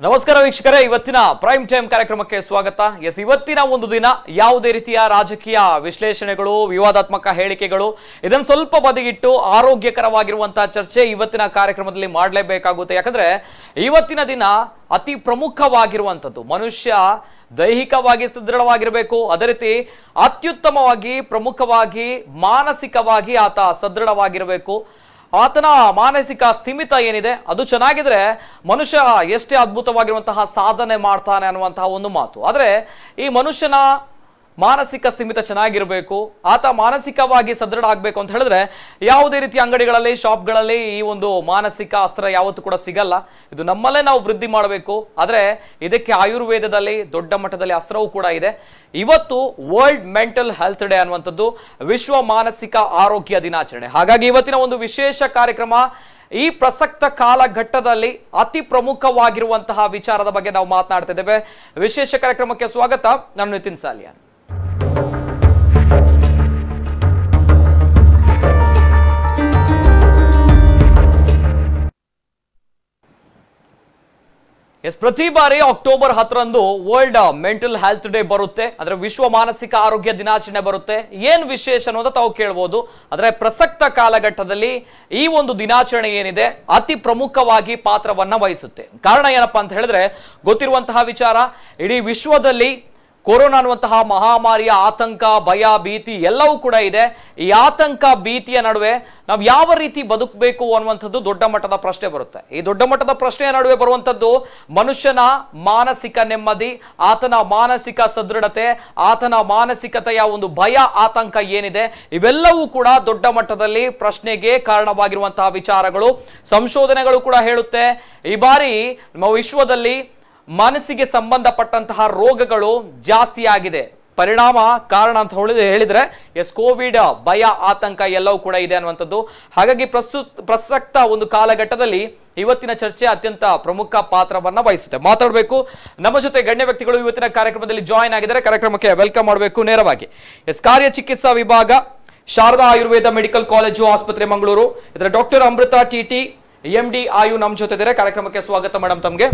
ನಮಸ್ಕಾರ ವೀಕ್ಷಕರೇ ಇವತ್ತಿನ ಪ್ರೈಮ್ ಟೈಮ್ ಕಾರ್ಯಕ್ರಮಕ್ಕೆ ಸ್ವಾಗತ ಎಸ್ ಇವತ್ತಿನ ಒಂದು ದಿನ ಯಾವುದೇ ರೀತಿಯ ರಾಜಕೀಯ ವಿಶ್ಲೇಷಣೆಗಳು ವಿವಾದಾತ್ಮಕ ಹೇಳಿಕೆಗಳು ಇದನ್ನು ಸ್ವಲ್ಪ ಬದಿಗಿಟ್ಟು ಆರೋಗ್ಯಕರವಾಗಿರುವಂತಹ ಚರ್ಚೆ ಇವತ್ತಿನ ಕಾರ್ಯಕ್ರಮದಲ್ಲಿ ಮಾಡಲೇಬೇಕಾಗುತ್ತೆ ಯಾಕಂದ್ರೆ ಇವತ್ತಿನ ದಿನ ಅತಿ ಪ್ರಮುಖವಾಗಿರುವಂಥದ್ದು ಮನುಷ್ಯ ದೈಹಿಕವಾಗಿ ಸದೃಢವಾಗಿರಬೇಕು ಅದೇ ರೀತಿ ಅತ್ಯುತ್ತಮವಾಗಿ ಪ್ರಮುಖವಾಗಿ ಮಾನಸಿಕವಾಗಿ ಆತ ಸದೃಢವಾಗಿರಬೇಕು ಆತನ ಮಾನಸಿಕ ಸ್ಥಿಮಿತ ಏನಿದೆ ಅದು ಚೆನ್ನಾಗಿದ್ರೆ ಮನುಷ್ಯ ಎಷ್ಟೇ ಅದ್ಭುತವಾಗಿರುವಂತಹ ಸಾಧನೆ ಮಾಡ್ತಾನೆ ಅನ್ನುವಂತಹ ಒಂದು ಮಾತು ಆದರೆ ಈ ಮನುಷ್ಯನ ಮಾನಸಿಕ ಸ್ಥಿಮಿತ ಚೆನ್ನಾಗಿರಬೇಕು ಆತ ಮಾನಸಿಕವಾಗಿ ಸದೃಢ ಆಗಬೇಕು ಅಂತ ಹೇಳಿದ್ರೆ ಯಾವುದೇ ರೀತಿಯ ಅಂಗಡಿಗಳಲ್ಲಿ ಶಾಪ್ಗಳಲ್ಲಿ ಈ ಒಂದು ಮಾನಸಿಕ ಅಸ್ತ್ರ ಯಾವತ್ತೂ ಕೂಡ ಸಿಗಲ್ಲ ಇದು ನಮ್ಮಲ್ಲೇ ನಾವು ವೃದ್ಧಿ ಮಾಡಬೇಕು ಆದರೆ ಇದಕ್ಕೆ ಆಯುರ್ವೇದದಲ್ಲಿ ದೊಡ್ಡ ಮಟ್ಟದಲ್ಲಿ ಅಸ್ತ್ರವೂ ಕೂಡ ಇದೆ ಇವತ್ತು ವರ್ಲ್ಡ್ ಮೆಂಟಲ್ ಹೆಲ್ತ್ ಡೇ ಅನ್ನುವಂಥದ್ದು ವಿಶ್ವ ಮಾನಸಿಕ ಆರೋಗ್ಯ ದಿನಾಚರಣೆ ಹಾಗಾಗಿ ಇವತ್ತಿನ ಒಂದು ವಿಶೇಷ ಕಾರ್ಯಕ್ರಮ ಈ ಪ್ರಸಕ್ತ ಕಾಲಘಟ್ಟದಲ್ಲಿ ಅತಿ ಪ್ರಮುಖವಾಗಿರುವಂತಹ ವಿಚಾರದ ಬಗ್ಗೆ ನಾವು ಮಾತನಾಡ್ತಾ ಇದ್ದೇವೆ ವಿಶೇಷ ಕಾರ್ಯಕ್ರಮಕ್ಕೆ ಸ್ವಾಗತ ನಾನು ನಿತಿನ್ ಸಾಲಿಯಾನ್ ಎಸ್ ಪ್ರತಿ ಬಾರಿ ಅಕ್ಟೋಬರ್ ಹತ್ತರಂದು ವರ್ಲ್ಡ್ ಮೆಂಟಲ್ ಹೆಲ್ತ್ ಡೇ ಬರುತ್ತೆ ಅಂದ್ರೆ ವಿಶ್ವ ಮಾನಸಿಕ ಆರೋಗ್ಯ ದಿನಾಚರಣೆ ಬರುತ್ತೆ ಏನ್ ವಿಶೇಷ ಅನ್ನೋದು ತಾವು ಕೇಳ್ಬೋದು ಆದ್ರೆ ಪ್ರಸಕ್ತ ಕಾಲಘಟ್ಟದಲ್ಲಿ ಈ ಒಂದು ದಿನಾಚರಣೆ ಏನಿದೆ ಅತಿ ಪ್ರಮುಖವಾಗಿ ಪಾತ್ರವನ್ನ ವಹಿಸುತ್ತೆ ಕಾರಣ ಏನಪ್ಪಾ ಅಂತ ಹೇಳಿದ್ರೆ ಗೊತ್ತಿರುವಂತಹ ವಿಚಾರ ಇಡೀ ವಿಶ್ವದಲ್ಲಿ ಕೊರೋನಾ ಅನ್ನುವಂತಹ ಮಹಾಮಾರಿಯ ಆತಂಕ ಭಯ ಭೀತಿ ಎಲ್ಲವೂ ಕೂಡ ಇದೆ ಈ ಆತಂಕ ಭೀತಿಯ ನಡುವೆ ನಾವು ಯಾವ ರೀತಿ ಬದುಕಬೇಕು ಅನ್ನುವಂಥದ್ದು ದೊಡ್ಡ ಮಟ್ಟದ ಪ್ರಶ್ನೆ ಬರುತ್ತೆ ಈ ದೊಡ್ಡ ಮಟ್ಟದ ಪ್ರಶ್ನೆಯ ನಡುವೆ ಬರುವಂಥದ್ದು ಮನುಷ್ಯನ ಮಾನಸಿಕ ನೆಮ್ಮದಿ ಆತನ ಮಾನಸಿಕ ಸದೃಢತೆ ಆತನ ಮಾನಸಿಕತೆಯ ಒಂದು ಭಯ ಆತಂಕ ಏನಿದೆ ಇವೆಲ್ಲವೂ ಕೂಡ ದೊಡ್ಡ ಮಟ್ಟದಲ್ಲಿ ಪ್ರಶ್ನೆಗೆ ಕಾರಣವಾಗಿರುವಂತಹ ವಿಚಾರಗಳು ಸಂಶೋಧನೆಗಳು ಕೂಡ ಹೇಳುತ್ತೆ ಈ ಬಾರಿ ನಮ್ಮ ವಿಶ್ವದಲ್ಲಿ ಮನಸ್ಸಿಗೆ ಸಂಬಂಧಪಟ್ಟಂತಹ ರೋಗಗಳು ಜಾಸ್ತಿ ಆಗಿದೆ ಪರಿಣಾಮ ಕಾರಣ ಅಂತ ಹೇಳಿದ್ರೆ ಹೇಳಿದ್ರೆ ಎಸ್ ಕೋವಿಡ್ ಭಯ ಆತಂಕ ಎಲ್ಲವೂ ಕೂಡ ಇದೆ ಅನ್ನುವಂಥದ್ದು ಹಾಗಾಗಿ ಪ್ರಸ್ತುತ ಪ್ರಸಕ್ತ ಒಂದು ಕಾಲಘಟ್ಟದಲ್ಲಿ ಇವತ್ತಿನ ಚರ್ಚೆ ಅತ್ಯಂತ ಪ್ರಮುಖ ಪಾತ್ರವನ್ನ ವಹಿಸುತ್ತೆ ಮಾತಾಡಬೇಕು ನಮ್ಮ ಜೊತೆ ಗಣ್ಯ ವ್ಯಕ್ತಿಗಳು ಇವತ್ತಿನ ಕಾರ್ಯಕ್ರಮದಲ್ಲಿ ಜಾಯಿನ್ ಆಗಿದ್ದಾರೆ ಕಾರ್ಯಕ್ರಮಕ್ಕೆ ವೆಲ್ಕಮ್ ಮಾಡಬೇಕು ನೇರವಾಗಿ ಎಸ್ ಕಾರ್ಯ ಚಿಕಿತ್ಸಾ ವಿಭಾಗ ಶಾರದಾ ಆಯುರ್ವೇದ ಮೆಡಿಕಲ್ ಕಾಲೇಜು ಆಸ್ಪತ್ರೆ ಮಂಗಳೂರು ಇದರ doctor Amrita T T M D ಆಯು ನಮ್ಮ ಜೊತೆ ಇದ್ದಾರೆ ಕಾರ್ಯಕ್ರಮಕ್ಕೆ ಸ್ವಾಗತ ಮೇಡಮ್ ತಮಗೆ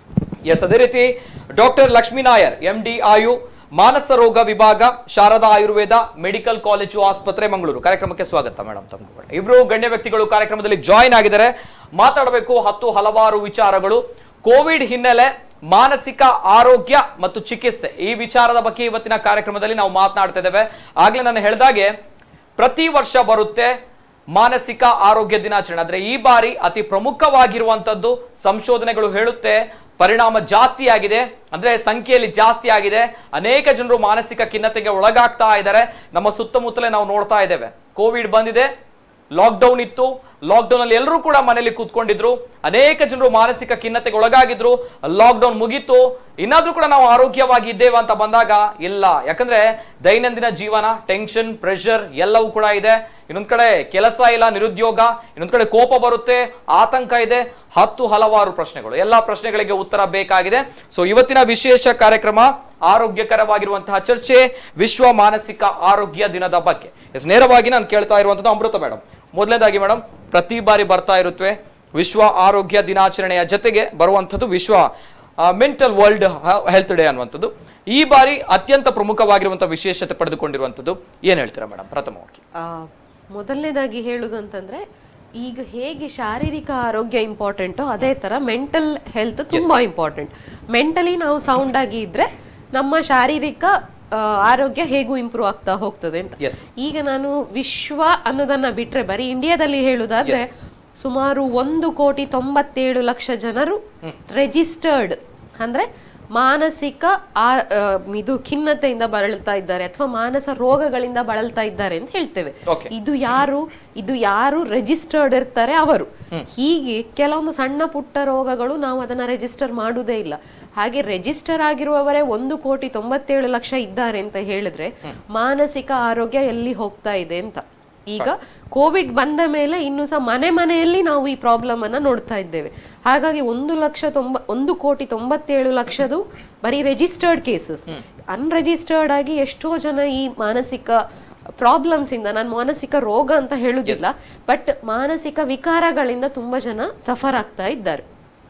ಎಸ್ ಅದೇ ರೀತಿ doctor Lakshmi Nair M D ಆಯು ಮಾನಸ ರೋಗ ವಿಭಾಗ ಶಾರದಾ ಆಯುರ್ವೇದ ಮೆಡಿಕಲ್ ಕಾಲೇಜು ಆಸ್ಪತ್ರೆ ಮಂಗಳೂರು ಕಾರ್ಯಕ್ರಮಕ್ಕೆ ಸ್ವಾಗತ ಮೇಡಮ್ ತಮಗೂ ಕೂಡ ಇಬ್ರು ಗಣ್ಯ ವ್ಯಕ್ತಿಗಳು ಕಾರ್ಯಕ್ರಮದಲ್ಲಿ ಜಾಯಿನ್ ಆಗಿದ್ದಾರೆ ಮಾತಾಡಬೇಕು ಹತ್ತು ಹಲವಾರು ವಿಚಾರಗಳು ಕೋವಿಡ್ ಹಿನ್ನೆಲೆ ಮಾನಸಿಕ ಆರೋಗ್ಯ ಮತ್ತು ಚಿಕಿತ್ಸೆ ಈ ವಿಚಾರದ ಬಗ್ಗೆ ಇವತ್ತಿನ ಕಾರ್ಯಕ್ರಮದಲ್ಲಿ ನಾವು ಮಾತನಾಡ್ತಾ ಇದ್ದೇವೆ ಆಗ್ಲೇ ನಾನು ಹೇಳಿದಾಗೆ ಪ್ರತಿ ವರ್ಷ ಬರುತ್ತೆ ಮಾನಸಿಕ ಆರೋಗ್ಯ ದಿನಾಚರಣೆ ಅಂದ್ರೆ ಈ ಬಾರಿ ಅತಿ ಪ್ರಮುಖವಾಗಿರುವಂತದ್ದು ಸಂಶೋಧನೆಗಳು ಹೇಳುತ್ತೆ ಪರಿಣಾಮ ಜಾಸ್ತಿ ಆಗಿದೆ ಅಂದ್ರೆ ಸಂಖ್ಯೆಯಲ್ಲಿ ಜಾಸ್ತಿ ಆಗಿದೆ ಅನೇಕ ಜನರು ಮಾನಸಿಕ ಖಿನ್ನತೆಗೆ ಒಳಗಾಗ್ತಾ ಇದ್ದಾರೆ ನಮ್ಮ ಸುತ್ತಮುತ್ತಲೇ ನಾವು ನೋಡ್ತಾ ಇದ್ದೇವೆ ಕೋವಿಡ್ ಬಂದಿದೆ ಲಾಕ್ಡೌನ್ ಇತ್ತು ಲಾಕ್ಡೌನ್ ಅಲ್ಲಿ ಎಲ್ಲರೂ ಕೂಡ ಮನೆಯಲ್ಲಿ ಕೂತ್ಕೊಂಡಿದ್ರು ಅನೇಕ ಜನರು ಮಾನಸಿಕ ಖಿನ್ನತೆಗೆ ಒಳಗಾಗಿದ್ರು ಲಾಕ್ಡೌನ್ ಮುಗೀತು ಇನ್ನಾದ್ರೂ ಕೂಡ ನಾವು ಆರೋಗ್ಯವಾಗಿ ಇದ್ದೇವೆ ಅಂತ ಬಂದಾಗ ಇಲ್ಲ ಯಾಕಂದ್ರೆ ದೈನಂದಿನ ಜೀವನ ಟೆನ್ಷನ್ ಪ್ರೆಷರ್ ಎಲ್ಲವೂ ಕೂಡ ಇದೆ ಇನ್ನೊಂದ್ ಕಡೆ ಕೆಲಸ ಇಲ್ಲ ನಿರುದ್ಯೋಗ ಇನ್ನೊಂದ್ ಕಡೆ ಕೋಪ ಬರುತ್ತೆ ಆತಂಕ ಇದೆ ಹತ್ತು ಹಲವಾರು ಪ್ರಶ್ನೆಗಳು ಎಲ್ಲಾ ಪ್ರಶ್ನೆಗಳಿಗೆ ಉತ್ತರ ಬೇಕಾಗಿದೆ ಸೊ ಇವತ್ತಿನ ವಿಶೇಷ ಕಾರ್ಯಕ್ರಮ ಆರೋಗ್ಯಕರವಾಗಿರುವಂತಹ ಚರ್ಚೆ ವಿಶ್ವ ಮಾನಸಿಕ ಆರೋಗ್ಯ ದಿನದ ಬಗ್ಗೆ ಎಸ್ ನೇರವಾಗಿ ನಾನು ಕೇಳ್ತಾ ಇರುವಂತದ್ದು ಅಮೃತ ಮೇಡಮ್ ಮೊದಲನೇದಾಗಿ ಮೇಡಮ್ ಪ್ರತಿ ಬಾರಿ ಬರ್ತಾ ಇರುತ್ತವೆ ವಿಶ್ವ ಆರೋಗ್ಯ ದಿನಾಚರಣೆಯ ಜೊತೆಗೆ ಬರುವಂಥದ್ದು ವಿಶ್ವ ಮೆಂಟಲ್ ವರ್ಲ್ಡ್ ಹೆಲ್ತ್ ಡೇ ಅನ್ನುವಂಥದ್ದು ಈ ಬಾರಿ ಅತ್ಯಂತ ಪ್ರಮುಖವಾಗಿರುವಂತಹ ವಿಶೇಷತೆ ಪಡೆದುಕೊಂಡಿರುವಂಥದ್ದು ಏನ್ ಹೇಳ್ತೀರಾ ಮೇಡಮ್ ಪ್ರಥಮವಾಗಿ ಆ, ಮೊದಲನೇದಾಗಿ ಹೇಳುದಂತಂದ್ರೆ ಈಗ ಹೇಗೆ ಶಾರೀರಿಕ ಆರೋಗ್ಯ ಇಂಪಾರ್ಟೆಂಟೋ ಅದೇ ತರ ಮೆಂಟಲ್ ಹೆಲ್ತ್ ತುಂಬಾ ಇಂಪಾರ್ಟೆಂಟ್ ಮೆಂಟಲಿ ನಾವು ಸೌಂಡ್ ಆಗಿ ಇದ್ರೆ ನಮ್ಮ ಶಾರೀರಿಕ ಆ, ಆರೋಗ್ಯ ಹೇಗೂ ಇಂಪ್ರೂವ್ ಆಗ್ತಾ ಹೋಗ್ತದೆ ಅಂತ ಎಸ್ ಈಗ ನಾನು ವಿಶ್ವ ಅನ್ನೋದನ್ನ ಬಿಟ್ರೆ ಬರೀ ಇಂಡಿಯಾದಲ್ಲಿ ಹೇಳುದಾದ್ರೆ ಸುಮಾರು ಒಂದು ಕೋಟಿ ತೊಂಬತ್ತೇಳು ಲಕ್ಷ ಜನರು ರಿಜಿಸ್ಟರ್ಡ್ ಅಂದ್ರೆ ಮಾನಸಿಕ ಆ- ಆ, ಇದು ಖಿನ್ನತೆಯಿಂದ ಬಳಲ್ತಾ ಇದ್ದಾರೆ ಅಥವಾ ಮಾನಸ ರೋಗಗಳಿಂದ ಬಳಲ್ತಾ ಇದ್ದಾರೆ ಅಂತ ಹೇಳ್ತೇವೆ Okay. ಇದು ಯಾರು ಇದು ಯಾರು ರಿಜಿಸ್ಟರ್ಡ್ ಇರ್ತಾರೆ ಅವರು ಹೀಗೆ ಕೆಲವೊಂದು ಸಣ್ಣ ಪುಟ್ಟ ರೋಗಗಳು ನಾವು ಅದನ್ನ ರಿಜಿಸ್ಟರ್ ಮಾಡುವುದೇ ಇಲ್ಲ ಹಾಗೆ ರಿಜಿಸ್ಟರ್ ಆಗಿರುವವರೇ ಒಂದು ಕೋಟಿ ತೊಂಬತ್ತೇಳು ಲಕ್ಷ ಇದ್ದಾರೆ ಅಂತ ಹೇಳಿದ್ರೆ ಮಾನಸಿಕ ಆರೋಗ್ಯ ಎಲ್ಲಿ ಹೋಗ್ತಾ ಇದೆ ಅಂತ ಈಗ ಕೋವಿಡ್ ಬಂದ ಮೇಲೆ ಇನ್ನು ಸಹ ಮನೆ ಮನೆಯಲ್ಲಿ ನಾವು ಈ ಪ್ರಾಬ್ಲಮ್ ಅನ್ನ ನೋಡ್ತಾ ಇದ್ದೇವೆ ಹಾಗಾಗಿ ಒಂದು ಲಕ್ಷ ತೊಂಬ ಒಂದು ಕೋಟಿ ತೊಂಬತ್ತೇಳು ಲಕ್ಷದು ಬರೀ ರಿಜಿಸ್ಟರ್ಡ್ ಕೇಸಸ್ ಅನ್ರಿಜಿಸ್ಟರ್ಡ್ ಆಗಿ ಎಷ್ಟೋ ಜನ ಈ ಮಾನಸಿಕ ಪ್ರಾಬ್ಲಮ್ಸ್ ಇಂದ ನಾನು ಮಾನಸಿಕ ರೋಗ ಅಂತ ಹೇಳುದಿಲ್ಲ ಬಟ್ ಮಾನಸಿಕ ವಿಕಾರಗಳಿಂದ ತುಂಬಾ ಜನ ಸಫರ್ ಆಗ್ತಾ ಇದ್ದಾರೆ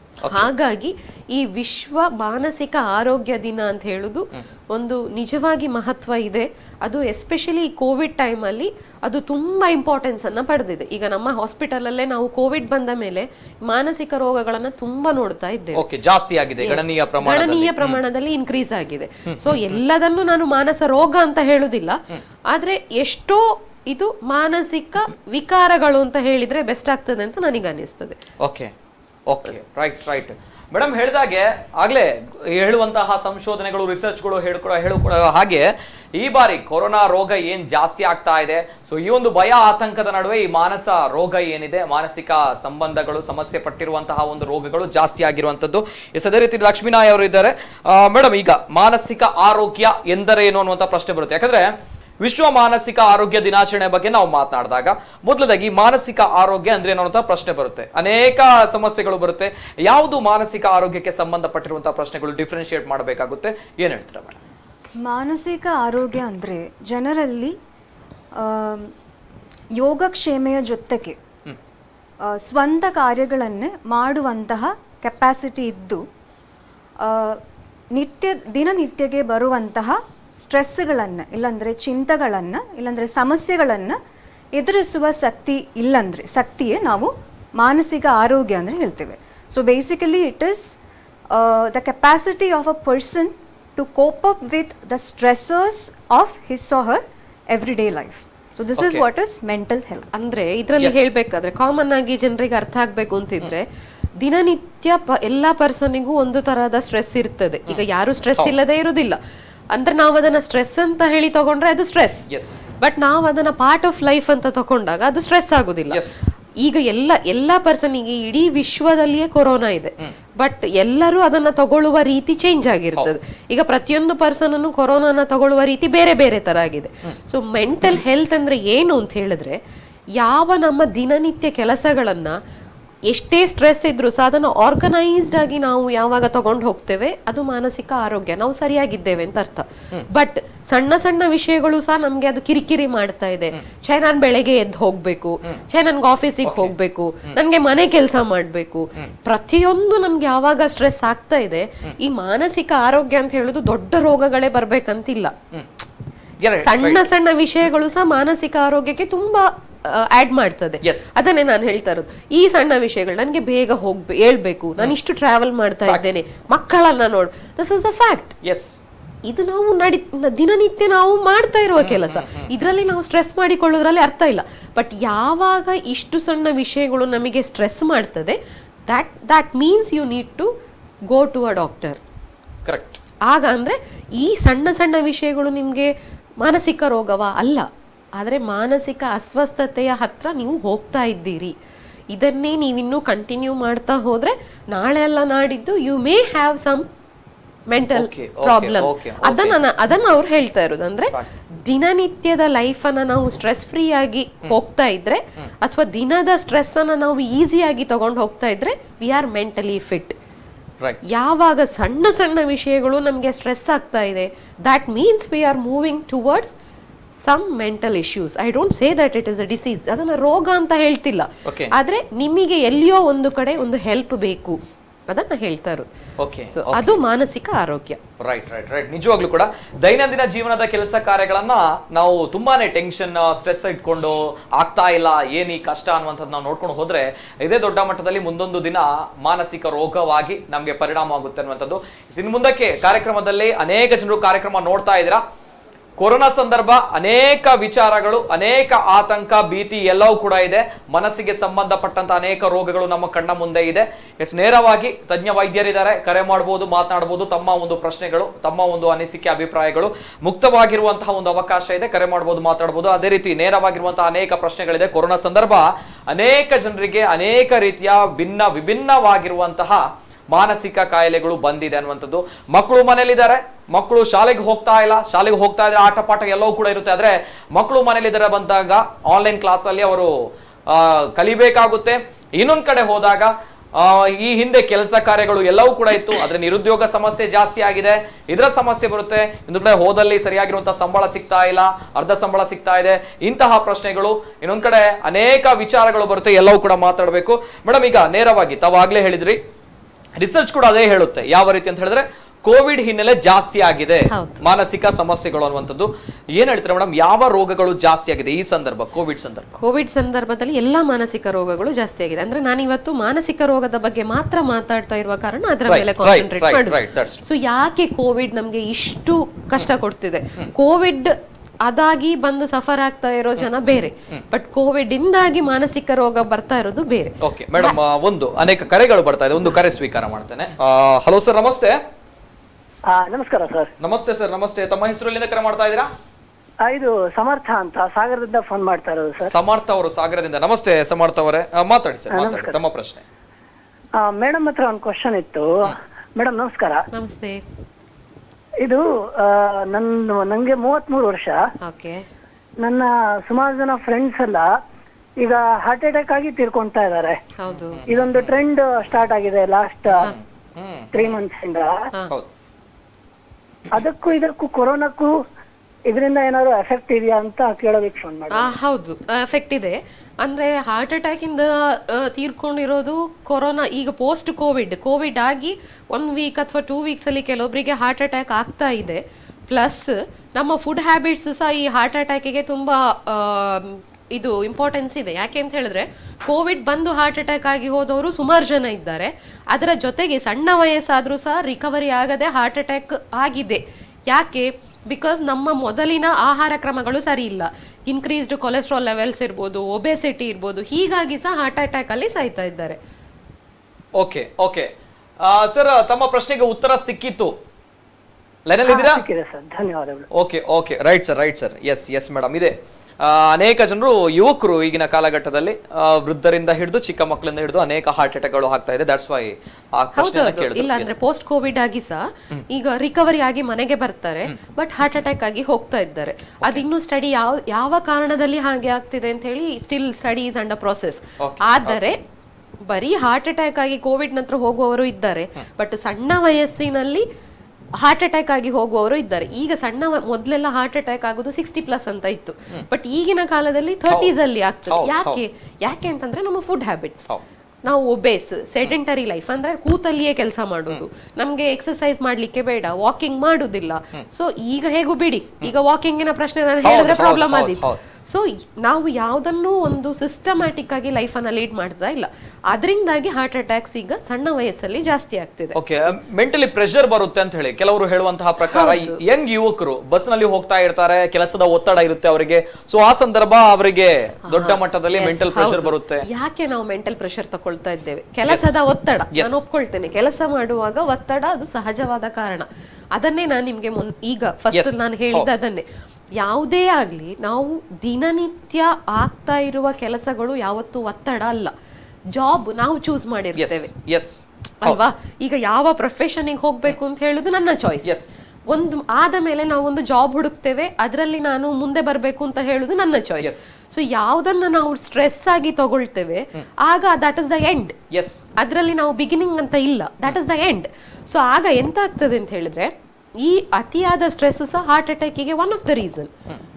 ಹಾಗಾಗಿ ಈ ವಿಶ್ವ ಮಾನಸಿಕ ಆರೋಗ್ಯ ದಿನ ಅಂತ ಹೇಳುದು ಒಂದು ನಿಜವಾಗಿ ಮಹತ್ವ ಇದೆ ಅದು ಎಸ್ಪೆಷಲಿ ಈ ಕೋವಿಡ್ ಟೈಮಲ್ಲಿ ಅದು ತುಂಬಾ ಇಂಪಾರ್ಟೆನ್ಸ್ ಅನ್ನ ಪಡೆದಿದೆ ಈಗ ನಮ್ಮ ಹಾಸ್ಪಿಟಲ್ ಅಲ್ಲೇ ನಾವು ಕೋವಿಡ್ ಬಂದ ಮೇಲೆ ಮಾನಸಿಕ ರೋಗಗಳನ್ನ ತುಂಬಾ ನೋಡ್ತಾ ಇದ್ದೇವೆ ಓಕೆ ಜಾಸ್ತಿ ಆಗಿದೆ ಗಣನೀಯ ಪ್ರಮಾಣ ಗಣನೀಯ ಪ್ರಮಾಣದಲ್ಲಿ ಇನ್ಕ್ರೀಸ್ ಆಗಿದೆ ಸೊ ಎಲ್ಲದನ್ನು ನಾನು ಮಾನಸ ರೋಗ ಅಂತ ಹೇಳುದಿಲ್ಲ ಆದ್ರೆ ಎಷ್ಟೋ ಇದು ಮಾನಸಿಕ ವಿಕಾರಗಳು ಅಂತ ಹೇಳಿದ್ರೆ ಬೆಸ್ಟ್ ಆಗ್ತದೆ ಅಂತ ನನಗೆ ಅನಿಸ್ತದೆ okay okay right right madam ಹೇಳಿದಾಗೆ ಆಗ್ಲೇ ಹೇಳುವಂತಹ ಸಂಶೋಧನೆಗಳು ರಿಸರ್ಚ್ಗಳು ಹೇಳ್ಕೊಡ ಹೇಳುಕೊಡ ಹಾಗೆ ಈ ಬಾರಿ ಕೊರೋನಾ ರೋಗ ಏನ್ ಜಾಸ್ತಿ ಆಗ್ತಾ ಇದೆ ಸೊ ಈ ಒಂದು ಭಯ ಆತಂಕದ ನಡುವೆ ಈ ಮಾನಸ ರೋಗ ಏನಿದೆ ಮಾನಸಿಕ ಸಂಬಂಧಗಳು ಸಮಸ್ಯೆ ಪಟ್ಟಿರುವಂತಹ ಒಂದು ರೋಗಗಳು ಜಾಸ್ತಿ ಆಗಿರುವಂತದ್ದು ಎಸ್ ಅದೇ ರೀತಿ ಲಕ್ಷ್ಮೀನಾಯ್ ಅವರು ಇದ್ದಾರೆ ಮೇಡಮ್ ಈಗ ಮಾನಸಿಕ ಆರೋಗ್ಯ ಎಂದರೇನು ಅನ್ನುವಂತ ಪ್ರಶ್ನೆ ಬರುತ್ತೆ ಯಾಕಂದ್ರೆ ವಿಶ್ವ ಮಾನಸಿಕ ಆರೋಗ್ಯ ದಿನಾಚರಣೆ ಬಗ್ಗೆ ನಾವು ಮಾತನಾಡಿದಾಗ ಮೊದಲದಾಗಿ ಮಾನಸಿಕ ಆರೋಗ್ಯ ಅಂದ್ರೆ ಏನು ಅಂತ ಪ್ರಶ್ನೆ ಬರುತ್ತೆ ಅನೇಕ ಸಮಸ್ಯೆಗಳು ಬರುತ್ತೆ ಯಾವುದು ಮಾನಸಿಕ ಆರೋಗ್ಯಕ್ಕೆ ಸಂಬಂಧಪಟ್ಟಿರುವಂತಹ ಪ್ರಶ್ನೆಗಳು ಡಿಫ್ರೆನ್ಶಿಯೇಟ್ ಮಾಡಬೇಕಾಗುತ್ತೆ ಏನ್ ಹೇಳ್ತೀರಾ ಮೇಡಮ್ ಮಾನಸಿಕ ಆರೋಗ್ಯ ಅಂದರೆ ಜನರಲ್ಲಿ ಆಮ್, ಯೋಗಕ್ಷೇಮೆಯ ಜೊತೆಗೆ ಆ, ಸ್ವಂತ ಕಾರ್ಯಗಳನ್ನು ಮಾಡುವಂತಹ ಕೆಪಾಸಿಟಿ ಇದ್ದು ಆ, ನಿತ್ಯ ದಿನನಿತ್ಯಗೆ ಬರುವಂತಹ ಸ್ಟ್ರೆಸ್ಗಳನ್ನು ಇಲ್ಲಾಂದರೆ ಚಿಂತೆಗಳನ್ನು ಇಲ್ಲಾಂದರೆ ಸಮಸ್ಯೆಗಳನ್ನು ಎದುರಿಸುವ ಶಕ್ತಿ ಇಲ್ಲಂದರೆ ಶಕ್ತಿಯೇ ನಾವು ಮಾನಸಿಕ ಆರೋಗ್ಯ ಅಂದರೆ ಹೇಳ್ತೇವೆ so basically it is the capacity of a person to cope up with the stressors of his or her every day life so this is Okay. What is mental health ಅಂದ್ರೆ ಇದ್ರಲ್ಲಿ ಹೇಳ್ಬೇಕಾದ್ರೆ ಕಾಮನ್ ಆಗಿ ಜನರಿಗೆ ಅರ್ಥ ಆಗ್ಬೇಕು ಅಂತಿದ್ರೆ ದಿನನಿತ್ಯ ಪ- ಎಲ್ಲಾ ಪರ್ಸನಿಗೂ ಒಂದು ತರಹದ ಸ್ಟ್ರೆಸ್ ಇರ್ತದೆ ಈಗ ಯಾರು ಸ್ಟ್ರೆಸ್ ಇಲ್ಲದೆ ಇರುವುದಿಲ್ಲ ಅಂದ್ರೆ ನಾವು ಅದನ್ನ ಸ್ಟ್ರೆಸ್ ಅಂತ ಹೇಳಿ ತಗೊಂಡ್ರೆ ಅದು ಸ್ಟ್ರೆಸ್ Yes. ಬಟ್ ನಾವು ಅದನ್ನ ಪಾರ್ಟ್ ಆಫ್ ಲೈಫ್ ಅಂತ ತಗೊಂಡಾಗ ಅದು ಸ್ಟ್ರೆಸ್ ಆಗುದಿಲ್ಲ Yes. ಈಗ ಎಲ್ಲ ಎಲ್ಲಾ ಪರ್ಸನಿಗೆ ಇಡೀ ವಿಶ್ವದಲ್ಲಿಯೇ ಕೊರೋನಾ ಇದೆ ಬಟ್ ಎಲ್ಲರೂ ಅದನ್ನ ತಗೊಳ್ಳುವ ರೀತಿ ಚೇಂಜ್ ಆಗಿರ್ತದೆ ಈಗ ಪ್ರತಿಯೊಂದು ಪರ್ಸನ್ ಅನ್ನು ಕೊರೋನಾನ ತಗೊಳ್ಳುವ ರೀತಿ ಬೇರೆ ಬೇರೆ ತರ ಆಗಿದೆ ಸೊ ಮೆಂಟಲ್ ಹೆಲ್ತ್ ಅಂದ್ರೆ ಏನು ಅಂತ ಹೇಳಿದ್ರೆ ಯಾವ ನಮ್ಮ ದಿನನಿತ್ಯ ಕೆಲಸಗಳನ್ನ ಎಷ್ಟೇ ಸ್ಟ್ರೆಸ್ ಇದ್ರೂ ಸಹ ಅದನ್ನ ಆರ್ಗನೈಸ್ಡ್ ಆಗಿ ನಾವು ಯಾವಾಗ ತಗೊಂಡು ಹೋಗ್ತೇವೆ ಅದು ಮಾನಸಿಕ ಆರೋಗ್ಯ ನಾವು ಸರಿಯಾಗಿದ್ದೇವೆ ಅಂತ ಅರ್ಥ ಬಟ್ ಸಣ್ಣ ಸಣ್ಣ ವಿಷಯಗಳು ಸಹ ನಮ್ಗೆ ಅದು ಕಿರಿಕಿರಿ ಮಾಡ್ತಾ ಇದೆ ಛೇ ನಾನ್ ಬೆಳಗ್ಗೆ ಎದ್ದು ಹೋಗ್ಬೇಕು ಛೇ ನನ್ಗೆ ಆಫೀಸಿಗೆ ಹೋಗ್ಬೇಕು ನನ್ಗೆ ಮನೆ ಕೆಲಸ ಮಾಡ್ಬೇಕು ಪ್ರತಿಯೊಂದು ನಮ್ಗೆ ಯಾವಾಗ ಸ್ಟ್ರೆಸ್ ಆಗ್ತಾ ಇದೆ ಈ ಮಾನಸಿಕ ಆರೋಗ್ಯ ಅಂತ ಹೇಳುದು ದೊಡ್ಡ ರೋಗಗಳೇ ಬರ್ಬೇಕಂತಿಲ್ಲ Yeah, ಸಣ್ಣ ಸಣ್ಣ ವಿಷಯಗಳು ಸಹ ಮಾನಸಿಕ ಆರೋಗ್ಯಕ್ಕೆ ತುಂಬಾ ಆಡ್ ಮಾಡ್ತದೆ Yes. ಅದನ್ನೇ ನಾನು ಹೇಳ್ತಾ ಇರೋದು ಈ ಸಣ್ಣ ವಿಷಯಗಳು ನನಗೆ ಬೇಗ ಹೋಗ್ಬೇ ಹೇಳ್ಬೇಕು ನಾನು ಇಷ್ಟು ಟ್ರಾವೆಲ್ ಮಾಡ್ತಾ ಇದ್ದೇನೆ ಮಕ್ಕಳನ್ನ ನೋಡು this is a fact yes ಇದು ನಾವು ನಡಿ ದಿನನಿತ್ಯ ನಾವು ಮಾಡ್ತಾ ಇರುವ ಕೆಲಸ ಇದರಲ್ಲಿ ನಾವು ಸ್ಟ್ರೆಸ್ ಮಾಡಿಕೊಳ್ಳೋದ್ರಲ್ಲಿ ಅರ್ಥ ಇಲ್ಲ ಬಟ್ ಯಾವಾಗ ಇಷ್ಟು ಸಣ್ಣ ವಿಷಯಗಳು ನಮಗೆ ಸ್ಟ್ರೆಸ್ ಮಾಡ್ತದೆ that that means you need to go to a doctor correct ಆಗ ಅಂದ್ರೆ ಈ ಸಣ್ಣ ಸಣ್ಣ ವಿಷಯಗಳು ನಿಮ್ಗೆ ಮಾನಸಿಕ ರೋಗವಾ ಅಲ್ಲ ಆದ್ರೆ ಮಾನಸಿಕ ಅಸ್ವಸ್ಥತೆಯ ಹತ್ರ ನೀವು ಹೋಗ್ತಾ ಇದ್ದೀರಿ ಇದನ್ನೇ ನೀವಿನ್ನೂ ಕಂಟಿನ್ಯೂ ಮಾಡ್ತಾ ಹೋದ್ರೆ ನಾಳೆ ಅಲ್ಲ ನಾಡಿದ್ದು you may have some mental Okay, okay, problems okay, okay. ಅದನ್ನ ನಾ- ಅದನ್ನ ಅವ್ರು ಹೇಳ್ತಾ ಇರೋದು ಅಂದ್ರೆ ದಿನನಿತ್ಯದ ಲೈಫ್ ಅನ್ನ ನಾವು ಸ್ಟ್ರೆಸ್ ಫ್ರೀ ಆಗಿ ಹೋಗ್ತಾ ಇದ್ರೆ ಅಥವಾ ದಿನದ ಸ್ಟ್ರೆಸ್ ಅನ್ನ ನಾವು ಈಸಿಯಾಗಿ ತಗೊಂಡು ಹೋಗ್ತಾ ಇದ್ರೆ we are mentally fit right ಯಾವಾಗ ಸಣ್ಣ ಸಣ್ಣ ವಿಷಯಗಳು ನಮಗೆ ಸ್ಟ್ರೆಸ್ ಆಗ್ತಾ ಇದೆ that means we are moving towards some mental issues I don't say that it is a disease ಅದನ್ನ ರೋಗ ಅಂತ ಹೇಳ್ತಿಲ್ಲ Okay. ಆದ್ರೆ ನಿಮಗೆ ಎಲ್ಲಿಯೋ ಒಂದು ಕಡೆ ಒಂದು ಹೆಲ್ಪ್ ಬೇಕು ಅದನ್ನ ಹೇಳ್ತಾ ಇರೋದು ಓಕೆ ಸೊ ಅದು ಮಾನಸಿಕ ಆರೋಗ್ಯ ರೈಟ್ ರೈಟ್ ರೈಟ್ ನಿಜವಾಗ್ಲೂ ಕೂಡ ದೈನಂದಿನ ಜೀವನದ ಕೆಲಸ ಕಾರ್ಯಗಳನ್ನ ನಾವು ತುಂಬಾನೇ ಟೆನ್ಷನ್ ಸ್ಟ್ರೆಸ್ ಇಟ್ಕೊಂಡು ಆಗ್ತಾ ಇಲ್ಲ ಏನ್ ಈ ಕಷ್ಟ ಅನ್ನುವಂಥದ್ದು ನಾವು ನೋಡ್ಕೊಂಡು ಹೋದ್ರೆ ಇದೇ ದೊಡ್ಡ ಮಟ್ಟದಲ್ಲಿ ಮುಂದೊಂದು ದಿನ ಮಾನಸಿಕ ರೋಗವಾಗಿ ನಮ್ಗೆ ಪರಿಣಾಮ ಆಗುತ್ತೆ ಅನ್ನುವಂಥದ್ದು ಇನ್ನು ಮುಂದಕ್ಕೆ ಕಾರ್ಯಕ್ರಮದಲ್ಲಿ ಅನೇಕ ಜನರು ಕಾರ್ಯಕ್ರಮ ನೋಡ್ತಾ ಇದ್ದೀರಾ ಕೊರೋನಾ ಸಂದರ್ಭ ಅನೇಕ ವಿಚಾರಗಳು ಅನೇಕ ಆತಂಕ ಭೀತಿ ಎಲ್ಲವೂ ಕೂಡ ಇದೆ ಮನಸ್ಸಿಗೆ ಸಂಬಂಧಪಟ್ಟಂತ ಅನೇಕ ರೋಗಗಳು ನಮ್ಮ ಕಣ್ಣ ಮುಂದೆ ಇದೆ ಎಸ್ ನೇರವಾಗಿ ತಜ್ಞ ವೈದ್ಯರಿದ್ದಾರೆ ಕರೆ ಮಾಡಬಹುದು ಮಾತನಾಡಬಹುದು ತಮ್ಮ ಒಂದು ಪ್ರಶ್ನೆಗಳು ತಮ್ಮ ಒಂದು ಅನಿಸಿಕೆ ಅಭಿಪ್ರಾಯಗಳು ಮುಕ್ತವಾಗಿರುವಂತಹ ಒಂದು ಅವಕಾಶ ಇದೆ ಕರೆ ಮಾಡಬಹುದು ಮಾತಾಡಬಹುದು ಅದೇ ರೀತಿ ನೇರವಾಗಿರುವಂತಹ ಅನೇಕ ಪ್ರಶ್ನೆಗಳಿದೆ ಕೊರೋನಾ ಸಂದರ್ಭ ಅನೇಕ ಜನರಿಗೆ ಅನೇಕ ರೀತಿಯ ಭಿನ್ನ ವಿಭಿನ್ನವಾಗಿರುವಂತಹ ಮಾನಸಿಕ ಕಾಯಿಲೆಗಳು ಬಂದಿದೆ ಅನ್ನುವಂಥದ್ದು ಮಕ್ಕಳು ಮನೇಲಿದ್ದಾರೆ ಮಕ್ಕಳು ಶಾಲೆಗೆ ಹೋಗ್ತಾ ಇಲ್ಲ ಶಾಲೆಗೆ ಹೋಗ್ತಾ ಇದ್ರೆ ಆಟ ಪಾಠ ಎಲ್ಲವೂ ಕೂಡ ಇರುತ್ತೆ ಆದ್ರೆ ಮಕ್ಕಳು ಮನೇಲಿದ್ದಾರೆ ಬಂದಾಗ ಆನ್ಲೈನ್ ಕ್ಲಾಸ್ ಅಲ್ಲಿ ಅವರು ಆ, ಕಲಿಬೇಕಾಗುತ್ತೆ ಇನ್ನೊಂದ್ ಕಡೆ ಹೋದಾಗ ಆ, ಈ ಹಿಂದೆ ಕೆಲಸ ಕಾರ್ಯಗಳು ಎಲ್ಲವೂ ಕೂಡ ಇತ್ತು ಆದ್ರೆ ನಿರುದ್ಯೋಗ ಸಮಸ್ಯೆ ಜಾಸ್ತಿ ಆಗಿದೆ ಇದರ ಸಮಸ್ಯೆ ಬರುತ್ತೆ ಇನ್ನೊಂದ್ ಕಡೆ ಹೋದಲ್ಲಿ ಸರಿಯಾಗಿರುವಂತಹ ಸಂಬಳ ಸಿಗ್ತಾ ಇಲ್ಲ ಅರ್ಧ ಸಂಬಳ ಸಿಗ್ತಾ ಇದೆ ಇಂತಹ ಪ್ರಶ್ನೆಗಳು ಇನ್ನೊಂದ್ ಕಡೆ ಅನೇಕ ವಿಚಾರಗಳು ಬರುತ್ತೆ ಎಲ್ಲವೂ ಕೂಡ ಮಾತಾಡಬೇಕು ಮೇಡಮ್ ಈಗ ನೇರವಾಗಿ ತಾವು ಆಗ್ಲೇ ಹೇಳಿದ್ರಿ ರಿಸರ್ಚ್ ಕೂಡ ಅದೇ ಹೇಳುತ್ತೆ ಯಾವ ರೀತಿ ಅಂತ ಹೇಳಿದ್ರೆ ಕೋವಿಡ್ ಹಿನ್ನೆಲೆ ಜಾಸ್ತಿ ಆಗಿದೆ ಹೌದು. ಮಾನಸಿಕ ಸಮಸ್ಯೆಗಳು ಅನ್ನುವಂಥದ್ದು ಏನ್ ಹೇಳ್ತೀರಾ ಮೇಡಮ್ ಯಾವ ರೋಗಗಳು ಜಾಸ್ತಿ ಆಗಿದೆ ಈ ಸಂದರ್ಭ ಕೋವಿಡ್ ಸಂದರ್ಭ ಕೋವಿಡ್ ಸಂದರ್ಭದಲ್ಲಿ ಎಲ್ಲಾ ಮಾನಸಿಕ ರೋಗಗಳು ಜಾಸ್ತಿ ಆಗಿದೆ ಅಂದ್ರೆ ನಾನು ಇವತ್ತು ಮಾನಸಿಕ ರೋಗದ ಬಗ್ಗೆ ಮಾತ್ರ ಮಾತಾಡ್ತಾ ಇರುವ ಕಾರಣ ಅದರ Right, ಮೇಲೆ right, ಕಾನ್ಸಂಟ್ರೇಟ್ right, ಮಾಡುದು right, that's ಸೊ ಯಾಕೆ ಕೋವಿಡ್ ನಮ್ಗೆ ಇಷ್ಟು ಕಷ್ಟ ಕೊಡ್ತಿದೆ ಕೋವಿಡ್ ಅದಾಗಿ ಬಂದು ಸಫರ್ ಆಗ್ತಾ ಇರೋ ಜನ ಬೇರೆ ಬಟ್ ಕೋವಿಡ್ ಇಂದಾಗಿ ಮಾನಸಿಕ ರೋಗ ಬರ್ತಾ ಇರೋದು ಬೇರೆ ಓಕೆ ಮೇಡಮ್ ಒಂದು ಅನೇಕ ಕರೆಗಳು ಬರ್ತಾ ಇದೆ ಒಂದು ಕರೆ ಸ್ವೀಕಾರ ಮಾಡ್ತೇನೆ ಹಲೋ ಸರ್ ನಮಸ್ತೆ ಆ, ನಮಸ್ಕಾರ ಸರ್ ನಮಸ್ತೆ ಸರ್ ನಮಸ್ತೆ ತಮ್ಮ ಹೆಸರು ಎಲ್ಲಿಂದ ಕರೆ ಮಾಡ್ತಾ ಇದ್ದೀರಾ ಆ, ಇದು ಸಮರ್ಥ ಅಂತ ಸಾಗರದಿಂದ ಫೋನ್ ಮಾಡ್ತಾ ಇರೋದು ಸರ್ ಸಮರ್ಥ ಅವರು ಸಾಗರದಿಂದ ನಮಸ್ತೆ ಸಮರ್ಥ ಅವರೇ ಆ, ಮಾತಾಡಿ ಸರ್ ಮಾತಾಡಿ ತಮ್ಮ ಪ್ರಶ್ನೆ ಮೇಡಮ್ ಹತ್ರ ಒಂದು ಕ್ವಶನ್ ಇತ್ತು ಮೇಡಮ್ ನಮಸ್ಕಾರ ನಮಸ್ತೆ ಇದು ಆ, ನನ್ನ ನಂಗೆ ಮೂವತ್ಮೂರು ವರ್ಷ ಓಕೆ ನನ್ನ ಸುಮಾರು ಜನ ಫ್ರೆಂಡ್ಸ್ ಎಲ್ಲ ಈಗ ಹಾರ್ಟ್ ಅಟ್ಯಾಕ್ ಆಗಿ ತೀರ್ಕೊಂತಾ ಇದ್ದಾರೆ ಹೌದು ಇದೊಂದು ಟ್ರೆಂಡ್ ಸ್ಟಾರ್ಟ್ ಆಗಿದೆ ಲಾಸ್ಟ್ ಹ್ಮ್ ತ್ರೀ ಮಂತ್ಸ್ ಇಂದ ಹೌದು ಅದಕ್ಕೂ ಇದಕ್ಕೂ ಕೊರೋನಾಕ್ಕೂ ಇದರಿಂದ ಏನಾದ್ರು ಎಫೆಕ್ಟ್ ಇದೆಯಾ ಅಂತ ಕೇಳೋದಕ್ಕೆ ಫೋನ್ ಮಾಡಿ ಆ, ಹೌದು ಎಫೆಕ್ಟ್ ಇದೆ ಅಂದ್ರೆ ಹಾರ್ಟ್ ಅಟ್ಯಾಕ್ ಇಂದ ಆ, ತೀರ್ಕೊಂಡಿರೋದು ಕೊರೋನಾ ಈಗ ಪೋಸ್ಟ್ ಕೋವಿಡ್ ಕೋವಿಡ್ ಆಗಿ ಒನ್ ವೀಕ್ ಅಥವಾ ಟೂ ವೀಕ್ಸ್ ಅಲ್ಲಿ ಕೆಲವೊಬ್ಬರಿಗೆ ಹಾರ್ಟ್ ಅಟ್ಯಾಕ್ ಆಗ್ತಾ ಇದೆ ಪ್ಲಸ್ ನಮ್ಮ ಫುಡ್ ಹ್ಯಾಬಿಟ್ಸ್ ಸಹ ಈ ಹಾರ್ಟ್ ಅಟ್ಯಾಕಿಗೆ ತುಂಬಾ ಆ, ಇದು ಇಂಪಾರ್ಟೆನ್ಸ್ ಇದೆ ಯಾಕೆ ಅಂತ ಹೇಳಿದ್ರೆ ಕೋವಿಡ್ ಬಂದು ಹಾರ್ಟ್ ಅಟ್ಯಾಕ್ ಆಗಿ ಹೋದವರು ಸುಮಾರು ಜನ ಇದ್ದಾರೆ ಅದರ ಜೊತೆಗೆ ಸಣ್ಣ ವಯಸ್ಸಾದ್ರೂ ಸಹ ರಿಕವರಿ ಆಗದೆ ಹಾರ್ಟ್ ಅಟ್ಯಾಕ್ ಆಗಿದೆ ಯಾಕೆ ಬಿಕಾಸ್ ನಮ್ಮ ಮೊದಲಿನ ಆಹಾರ ಕ್ರಮಗಳು ಸರಿ ಇಲ್ಲ ಇನ್ಕ್ರೀಸ್ಡ್ ಕೊಲೆಸ್ಟ್ರಾಲ್ ಲೆವೆಲ್ಸ್ ಇರ್ಬೋದು ಒಬೆಸಿಟಿ ಇರ್ಬೋದು ಹೀಗಾಗಿ ಸಹ ಹಾರ್ಟ್ ಅಟ್ಯಾಕ್ ಅಲ್ಲಿ ಸಾಯ್ತಾ ಇದ್ದಾರೆ ಓಕೆ ಓಕೆ ಸರ್ ತಮ್ಮ ಪ್ರಶ್ನೆಗೆ ಉತ್ತರ ಸಿಕ್ಕಿತ್ತು ಲೈನಲ್ಲಿ ಇದ್ದೀರಾ ಸಿಕ್ಕಿದೆ ಸರ್ ಧನ್ಯವಾದಗಳು okay okay right sir right sir yes yes madam ಇದೆ ಆ, ಅನೇಕ ಜನರು ಯುವಕರು ಈಗಿನ ಕಾಲಘಟ್ಟದಲ್ಲಿ ಆ, ವೃದ್ಧರಿಂದ ಹಿಡಿದು ಚಿಕ್ಕ ಮಕ್ಕಳಿಂದ ಹಿಡಿದು ಅನೇಕ ಹಾರ್ಟ್ ಅಟ್ಯಾಕ್ಗಳು ಆಗ್ತಾ ಇದೆ ದಟ್ಸ್ ವೈ ಆ ಪ್ರಶ್ನೆಯನ್ನ ಹೌದೌದು ಇಲ್ಲ ಕೇಳಿದ್ರು ಅಂದ್ರೆ ಪೋಸ್ಟ್ ಕೋವಿಡ್ ಆಗಿ ಸಹ ಈಗ ರಿಕವರಿ ಆಗಿ ಮನೆಗೆ ಬರ್ತಾರೆ ಬಟ್ ಹಾರ್ಟ್ ಅಟ್ಯಾಕ್ ಆಗಿ ಹೋಗ್ತಾ ಇದ್ದಾರೆ ಅದಿನ್ನೂ ಸ್ಟಡಿ ಯಾವ ಯಾವ ಕಾರಣದಲ್ಲಿ ಹಾಗೆ ಆಗ್ತಿದೆ ಅಂತ ಹೇಳಿ ಸ್ಟಿಲ್ ಸ್ಟಡೀಸ್ ಅಂಡರ್ ಪ್ರೋಸೆಸ್ ಆದರೆ ಬರೀ ಹಾರ್ಟ್ ಅಟ್ಯಾಕ್ ಆಗಿ ಕೋವಿಡ್ ನಂತರ ಹೋಗುವವರು ಇದ್ದಾರೆ ಬಟ್ ಸಣ್ಣ ವಯಸ್ಸಿನಲ್ಲಿ ಹಾರ್ಟ್ ಅಟ್ಯಾಕ್ ಆಗಿ ಹೋಗುವವರು ಇದ್ದಾರೆ ಈಗ ಸಣ್ಣ ವ- ಮೊದ್ಲೆಲ್ಲ ಹಾರ್ಟ್ ಅಟ್ಯಾಕ್ ಆಗೋದು ಸಿಕ್ಸ್ಟಿ ಪ್ಲಸ್ ಅಂತ ಇತ್ತು ಬಟ್ ಈಗಿನ ಕಾಲದಲ್ಲಿ ಥರ್ಟೀಸ್ ಅಲ್ಲಿ ಆಗ್ತದೆ ಹೌದು, ಯಾಕೆ ಯಾಕೆ ಅಂತಂದ್ರೆ ನಮ್ಮ ಫುಡ್ ಹ್ಯಾಬಿಟ್ಸ್ ಹೌದು. ನಾವು ಒಬೇಸ್ ಸೆಡೆಂಟರಿ ಲೈಫ್ ಅಂದ್ರೆ ಕೂತಲ್ಲಿಯೇ ಕೆಲಸ ಮಾಡುದು ನಮ್ಗೆ ಎಕ್ಸರ್ಸೈಸ್ ಮಾಡ್ಲಿಕ್ಕೆ ಬೇಡ ವಾಕಿಂಗ್ ಮಾಡುದಿಲ್ಲ ಸೊ ಈಗ ಹೇಗೂ ಬಿಡಿ ಈಗ ವಾಕಿಂಗಿನ ಪ್ರಶ್ನೆ ನಾನು ಹೇಳಿದ್ರೆ ಹೌದು, ಪ್ರಾಬ್ಲಮ್ ಹೌದು, ಆದಿತ್ತು ಹೌದು. ಸೊ ನಾವು ಯಾವ್ದನ್ನು ಒಂದು ಸಿಸ್ಟಮ್ಯಾಟಿಕ್ ಆಗಿ ಲೈಫ್ ಅನ್ನ ಲೀಡ್ ಮಾಡ್ತಾ ಇಲ್ಲ ಅದರಿಂದಾಗಿ ಹಾರ್ಟ್ ಅಟ್ಯಾಕ್ಸ್ ಈಗ ಸಣ್ಣ ವಯಸ್ಸಲ್ಲಿ ಜಾಸ್ತಿ ಆಗ್ತಿದೆ ಓಕೆ ಮೆಂಟಲಿ ಪ್ರೆಷರ್ ಬರುತ್ತೆ ಅಂತ ಹೇಳಿ ಕೆಲವರು ಹೇಳುವಂತಹ ಪ್ರಕಾರ ಯಂಗ್ ಯುವಕರು ಬಸ್ ನಲ್ಲಿ ಹೋಗ್ತಾ ಇರ್ತಾರೆ ಕೆಲಸದ ಒತ್ತಡ ಇರುತ್ತೆ ಅವರಿಗೆ ಸೊ ಆ ಸಂದರ್ಭ ಅವರಿಗೆ ದೊಡ್ಡ ಮಟ್ಟದಲ್ಲಿ ಮೆಂಟಲ್ ಪ್ರೆಷರ್ ಬರುತ್ತೆ ಯಾಕೆ ನಾವು ಮೆಂಟಲ್ ಪ್ರೆಷರ್ ತಗೊಳ್ತಾ ಇದ್ದೇವೆ ಕೆಲಸದ ಒತ್ತಡ ನಾನು ಒಪ್ಕೊಳ್ತೇನೆ ಕೆಲಸ ಮಾಡುವಾಗ ಒತ್ತಡ ಅದು ಸಹಜವಾದ ಕಾರಣ ಅದನ್ನೇ ನಾನು ನಿಮ್ಗೆ ಮುನ್ ಈಗ ಫಸ್ಟ್ Yes. ನಾನು ಹೇಳಿದ ಅದನ್ನೇ ಯಾವುದೇ ಆಗ್ಲಿ ನಾವು ದಿನನಿತ್ಯ ಆಗ್ತಾ ಇರುವ ಕೆಲಸಗಳು ಯಾವತ್ತೂ ಒತ್ತಡ ಅಲ್ಲ ಜಾಬ್ ನಾವು ಚೂಸ್ ಎಸ್ ಮಾಡಿರ್ತೇವೆ ಎಸ್ ಅಲ್ವಾ ಈಗ ಯಾವ ಪ್ರೊಫೆಷನ್ಗೆ ಹೋಗ್ಬೇಕು ಅಂತ ಹೇಳುದು ನನ್ನ ಚಾಯ್ಸ್ Yes. ಒಂದು ಆದ ಮೇಲೆ ನಾವು ಒಂದು ಜಾಬ್ ಹುಡುಕ್ತೇವೆ ಅದರಲ್ಲಿ ನಾನು ಮುಂದೆ ಬರಬೇಕು ಅಂತ ಹೇಳುದು ನನ್ನ ಚಾಯ್ಸ್ Yes. ಸೊ ಯಾವ್ದನ್ನ ನಾವು ಸ್ಟ್ರೆಸ್ ಆಗಿ ತಗೊಳ್ತೇವೆ ಆಗ that is the end yes ಅದರಲ್ಲಿ ನಾವು ಬಿಗಿನಿಂಗ್ ಅಂತ ಇಲ್ಲ that is the end so ಆಗ ಎಂತ ಆಗ್ತದೆ ಅಂತ ಹೇಳಿದ್ರೆ ಈ ಅತಿಯಾದ ಸ್ಟ್ರೆಸ್ ಸಹ ಹಾರ್ಟ್ ಅಟ್ಯಾಕಿಗೆ ಒನ್ ಆಫ್ ದ ರೀಸನ್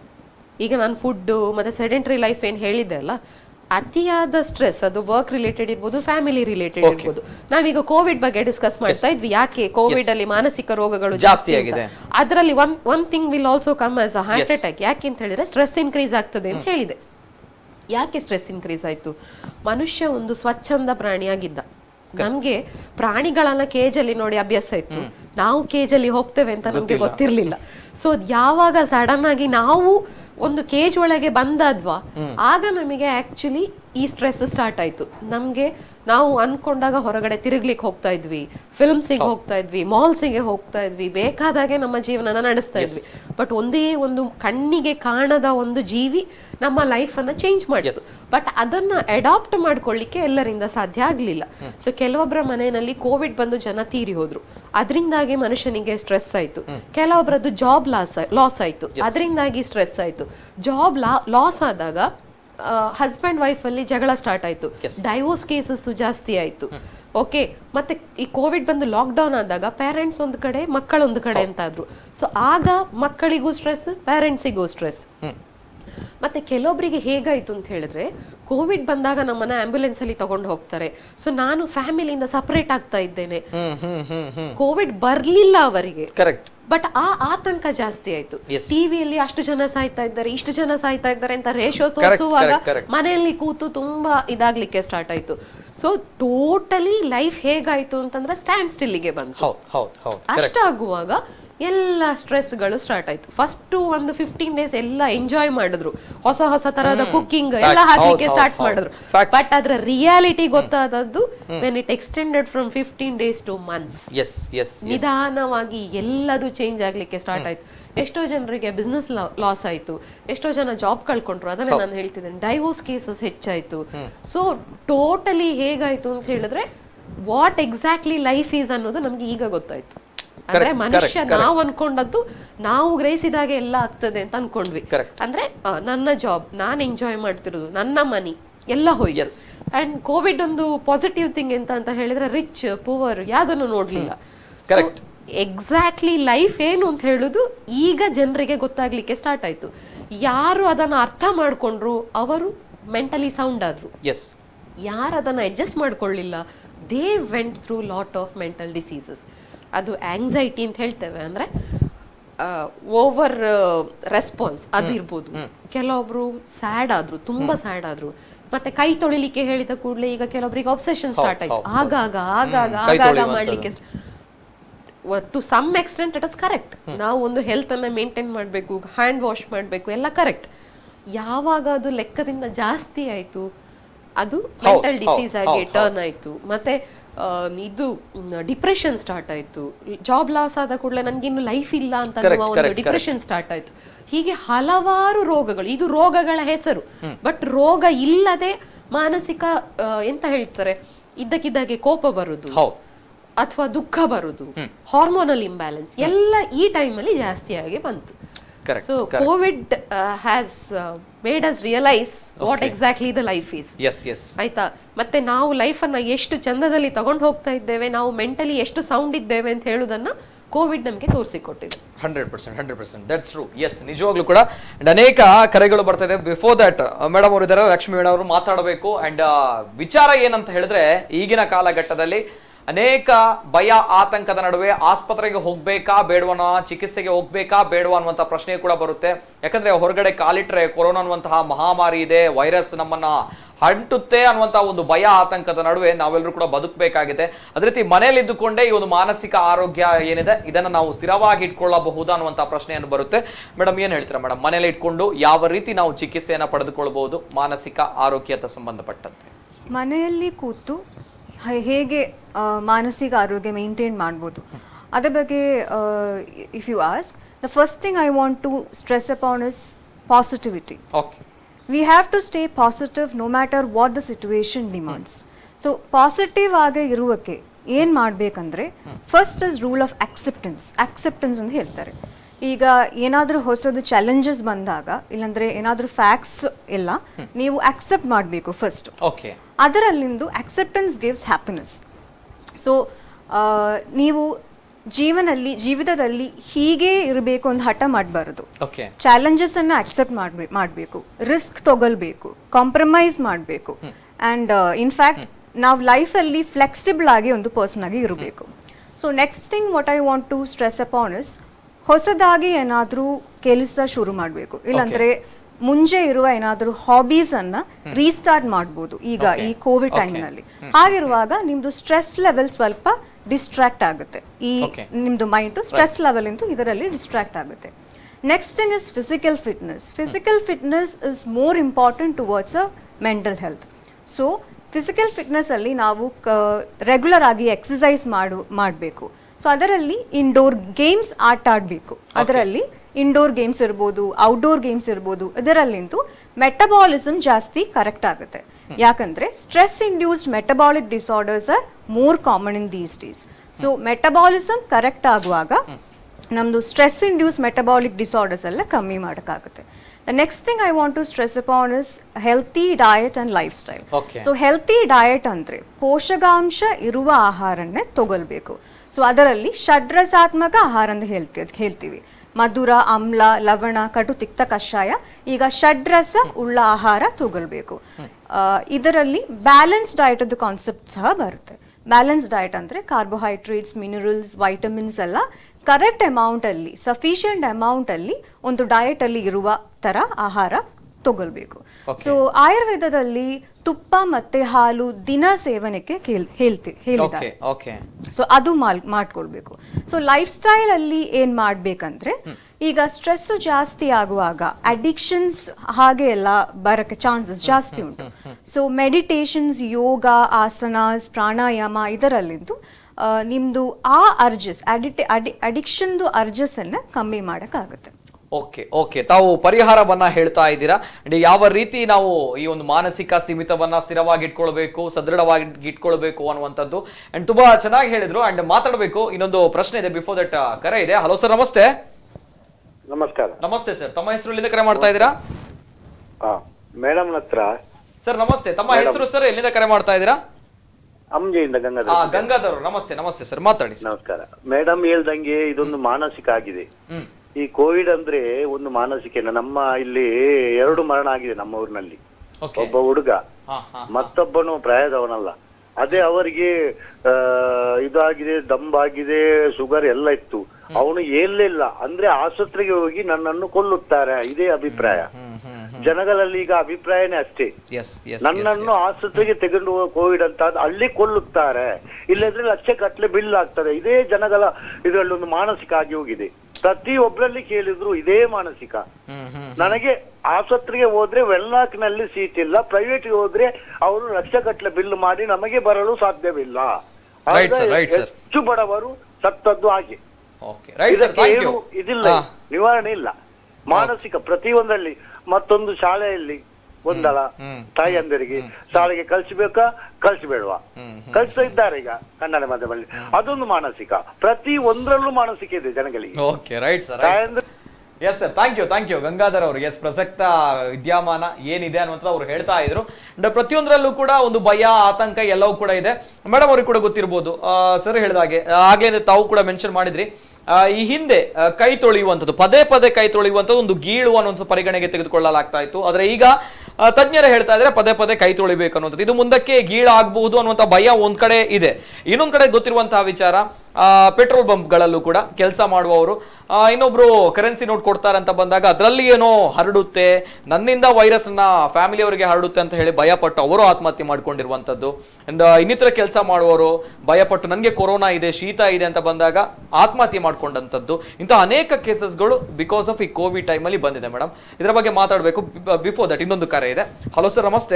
ಈಗ ನಾನು ಫುಡ್ ಮತ್ತೆ ಸೆಡೆಂಟರಿ ಲೈಫ್ ಏನ್ ಹೇಳಿದೆ ಅಲ್ಲ ಅತಿಯಾದ ಸ್ಟ್ರೆಸ್ ಅದು ವರ್ಕ್ ರಿಲೇಟೆಡ್ ಇರ್ಬೋದು ಫ್ಯಾಮಿಲಿ ರಿಲೇಟೆಡ್ ಇರ್ಬೋದು ನಾವೀಗ ಕೋವಿಡ್ ಬಗ್ಗೆ ಡಿಸ್ಕಸ್ ಮಾಡ್ತಾ ಇದ್ವಿ ಯಾಕೆ ಕೋವಿಡ್ ಅಲ್ಲಿ ಮಾನಸಿಕ ರೋಗಗಳು ಜಾಸ್ತಿ ಜಾಸ್ತಿ ಆಗಿದೆ. ಅದರಲ್ಲಿ one one thing will also come as a heart attack ಯಾಕೆ ಅಂತ ಹೇಳಿದ್ರೆ ಸ್ಟ್ರೆಸ್ ಇನ್ಕ್ರೀಸ್ ಆಗ್ತದೆ ಅಂತ ಹೇಳಿದೆ ಯಾಕೆ ಸ್ಟ್ರೆಸ್ ಇನ್ಕ್ರೀಸ್ ಆಯ್ತು ಮನುಷ್ಯ ಒಂದು ಸ್ವಚ್ಛಂದ ಪ್ರಾಣಿಯಾಗಿದ್ದ ನಮ್ಗೆ ಪ್ರಾಣಿಗಳನ್ನ ಕೇಜಲ್ಲಿ ನೋಡಿ ಅಭ್ಯಾಸ ಇತ್ತು ನಾವು ಕೇಜಲ್ಲಿ ಹೋಗ್ತೇವೆ ಅಂತ ನಮ್ಗೆ ಗೊತ್ತಿರ್ಲಿಲ್ಲ ಸೊ ಯಾವಾಗ ಸಡನ್ ಆಗಿ ನಾವು ಒಂದು ಕೇಜ್ ಒಳಗೆ ಬಂದಾದ್ವಾ ಆಗ ನಮಗೆ ಆಕ್ಚುಲಿ ಈ ಸ್ಟ್ರೆಸ್ ಸ್ಟಾರ್ಟ್ ಆಯ್ತು ನಮ್ಗೆ ನಾವು ಅನ್ಕೊಂಡಾಗ ಹೊರಗಡೆ ತಿರುಗ್ಲಿಕ್ಕೆ ಹೋಗ್ತಾ ಇದ್ವಿ ಫಿಲ್ಮ್ಸಿಗೆ ಹೋಗ್ತಾ ಇದ್ವಿ ಮಾಲ್ಸಿಗೆ ಹೋಗ್ತಾ ಇದ್ವಿ ಬೇಕಾದಾಗೆ ನಮ್ಮ ಜೀವನನ ನಡೆಸ್ತಾ ಇದ್ವಿ ಬಟ್ ಒಂದೇ ಒಂದು ಕಣ್ಣಿಗೆ ಕಾಣದ ಒಂದು ಜೀವಿ ನಮ್ಮ ಲೈಫ್ ಅನ್ನ ಚೇಂಜ್ ಮಾಡಿತ್ತು ಬಟ್ ಅದನ್ನ ಅಡಾಪ್ಟ್ ಮಾಡ್ಕೊಳ್ಳಿಕ್ಕೆ ಎಲ್ಲರಿಂದ ಸಾಧ್ಯ ಆಗ್ಲಿಲ್ಲ ಸೊ ಕೆಲವೊಬ್ಬರ ಮನೆಯಲ್ಲಿ ಕೋವಿಡ್ ಬಂದು ಜನ ತೀರಿ ಹೋದ್ರು ಅದರಿಂದಾಗಿ ಮನುಷ್ಯನಿಗೆ ಸ್ಟ್ರೆಸ್ ಆಯ್ತು ಕೆಲವೊಬ್ಬರದ್ದು ಜಾಬ್ ಲಾಸ್ ಲಾಸ್ ಆಯ್ತು ಅದರಿಂದಾಗಿ ಸ್ಟ್ರೆಸ್ ಆಯ್ತು ಜಾಬ್ ಲಾಸ್ ಆದಾಗ ಹಸ್ಬೆಂಡ್ ವೈಫ್ ಅಲ್ಲಿ ಜಗಳ ಸ್ಟಾರ್ಟ್ ಆಯ್ತು ಡೈವೋರ್ಸ್ ಕೇಸಸ್ ಜಾಸ್ತಿ ಆಯ್ತು ಓಕೆ ಮತ್ತೆ ಈ ಕೋವಿಡ್ ಬಂದು ಲಾಕ್ ಡೌನ್ ಆದಾಗ ಪೇರೆಂಟ್ಸ್ ಒಂದು ಕಡೆ ಮಕ್ಕಳೊಂದು ಕಡೆ ಅಂತಾದ್ರು ಸೊ ಆಗ ಮಕ್ಕಳಿಗೂ ಸ್ಟ್ರೆಸ್ ಪೇರೆಂಟ್ಸಿಗೂ ಸ್ಟ್ರೆಸ್ ಮತ್ತೆ ಕೆಲವೊಬ್ಬರಿಗೆ ಹೇಗಾಯ್ತು ಅಂತ ಹೇಳಿದ್ರೆ ಕೋವಿಡ್ ಬಂದಾಗ ನಮ್ಮನ್ನ ಆಂಬ್ಯುಲೆನ್ಸ್ ಅಲ್ಲಿ ತಗೊಂಡು ಹೋಗ್ತಾರೆ ಸೊ ನಾನು ಫ್ಯಾಮಿಲಿಯಿಂದ ಸಪರೇಟ್ ಆಗ್ತಾ ಇದ್ದೇನೆ ಹ್ಮ್ ಹ್ಮ್ ಹ್ಮ್ ಹ್ಮ್ ಕೋವಿಡ್ ಬರ್ಲಿಲ್ಲ ಅವರಿಗೆ ಕರೆಕ್ಟ್ ಬಟ್ ಆ ಆತಂಕ ಜಾಸ್ತಿ ಆಯ್ತು Yes. ಟಿವಿಯಲ್ಲಿ ಅಷ್ಟು ಜನ ಸಾಯ್ತಾ ಇದ್ದಾರೆ ಇಷ್ಟು ಜನ ಸಾಯ್ತಾ ಇದ್ದಾರೆ ಅಂತ ರೇಷೋ Correct, ತೋರಿಸುವಾಗ correct, correct. ಮನೆಯಲ್ಲಿ ಕೂತು ತುಂಬಾ ಇದಾಗ್ಲಿಕ್ಕೆ ಸ್ಟಾರ್ಟ್ ಆಯ್ತು ಸೊ ಟೋಟಲಿ ಲೈಫ್ ಹೇಗಾಯ್ತು ಅಂತಂದ್ರೆ ಸ್ಟ್ಯಾಂಡ್ ಸ್ಟಿಲ್ಲಿಗೆ ಬಂತು ಹೌದು ಹೌದು ಹೌದು ಕರೆಕ್ಟ್ ಅಷ್ಟಾಗುವಾಗ ಎಲ್ಲ ಸ್ಟ್ರೆಸ್ಗಳು ಸ್ಟಾರ್ಟ್ ಆಯ್ತು ಫಸ್ಟ್ ಒಂದು ಫಿಫ್ಟೀನ್ ಡೇಸ್ ಎಲ್ಲ ಎಂಜಾಯ್ ಮಾಡಿದ್ರು ಹೊಸ ಹೊಸ ತರಹದ ಕುಕಿಂಗ್ ಎಲ್ಲ Fact. ಹಾಕ್ಲಿಕ್ಕೆ ಹೌದು, ಸ್ಟಾರ್ಟ್ ಹೌದು, ಮಾಡಿದ್ರು Fact. ಬಟ್ ಅದ್ರ ರಿಯಾಲಿಟಿ ಗೊತ್ತಾದದ್ದು when it extended from fifteen days to months yes yes ನಿಧಾನವಾಗಿ ಎಲ್ಲದು ಚೇಂಜ್ ಆಗ್ಲಿಕ್ಕೆ ಸ್ಟಾರ್ಟ್ ಆಯ್ತು ಎಷ್ಟೋ ಜನರಿಗೆ ಬಿಸ್ನೆಸ್ ಲಾಸ್ ಆಯ್ತು ಎಷ್ಟೋ ಜನ ಜಾಬ್ ಕಳ್ಕೊಂಡ್ರು ಅದನ್ನೇ ನಾನು ಹೇಳ್ತಿದ್ದೇನೆ ಡೈವೋರ್ಸ್ ಕೇಸಸ್ ಹೆಚ್ಚಾಯ್ತು ಸೊ ಟೋಟಲಿ ಹೇಗಾಯ್ತು ಅಂತ ಹೇಳಿದ್ರೆ ವಾಟ್ ಎಕ್ಸಾಕ್ಟ್ಲಿ ಲೈಫ್ ಈಸ್ ಅನ್ನೋದು ನಮ್ಗೆ ಈಗ ಗೊತ್ತಾಯ್ತು ಅಂದ್ರೆ Correct, ಮನುಷ್ಯ correct, ನಾವು ಅನ್ಕೊಂಡದ್ದು ನಾವು ಗ್ರಹಿಸಿದಾಗ ಎಲ್ಲ ಆಗ್ತದೆ ಅಂತ ಅನ್ಕೊಂಡ್ವಿ Correct. ಅಂದ್ರೆ ಆ, ನನ್ನ ಜಾಬ್ ನಾನ್ ಎಂಜಾಯ್ ಮಾಡ್ತಿರೋದು ನನ್ನ ಮನಿ ಎಲ್ಲ ಹೋಯ್ತು Yes. ಅಂಡ್ ಕೋವಿಡ್ ಒಂದು ಪಾಸಿಟಿವ್ ಥಿಂಗ್ ಎಂತ ಅಂತ ಹೇಳಿದ್ರೆ ರಿಚ್ ಪುವರ್ ಯಾವ್ದನ್ನು ನೋಡ್ಲಿಲ್ಲ Correct. ಎಕ್ಸಾಕ್ಟ್ಲಿ ಲೈಫ್ ಏನು ಅಂತ ಹೇಳುದು ಈಗ ಜನರಿಗೆ ಗೊತ್ತಾಗ್ಲಿಕ್ಕೆ ಸ್ಟಾರ್ಟ್ ಆಯ್ತು ಯಾರು ಅದನ್ನ ಅರ್ಥ ಮಾಡ್ಕೊಂಡ್ರು ಅವರು ಮೆಂಟಲಿ ಸೌಂಡ್ ಆದ್ರು ಎಸ್ ಯಾರು ಅದನ್ನ ಅಡ್ಜಸ್ಟ್ ಮಾಡ್ಕೊಳ್ಳಿಲ್ಲ they went through lot of mental diseases ಅದು ಆಂಗ್ಸೈಟಿ ಅಂತ ಹೇಳ್ತೇವೆ ಅಂದ್ರೆ ಓವರ್ ರೆಸ್ಪಾನ್ಸ್ ಅದು ಇರ್ಬೋದು ಕೆಲವೊಬ್ರು ಸ್ಯಾಡ್ ಆದ್ರು ತುಂಬಾ ಸ್ಯಾಡ್ ಆದ್ರು ಮತ್ತೆ ಕೈ ತೊಳಿಲಿಕ್ಕೆ ಹೇಳಿದ ಕೂಡಲೇ ಈಗ ಕೆಲವೊಬ್ರಿಗೆ ಆಬ್ಸೆಷನ್ ಸ್ಟಾರ್ಟ್ ಆಯ್ತು ಹೌದು, ಆಗಾಗ ಆಗಾಗ ಕೈ ಆಗಾಗ ತೊಳೆಯುವಂಥದ್ದು. ಮಾಡ್ಲಿಕ್ಕೆ to some extent it is correct ನಾವು ಒಂದು ಹೆಲ್ತ್ ಅನ್ನ ಮೇಂಟೈನ್ ಮಾಡಬೇಕು ಹ್ಯಾಂಡ್ ವಾಶ್ ಮಾಡಬೇಕು ಎಲ್ಲ ಕರೆಕ್ಟ್ ಯಾವಾಗ ಅದು ಲೆಕ್ಕದಿಂದ ಜಾಸ್ತಿ ಆಯ್ತು ಅದು ಮೆಂಟಲ್ ಹೌದು, ಡಿಸೀಸ್ ಆಗಿ ಹೌದು, ಟರ್ನ್ ಆಯ್ತು ಮತ್ತೆ ಆ, ಇದು ಡಿಪ್ರೆಷನ್ ಸ್ಟಾರ್ಟ್ ಆಯ್ತು ಜಾಬ್ ಲಾಸ್ ಆದ ಕೂಡಲೇ ನನ್ಗೆ ಇನ್ನು ಲೈಫ್ ಇಲ್ಲ ಅಂತ Correct, ಅನ್ನುವ ಒಂದು correct, ಡಿಪ್ರೆಷನ್ ಸ್ಟಾರ್ಟ್ ಆಯ್ತು ಹೀಗೆ ಹಲವಾರು ರೋಗಗಳು ಇದು ರೋಗಗಳ ಹೆಸರು ಬಟ್ ರೋಗ ಇಲ್ಲದೆ ಮಾನಸಿಕ ಆ, ಎಂತ ಹೇಳ್ತಾರೆ ಇದ್ದಕ್ಕಿದ್ದಾಗೆ ಕೋಪ ಬರುದು ಹೌದು ಅಥವಾ ದುಃಖ ಬರುದು ಹಾರ್ಮೋನಲ್ ಇಂಬ್ಯಾಲೆನ್ಸ್ ಎಲ್ಲ ಈ ಟೈಮಲ್ಲಿ ಜಾಸ್ತಿ ಆಗಿ ಬಂತು Correct, so Covid has made us realise what exactly the life is yes yes ಆಯ್ತಾ ಮತ್ತೆ ನಾವು ಲೈಫ್ ಅನ್ನ ಎಷ್ಟು ಚಂದದಲ್ಲಿ ತಗೊಂಡು ಹೋಗ್ತಾ ಇದ್ದೇವೆ ನಾವು ಮೆಂಟಲಿ ಎಷ್ಟು ಸೌಂಡ್ ಇದ್ದೇವೆ ಅಂತ ಹೇಳುದನ್ನ ಕೋವಿಡ್ ನಮಗೆ ತೋರಿಸಿಕೊಟ್ಟಿದೆ hundred percent hundred percent that's true yes ನಿಜವಾಗ್ಲೂ ಕೂಡ ಅಂಡ್ ಅನೇಕ ಕರೆಗಳು ಬರ್ತಾ ಇದೆ ಬಿಫೋರ್ ದಟ್ ಮೇಡಮ್ ಅವರು ಇದ್ದಾರೆ ಲಕ್ಷ್ಮಿ ಮೇಡಮ್ ಅವರು ಮಾತಾಡಬೇಕು ಅಂಡ್ ವಿಚಾರ ಏನಂತ ಹೇಳಿದ್ರೆ ಈಗಿನ ಕಾಲಘಟ್ಟದಲ್ಲಿ ಅನೇಕ ಭಯ ಆತಂಕದ ನಡುವೆ ಆಸ್ಪತ್ರೆಗೆ ಹೋಗ್ಬೇಕಾ ಬೇಡವನ ಚಿಕಿತ್ಸೆಗೆ ಹೋಗ್ಬೇಕಾ ಬೇಡವಾ ಅನ್ನುವಂಥ ಪ್ರಶ್ನೆ ಕೂಡ ಬರುತ್ತೆ ಯಾಕಂದ್ರೆ ಹೊರಗಡೆ ಕಾಲಿಟ್ರೆ ಕೊರೋನಾ ಅನ್ನುವಂತಹ ಮಹಾಮಾರಿ ಇದೆ ವೈರಸ್ ನಮ್ಮನ್ನ ಅಂಟುತ್ತೆ ಅನ್ನುವಂತಹ ಒಂದು ಭಯ ಆತಂಕದ ನಡುವೆ ನಾವೆಲ್ಲರೂ ಕೂಡ ಬದುಕಬೇಕಾಗಿದೆ ಅದೇ ರೀತಿ ಮನೆಯಲ್ಲಿ ಇದ್ದುಕೊಂಡೇ ಈ ಒಂದು ಮಾನಸಿಕ ಆರೋಗ್ಯ ಏನಿದೆ ಇದನ್ನ ನಾವು ಸ್ಥಿರವಾಗಿ ಇಟ್ಕೊಳ್ಳಬಹುದಾ ಅನ್ನುವಂತಹ ಪ್ರಶ್ನೆಯನ್ನು ಬರುತ್ತೆ ಮೇಡಮ್ ಏನ್ ಹೇಳ್ತೀರಾ ಮೇಡಮ್ ಮನೇಲಿ ಇಟ್ಕೊಂಡು ಯಾವ ರೀತಿ ನಾವು ಚಿಕಿತ್ಸೆಯನ್ನ ಪಡೆದುಕೊಳ್ಬಹುದು ಮಾನಸಿಕ ಆರೋಗ್ಯದ ಸಂಬಂಧಪಟ್ಟಂತೆ ಮನೆಯಲ್ಲಿ ಕೂತು ಹೆ- ಹೇಗೆ ಆ, ಮಾನಸಿಕ ಆರೋಗ್ಯ ಮೇಂಟೈನ್ ಮಾಡ್ಬೋದು ಅದ್ರ ಬಗ್ಗೆ if you ask the first thing I want to stress upon is positivity okay we have to stay positive no matter what the situation demands so positive ಆಗಿ ಇರುವಕ್ಕೆ ಏನು ಮಾಡಬೇಕಂದ್ರೆ first is rule of acceptance acceptance ಅಂತ ಹೇಳ್ತಾರೆ ಈಗ ಏನಾದರೂ ಹೊಸದು challenges ಬಂದಾಗ ಇಲ್ಲಾಂದ್ರೆ ಏನಾದರೂ ಫ್ಯಾಕ್ಟ್ಸ್ ಎಲ್ಲ ನೀವು ಅಕ್ಸೆಪ್ಟ್ ಮಾಡಬೇಕು ಫಸ್ಟ್ ಓಕೆ ಅದರಲ್ಲಿಂದು ಅಕ್ಸೆಪ್ಟೆನ್ಸ್ ಗಿವ್ಸ್ ಹ್ಯಾಪಿನೆಸ್ ಸೊ ನೀವು ಜೀವನಲ್ಲಿ ಜೀವಿತದಲ್ಲಿ ಹೀಗೆ ಇರಬೇಕು ಅಂತ ಹಠ ಮಾಡಬಾರದು ಓಕೆ ಚಾಲೆಂಜಸ್ ಅನ್ನ ಅಕ್ಸೆಪ್ಟ್ ಮಾಡ್ಬೇ ಮಾಡಬೇಕು ರಿಸ್ಕ್ ತಗೊಳ್ಬೇಕು ಕಾಂಪ್ರಮೈಸ್ ಮಾಡಬೇಕು ಆ್ಯಂಡ್ ಇನ್ಫ್ಯಾಕ್ಟ್ ನಾವು ಲೈಫಲ್ಲಿ ಫ್ಲೆಕ್ಸಿಬಲ್ ಆಗಿ ಒಂದು ಪರ್ಸನ್ ಆಗಿ ಇರಬೇಕು so next thing what I want to stress upon is ಹೊಸದಾಗಿ ಏನಾದರೂ ಕೆಲಸ ಶುರು ಮಾಡಬೇಕು ಇಲ್ಲಾಂದ್ರೆ ಮುಂಚೆ ಇರುವ ಏನಾದರೂ ಹಾಬೀಸ್ ಅನ್ನ ರೀಸ್ಟಾರ್ಟ್ ಮಾಡ್ಬೋದು ಈಗ ಈ ಕೋವಿಡ್ ಟೈಮ್ನಲ್ಲಿ ಹಾಗಿರುವಾಗ ನಿಮ್ದು ಸ್ಟ್ರೆಸ್ ಲೆವೆಲ್ ಸ್ವಲ್ಪ ಡಿಸ್ಟ್ರಾಕ್ಟ್ ಆಗುತ್ತೆ ಈ Okay. ನಿಮ್ದು ಮೈಂಡ್ ಸ್ಟ್ರೆಸ್ ಲೆವೆಲ್ ಇಂದು ಇದರಲ್ಲಿ ಡಿಸ್ಟ್ರಾಕ್ಟ್ ಆಗುತ್ತೆ next thing is physical fitness physical fitness is more important towards a mental health so physical fitness ಅಲ್ಲಿ ನಾವು ರೆಗ್ಯುಲರ್ ಆಗಿ ಎಕ್ಸಸೈಸ್ ಮಾಡು ಮಾಡಬೇಕು ಸೊ ಅದರಲ್ಲಿ ಇಂಡೋರ್ ಗೇಮ್ಸ್ ಆಟ ಆಡಬೇಕು ಅದರಲ್ಲಿ ಇಂಡೋರ್ ಗೇಮ್ಸ್ ಇರ್ಬೋದು ಔಟ್ಡೋರ್ ಗೇಮ್ಸ್ ಇರ್ಬೋದು ಇದರಲ್ಲಿಂದು ಮೆಟಬಾಲಿಸಮ್ ಜಾಸ್ತಿ ಕರೆಕ್ಟ್ ಆಗುತ್ತೆ ಯಾಕಂದ್ರೆ stress induced metabolic disorders are more common in these days so metabolism correct ಆಗುವಾಗ ನಮ್ಮದು ಸ್ಟ್ರೆಸ್ ಇಂಡ್ಯೂಸ್ ಮೆಟಬಾಲಿಕ್ ಡಿಸಾರ್ಡರ್ಸ್ ಎಲ್ಲ ಕಮ್ಮಿ ಮಾಡೋಕ್ಕಾಗುತ್ತೆ the next thing I want to stress upon is healthy diet and lifestyle Okay. So healthy diet ಅಂದರೆ ಪೋಷಕಾಂಶ ಇರುವ ಆಹಾರನ್ನೇ ತಗೊಳ್ಬೇಕು so ಅದರಲ್ಲಿ ಷಡ್ರಸಾತ್ಮಕ ಆಹಾರ ಅಂತ ಹೇಳ್ತೀವಿ ಹೇಳ್ತೀವಿ ಮಧುರ ಆಮ್ಲ ಲವಣ ಕಟು ತಿಕ್ತ ಕಷಾಯ ಈಗ ಷಡ್ರಸ ಉಳ್ಳ ಆಹಾರ ತಗೊಳ್ಬೇಕು ಆ, ಇದರಲ್ಲಿ ಬ್ಯಾಲೆನ್ಸ್ ಡಯಟ್ ಅದು ಕಾನ್ಸೆಪ್ಟ್ ಸಹ ಬರುತ್ತೆ ಬ್ಯಾಲೆನ್ಸ್ ಡಯಟ್ ಅಂದ್ರೆ ಕಾರ್ಬೋಹೈಡ್ರೇಟ್ಸ್ ಮಿನರಲ್ಸ್ ವೈಟಮಿನ್ಸ್ ಎಲ್ಲ ಕರೆಕ್ಟ್ ಅಮೌಂಟ್ ಅಲ್ಲಿ ಸಫಿಷಿಯಂಟ್ ಅಮೌಂಟ್ ಅಲ್ಲಿ ಒಂದು ಡಯಟ್ ಅಲ್ಲಿ ಇರುವ ತರ ಆಹಾರ ತಗೊಳ್ಬೇಕು ಸೊ ಆಯುರ್ವೇದದಲ್ಲಿ ತುಪ್ಪ ಮತ್ತೆ ಹಾಲು ದಿನ ಸೇವನೆಗೆ ಕೇಳ್- ಹೇಳ್ತಿ ಹೇಳಿದ್ದಾರೆ ಓಕೆ ಓಕೆ ಸೊ ಅದು ಮಾಲ್ ಮಾಡ್ಕೊಳ್ಬೇಕು ಸೊ ಲೈಫ್ ಸ್ಟೈಲ್ ಅಲ್ಲಿ ಏನ್ ಮಾಡ್ಬೇಕಂದ್ರೆ ಈಗ ಸ್ಟ್ರೆಸ್ ಜಾಸ್ತಿ ಆಗುವಾಗ ಅಡಿಕ್ಷನ್ಸ್ ಹಾಗೆ ಎಲ್ಲ ಬರಕ್ಕೆ ಚಾನ್ಸಸ್ ಜಾಸ್ತಿ ಉಂಟು ಸೊ ಮೆಡಿಟೇಷನ್ಸ್ ಯೋಗ ಆಸನಾಸ್ ಪ್ರಾಣಾಯಾಮ ಇದರಲ್ಲಿದ್ದು ಆ, ನಿಮ್ದು ಆ ಅರ್ಜಸ್ ಅಡಿಟ್ ಅಡಿಕ್ಷನ್ದು ಅರ್ಜಸ್ ಅನ್ನ ಕಮ್ಮಿ ಮಾಡಕ್ಕಾಗುತ್ತೆ ಓಕೆ ಓಕೆ ತಾವು ಪರಿಹಾರವನ್ನ ಹೇಳ್ತಾ ಇದ್ದೀರಾ ಅಂಡ್ ಯಾವ ರೀತಿ ನಾವು ಈ ಒಂದು ಮಾನಸಿಕ ಸ್ಥಿಮಿತವನ್ನ ಸ್ಥಿರವಾಗಿ ಇಟ್ಕೊಳ್ಬೇಕು ಸದೃಢವಾಗಿ ಇಟ್ಕೊಳ್ಬೇಕು ಅನ್ನುವಂಥದ್ದು ಅಂಡ್ ತುಂಬಾ ಚೆನ್ನಾಗಿ ಹೇಳಿದ್ರು ಅಂಡ್ ಮಾತಾಡಬೇಕು ಇನ್ನೊಂದು ಪ್ರಶ್ನೆ ಇದೆ ಬಿಫೋರ್ ದಟ್ ಕರೆ ಇದೆ ಹಲೋ ಸರ್ ನಮಸ್ತೆ ನಮಸ್ಕಾರ ನಮಸ್ತೆ ಸರ್ ತಮ್ಮ ಹೆಸರು ಎಲ್ಲಿಂದ ಕರೆ ಮಾಡ್ತಾ ಇದ್ದೀರಾ ಮೇಡಮ್ ಹತ್ರ ಸರ್ ನಮಸ್ತೆ ತಮ್ಮ ಹೆಸರು ಸರ್ ಎಲ್ಲಿಂದ ಕರೆ ಮಾಡ್ತಾ ಇದ್ದೀರಾ ಅಂಜೆಯಿಂದ ಆ ಗಂಗಾಧರ ಗಂಗಾಧರ್ ನಮಸ್ತೆ ನಮಸ್ತೆ ಸರ್ ಮಾತಾಡಿ sir. ನಮಸ್ಕಾರ ಮೇಡಮ್ ಹೇಳ್ದಂಗೆ ಇದೊಂದು ಮಾನಸಿಕ ಆಗಿದೆ ಹ್ಮ್ ಈ ಕೋವಿಡ್ ಅಂದ್ರೆ ಒಂದು ಮಾನಸಿಕ ನಮ್ಮ ಇಲ್ಲಿ ಎರಡು ಮರಣ ಆಗಿದೆ ನಮ್ಮ ಊರಿನಲ್ಲಿ ಓಕೆ ಒಬ್ಬ ಹುಡುಗ ಹಾ ಹಾ ಮತ್ತೊಬ್ಬನು ಪ್ರಾಯದವನಲ್ಲ ಅದೇ ಅವರಿಗೆ ಆ, ಇದಾಗಿದೆ ದಂಬಾಗಿದೆ ಶುಗರ್ ಎಲ್ಲ ಇತ್ತು ಅವನು ಏನಿಲ್ಲ ಅಂದ್ರೆ ಆಸ್ಪತ್ರೆಗೆ ಹೋಗಿ ನನ್ನನ್ನು ಕೊಲ್ಲುತ್ತಾರೆ ಇದೇ ಅಭಿಪ್ರಾಯ ಹ್ಮ್ ಹ್ಮ್ ಜನಗಳಲ್ಲಿ ಈಗ ಅಭಿಪ್ರಾಯನೇ ಅಷ್ಟೇ ಎಸ್ ಎಸ್ ನನ್ನನ್ನು ಆಸ್ಪತ್ರೆಗೆ ತೆಗೆದು ಹೋಗುವ ಕೋವಿಡ್ ಅಂತ ಆದ್ರೆ ಅಲ್ಲಿ ಕೊಲ್ಲುತ್ತಾರೆ ಇಲ್ಲದ್ರೆ ಲಕ್ಷ ಕಟ್ಲೆ ಬಿಲ್ ಆಗ್ತದೆ ಇದೇ ಜನಗಳ ಇದರಲ್ಲಿ ಒಂದು ಮಾನಸಿಕ ಆಗಿ ಹೋಗಿದೆ ಪ್ರತಿ ಒಬ್ಬರಲ್ಲಿ ಕೇಳಿದ್ರು ಇದೇ ಮಾನಸಿಕ ಹ್ಮ್ ಹ್ಮ್ ನನಗೆ ಆಸ್ಪತ್ರೆಗೆ ಹೋದ್ರೆ ವೆಲ್ನಾಕ್ ನಲ್ಲಿ ಸೀಟ್ ಇಲ್ಲ ಪ್ರೈವೇಟ್ ಹೋದ್ರೆ ಅವರು ಲಕ್ಷ ಗಟ್ಟಲೆ ಬಿಲ್ ಮಾಡಿ ನಮಗೆ ಬರಲು ಸಾಧ್ಯವಿಲ್ಲ Right, sir, ಆದ್ರೆ right, sir. ಹೆಚ್ಚು ಬಡವರು ಸತ್ತದ್ದು ಹಾಗೆ ಓಕೆ ರೈಟ್ ಸರ್ ಇದಕ್ಕೆ ಥ್ಯಾಂಕ್ ಏನು ಯು ಇದಿಲ್ಲ ನಿವಾರಣೆ ಇಲ್ಲ ಮಾನಸಿಕ ಪ್ರತಿಯೊಂದರಲ್ಲಿ ಮತ್ತೊಂದು ಶಾಲೆಯಲ್ಲಿ ಗೊಂದಲ ಹ್ಮ್. ತಾಯಿಯಂದರಿಗೆ ಶಾಲೆಗೆ ಕಳಿಸಬೇಕಾ ಕಳಿಸಬೇಡವಾ ಹ್ಮ್, ಕಳಿಸ್ತಾ ಇದ್ದಾರೆ ಈಗ ಕನ್ನಡ ಮಾಧ್ಯಮದಲ್ಲಿ ಅದೊಂದು ಮಾನಸಿಕ ಪ್ರತಿ ಒಂದರಲ್ಲೂ ಮಾನಸಿಕ ಇದೆ ಜನಗಳಿಗೆ ಓಕೆ ರೈಟ್ ಸರ್ ತಾಯಂದ್ರ yes sir thank you thank you Gangadhar ಅವರು ಎಸ್ ಪ್ರಸಕ್ತ ವಿದ್ಯಮಾನ ಏನಿದೆ ಅನ್ನುವಂಥದ್ದು ಅವ್ರು ಹೇಳ್ತಾ ಇದ್ರು ಅಂಡ್ ಪ್ರತಿಯೊಂದರಲ್ಲೂ ಕೂಡ ಒಂದು ಭಯ ಆತಂಕ ಎಲ್ಲವೂ ಕೂಡ ಇದೆ ಮೇಡಮ್ ಅವ್ರಿಗೆ ಕೂಡ ಗೊತ್ತಿರ್ಬೋದು ಸರ್ ಹೇಳಿದಾಗೆ ಆಗ್ಲೇ ತಾವು ಕೂಡ ಮೆನ್ಷನ್ ಮಾಡಿದ್ರಿ ಆ, ಈ ಹಿಂದೆ ಆ, ಕೈ ತೊಳೆಯುವಂಥದ್ದು ಪದೇ ಪದೇ ಕೈ ತೊಳೆಯುವಂಥದ್ದು ಒಂದು ಗೀಳು ಅನ್ನುವಂಥ ಪರಿಗಣನೆಗೆ ತೆಗೆದುಕೊಳ್ಳಲಾಗ್ತಾ ಇತ್ತು ಆದ್ರೆ ಈಗ ಆ, ತಜ್ಞರು ಹೇಳ್ತಾ ಇದ್ರೆ ಪದೇ ಪದೇ ಕೈ ತೊಳಿಬೇಕು ಅನ್ನುವಂಥದ್ದು ಇದು ಮುಂದಕ್ಕೆ ಗೀಳಾಗಬಹುದು ಅನ್ನುವಂಥ ಭಯ ಒಂದ್ ಕಡೆ ಇದೆ ಇನ್ನೊಂದ್ ಕಡೆ ಗೊತ್ತಿರುವಂತಹ ವಿಚಾರ ಪೆಟ್ರೋಲ್ ಬಂಪ್ಗಳಲ್ಲೂ ಕೂಡ ಕೆಲಸ ಮಾಡುವವರು ಆ, ಇನ್ನೊಬ್ರು ಕರೆನ್ಸಿ ನೋಟ್ ಕೊಡ್ತಾರೆ ಅಂತ ಬಂದಾಗ ಅದರಲ್ಲಿ ಏನೋ ಹರಡುತ್ತೆ ನನ್ನಿಂದ ವೈರಸ್ ನ ಫ್ಯಾಮಿಲಿಯವರಿಗೆ ಹರಡುತ್ತೆ ಅಂತ ಹೇಳಿ ಭಯಪಟ್ಟು ಅವರು ಆತ್ಮಹತ್ಯೆ ಮಾಡ್ಕೊಂಡಿರುವಂತದ್ದು ಅಂಡ್ ಇನ್ನಿತರ ಕೆಲಸ ಮಾಡುವವರು ಭಯಪಟ್ಟು ನನಗೆ ಕೊರೋನಾ ಇದೆ ಶೀತ ಇದೆ ಅಂತ ಬಂದಾಗ ಆತ್ಮಹತ್ಯೆ ಮಾಡ್ಕೊಂಡಂತದ್ದು ಇಂತಹ ಅನೇಕ ಕೇಸಸ್ಗಳು ಬಿಕಾಸ್ ಆಫ್ ಈ ಕೋವಿಡ್ ಟೈಮಲ್ಲಿ ಬಂದಿದೆ ಮೇಡಮ್ ಇದರ ಬಗ್ಗೆ ಮಾತಾಡಬೇಕು ಬಿಫೋರ್ ದಟ್ ಇನ್ನೊಂದು ಕರೆ ಇದೆ ಹಲೋ ಸರ್ ನಮಸ್ತೆ